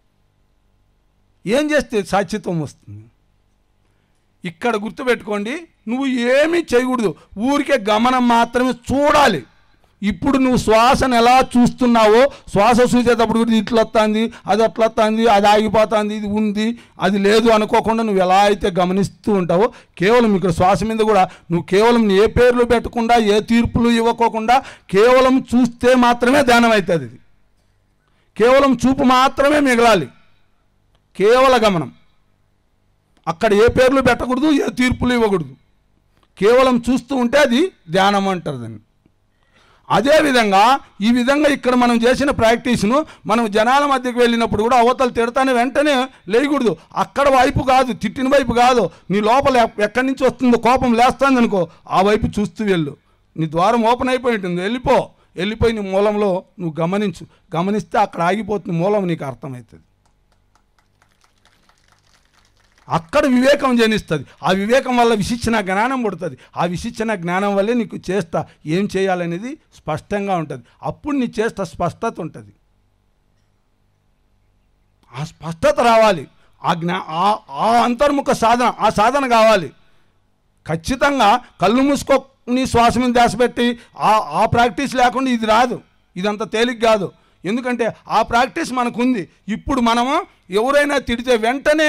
ఏం చేస్తే సాక్షిత్వం వస్తుంది ఇక్కడ గుర్తుపెట్టుకోండి నువ్వు ఏమీ చేయకూడదు ఊరికే గమనం మాత్రమే చూడాలి ఇప్పుడు నువ్వు శ్వాసను ఎలా చూస్తున్నావో శ్వాస చూసేటప్పుడు కూడా ఇట్లా వస్తుంది అది అట్లా వస్తుంది అది ఆగిపోతుంది ఇది ఉంది అది లేదు అనుకోకుండా నువ్వు ఎలా అయితే గమనిస్తూ ఉంటావో కేవలం ఇక్కడ శ్వాస మీద కూడా నువ్వు కేవలం ఏ పేర్లు పెట్టకుండా ఏ తీర్పులు ఇవ్వకోకుండా కేవలం చూస్తే మాత్రమే ధ్యానం అవుతుంది ఇది కేవలం చూపు మాత్రమే మిగలాలి కేవల గమనం అక్కడ ఏ పేర్లు పెట్టకూడదు ఏ తీర్పులు ఇవ్వకూడదు కేవలం చూస్తూ ఉంటే అది ధ్యానం అంటారు దాన్ని అదేవిధంగా ఈ విధంగా ఇక్కడ మనం చేసిన ప్రాక్టీస్ను మనం జనాల మధ్యకి వెళ్ళినప్పుడు కూడా అవతలు తిడతానే వెంటనే లేయకూడదు అక్కడ వైపు కాదు తిట్టిన వైపు కాదు నీ లోపల ఎక్- ఎక్కడి నుంచి వస్తుందో కోపం లేస్తుంది అనుకో ఆ వైపు చూస్తూ వెళ్ళు నీ ద్వారం ఓపెన్ అయిపోయి ఉంటుంది వెళ్ళిపో వెళ్ళిపోయి నీ మూలంలో నువ్వు గమనించు గమనిస్తే అక్కడ ఆగిపోతుంది మూలం నీకు అర్థమవుతుంది అక్కడ వివేకం జనిస్తుంది ఆ వివేకం వల్ల విశిక్షణ జ్ఞానం పుడుతుంది ఆ విశిక్షణ జ్ఞానం వల్లే నీకు చేస్తా ఏం చేయాలనేది స్పష్టంగా ఉంటుంది అప్పుడు నీ చేస్తా స్పష్టత ఉంటుంది ఆ స్పష్టత రావాలి ఆ జ్ఞా ఆ- ఆ అంతర్ముఖ సాధన ఆ సాధన కావాలి ఖచ్చితంగా కళ్ళు మూసుకొని శ్వాస మీద ధ్యాస పెట్టి ఆ ఆ ప్రాక్టీస్ లేకుండా ఇది రాదు ఇదంత తేలిక కాదు ఎందుకంటే ఆ ప్రాక్టీస్ మనకుంది ఇప్పుడు మనము ఎవరైనా తిడితే వెంటనే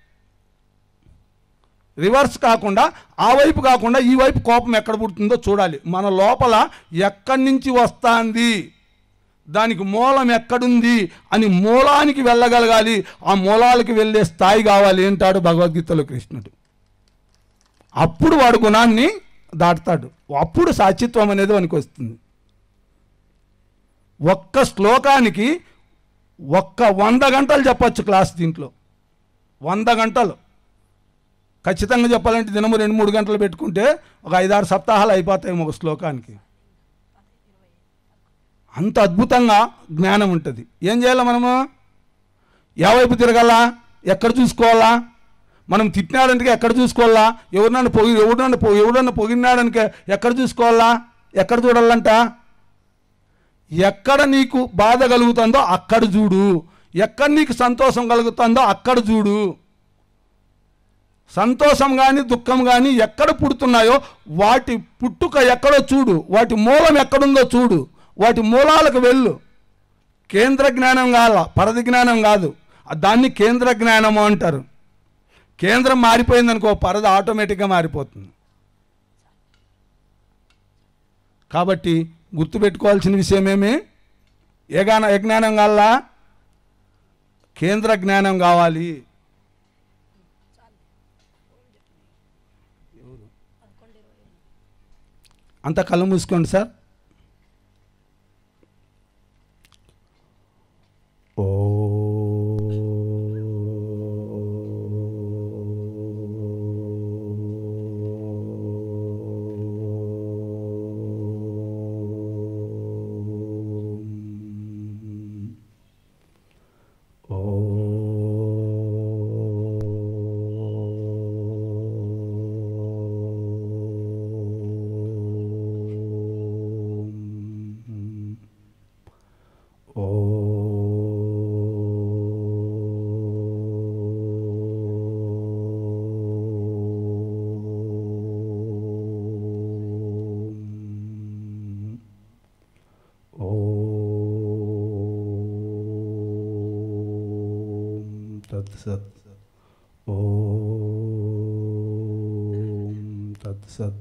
రివర్స్ కాకుండా ఆ వైపు కాకుండా ఈ వైపు కోపం ఎక్కడ పుడుతుందో చూడాలి మన లోపల ఎక్కడి నుంచి వస్తుంది దానికి మూలం ఎక్కడుంది అని మూలానికి వెళ్ళగలగాలి ఆ మూలాలకు వెళ్ళే స్థాయి కావాలి అంటాడు భగవద్గీతలో కృష్ణుడు అప్పుడు వాడు గుణాన్ని దాటుతాడు అప్పుడు సాచిత్వం అనేది వానికి వస్తుంది ఒక్క శ్లోకానికి ఒక్క వంద గంటలు చెప్పొచ్చు క్లాస్ దీంట్లో వంద గంటలు ఖచ్చితంగా చెప్పాలంటే దినము రెండు మూడు గంటలు పెట్టుకుంటే ఒక ఐదారు సప్తాహాలు అయిపోతాయి ఒక శ్లోకానికి అంత అద్భుతంగా జ్ఞానం ఉంటుంది ఏం చేయాలి మనము ఏ వైపు తిరగాలా ఎక్కడ చూసుకోవాలా మనం తిట్టినాడంటే ఎక్కడ చూసుకోవాలా ఎవరినన్నా పొగి ఎవరినన్నా పొగి ఎవడన్నా పొగినాడనికే ఎక్కడ చూసుకోవాలా ఎక్కడ చూడాలంట ఎక్కడ నీకు బాధ కలుగుతుందో అక్కడ చూడు ఎక్కడ నీకు సంతోషం కలుగుతుందో అక్కడ చూడు సంతోషం కానీ దుఃఖం కానీ ఎక్కడ పుడుతున్నాయో వాటి పుట్టుక ఎక్కడో చూడు వాటి మూలం ఎక్కడుందో చూడు వాటి మూలాలకు వెళ్ళు కేంద్ర జ్ఞానం కాల పరది జ్ఞానం కాదు దాన్ని కేంద్ర జ్ఞానము అంటారు కేంద్రం మారిపోయిందనుకో పరద ఆటోమేటిక్గా మారిపోతుంది కాబట్టి గుర్తుపెట్టుకోవాల్సిన విషయం ఏమి ఏ గాన ఏ జ్ఞానం కావాలా కేంద్ర జ్ఞానం కావాలి అంత కళ్ళు మూసుకోండి సార్ ఓ తత్సత్ ఓం తత్సత్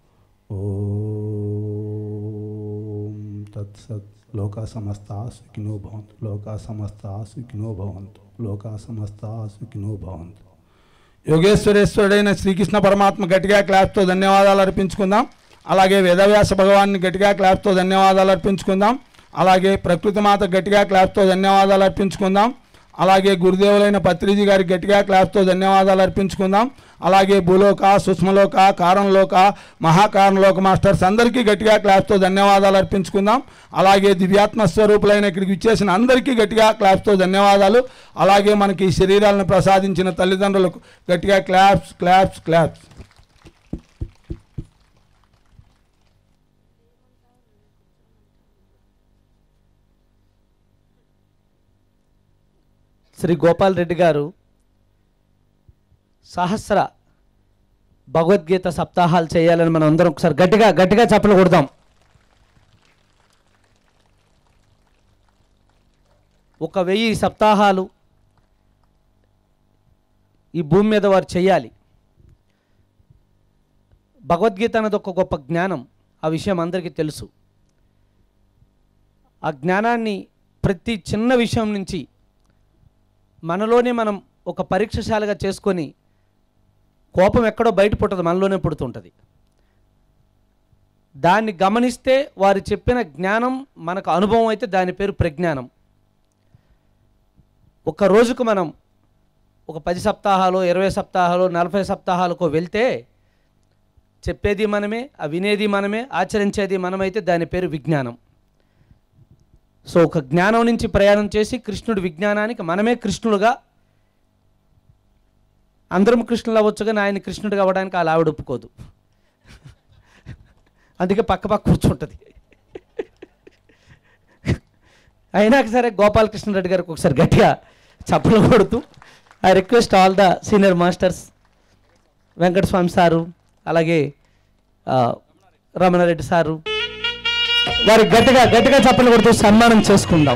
ఓం తత్సత్ లోకా సమస్త సుఖినో భవంతు లోకా సమస్త సుఖినో భవంతు లోకా సమస్త సుఖినో భవంతు యోగేశ్వరేశ్వరుడైన శ్రీకృష్ణ పరమాత్మ గట్టిగా క్లాప్తో ధన్యవాదాలు అర్పించుకుందాం అలాగే వేదవ్యాస భగవాన్ని గట్టిగా క్లాప్తో ధన్యవాదాలు అర్పించుకుందాం అలాగే ప్రకృతి మాత గట్టిగా క్లాప్తో ధన్యవాదాలు అర్పించుకుందాం అలాగే గురుదేవులైన పత్రిజీ గారికి గట్టిగా క్లాప్తో ధన్యవాదాలు అర్పించుకుందాం అలాగే భూలోక సూక్ష్మలోక కారంలోక మహాకారంలోక మాస్టర్స్ అందరికీ గట్టిగా క్లాప్తో ధన్యవాదాలు అర్పించుకుందాం అలాగే దివ్యాత్మ స్వరూపులైన ఇక్కడికి ఇచ్చేసిన అందరికీ గట్టిగా క్లాప్తో ధన్యవాదాలు అలాగే మనకి ఈ శరీరాలను ప్రసాదించిన తల్లిదండ్రులకు గట్టిగా claps claps claps Shri Gopal Reddy గారు సహస్ర భగవద్గీత సప్తాహాలు చేయాలని మనం అందరం ఒకసారి గట్టిగా గట్టిగా చప్పలు కొడదాం ఒక వెయ్యి సప్తాహాలు ఈ భూమి మీద వారు చేయాలి భగవద్గీత అనేది ఒక గొప్ప జ్ఞానం ఆ విషయం అందరికీ తెలుసు ఆ జ్ఞానాన్ని ప్రతి చిన్న విషయం నుంచి మనలోనే మనం ఒక పరీక్షశాలగా చేసుకొని కోపం ఎక్కడో బయట పుట్టదు మనలోనే పుడుతుంటుంది దాన్ని గమనిస్తే వారు చెప్పిన జ్ఞానం మనకు అనుభవం అయితే దాని పేరు ప్రజ్ఞానం ఒక రోజుకు మనం ఒక పది సప్తాహాలు ఇరవై సప్తాహాలు నలభై సప్తాహాలకు వెళ్తే చెప్పేది మనమే ఆ వినేది మనమే ఆచరించేది మనమైతే దాని పేరు విజ్ఞానం సో ఒక జ్ఞానం నుంచి ప్రయాణం చేసి కృష్ణుడి విజ్ఞానానికి మనమే కృష్ణుడుగా అందరం కృష్ణులు అవ్వచ్చు కానీ ఆయన కృష్ణుడిగా అవ్వడానికి అలా ఆవిడ ఒప్పుకోదు అందుకే పక్క పక్క కూర్చుంటుంది అయినా సరే గోపాలకృష్ణరెడ్డి గారికి ఒకసారి గట్టిగా చప్పలు కొడుతూ I request all the senior masters Venkataswamy sir అలాగే ఆ, రమణారెడ్డి సారు వారికి గట్టిగా గట్టిగా చప్పలు కొడుతూ సన్మానం చేసుకుందాం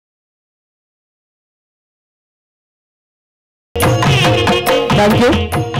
థ్యాంక్ యూ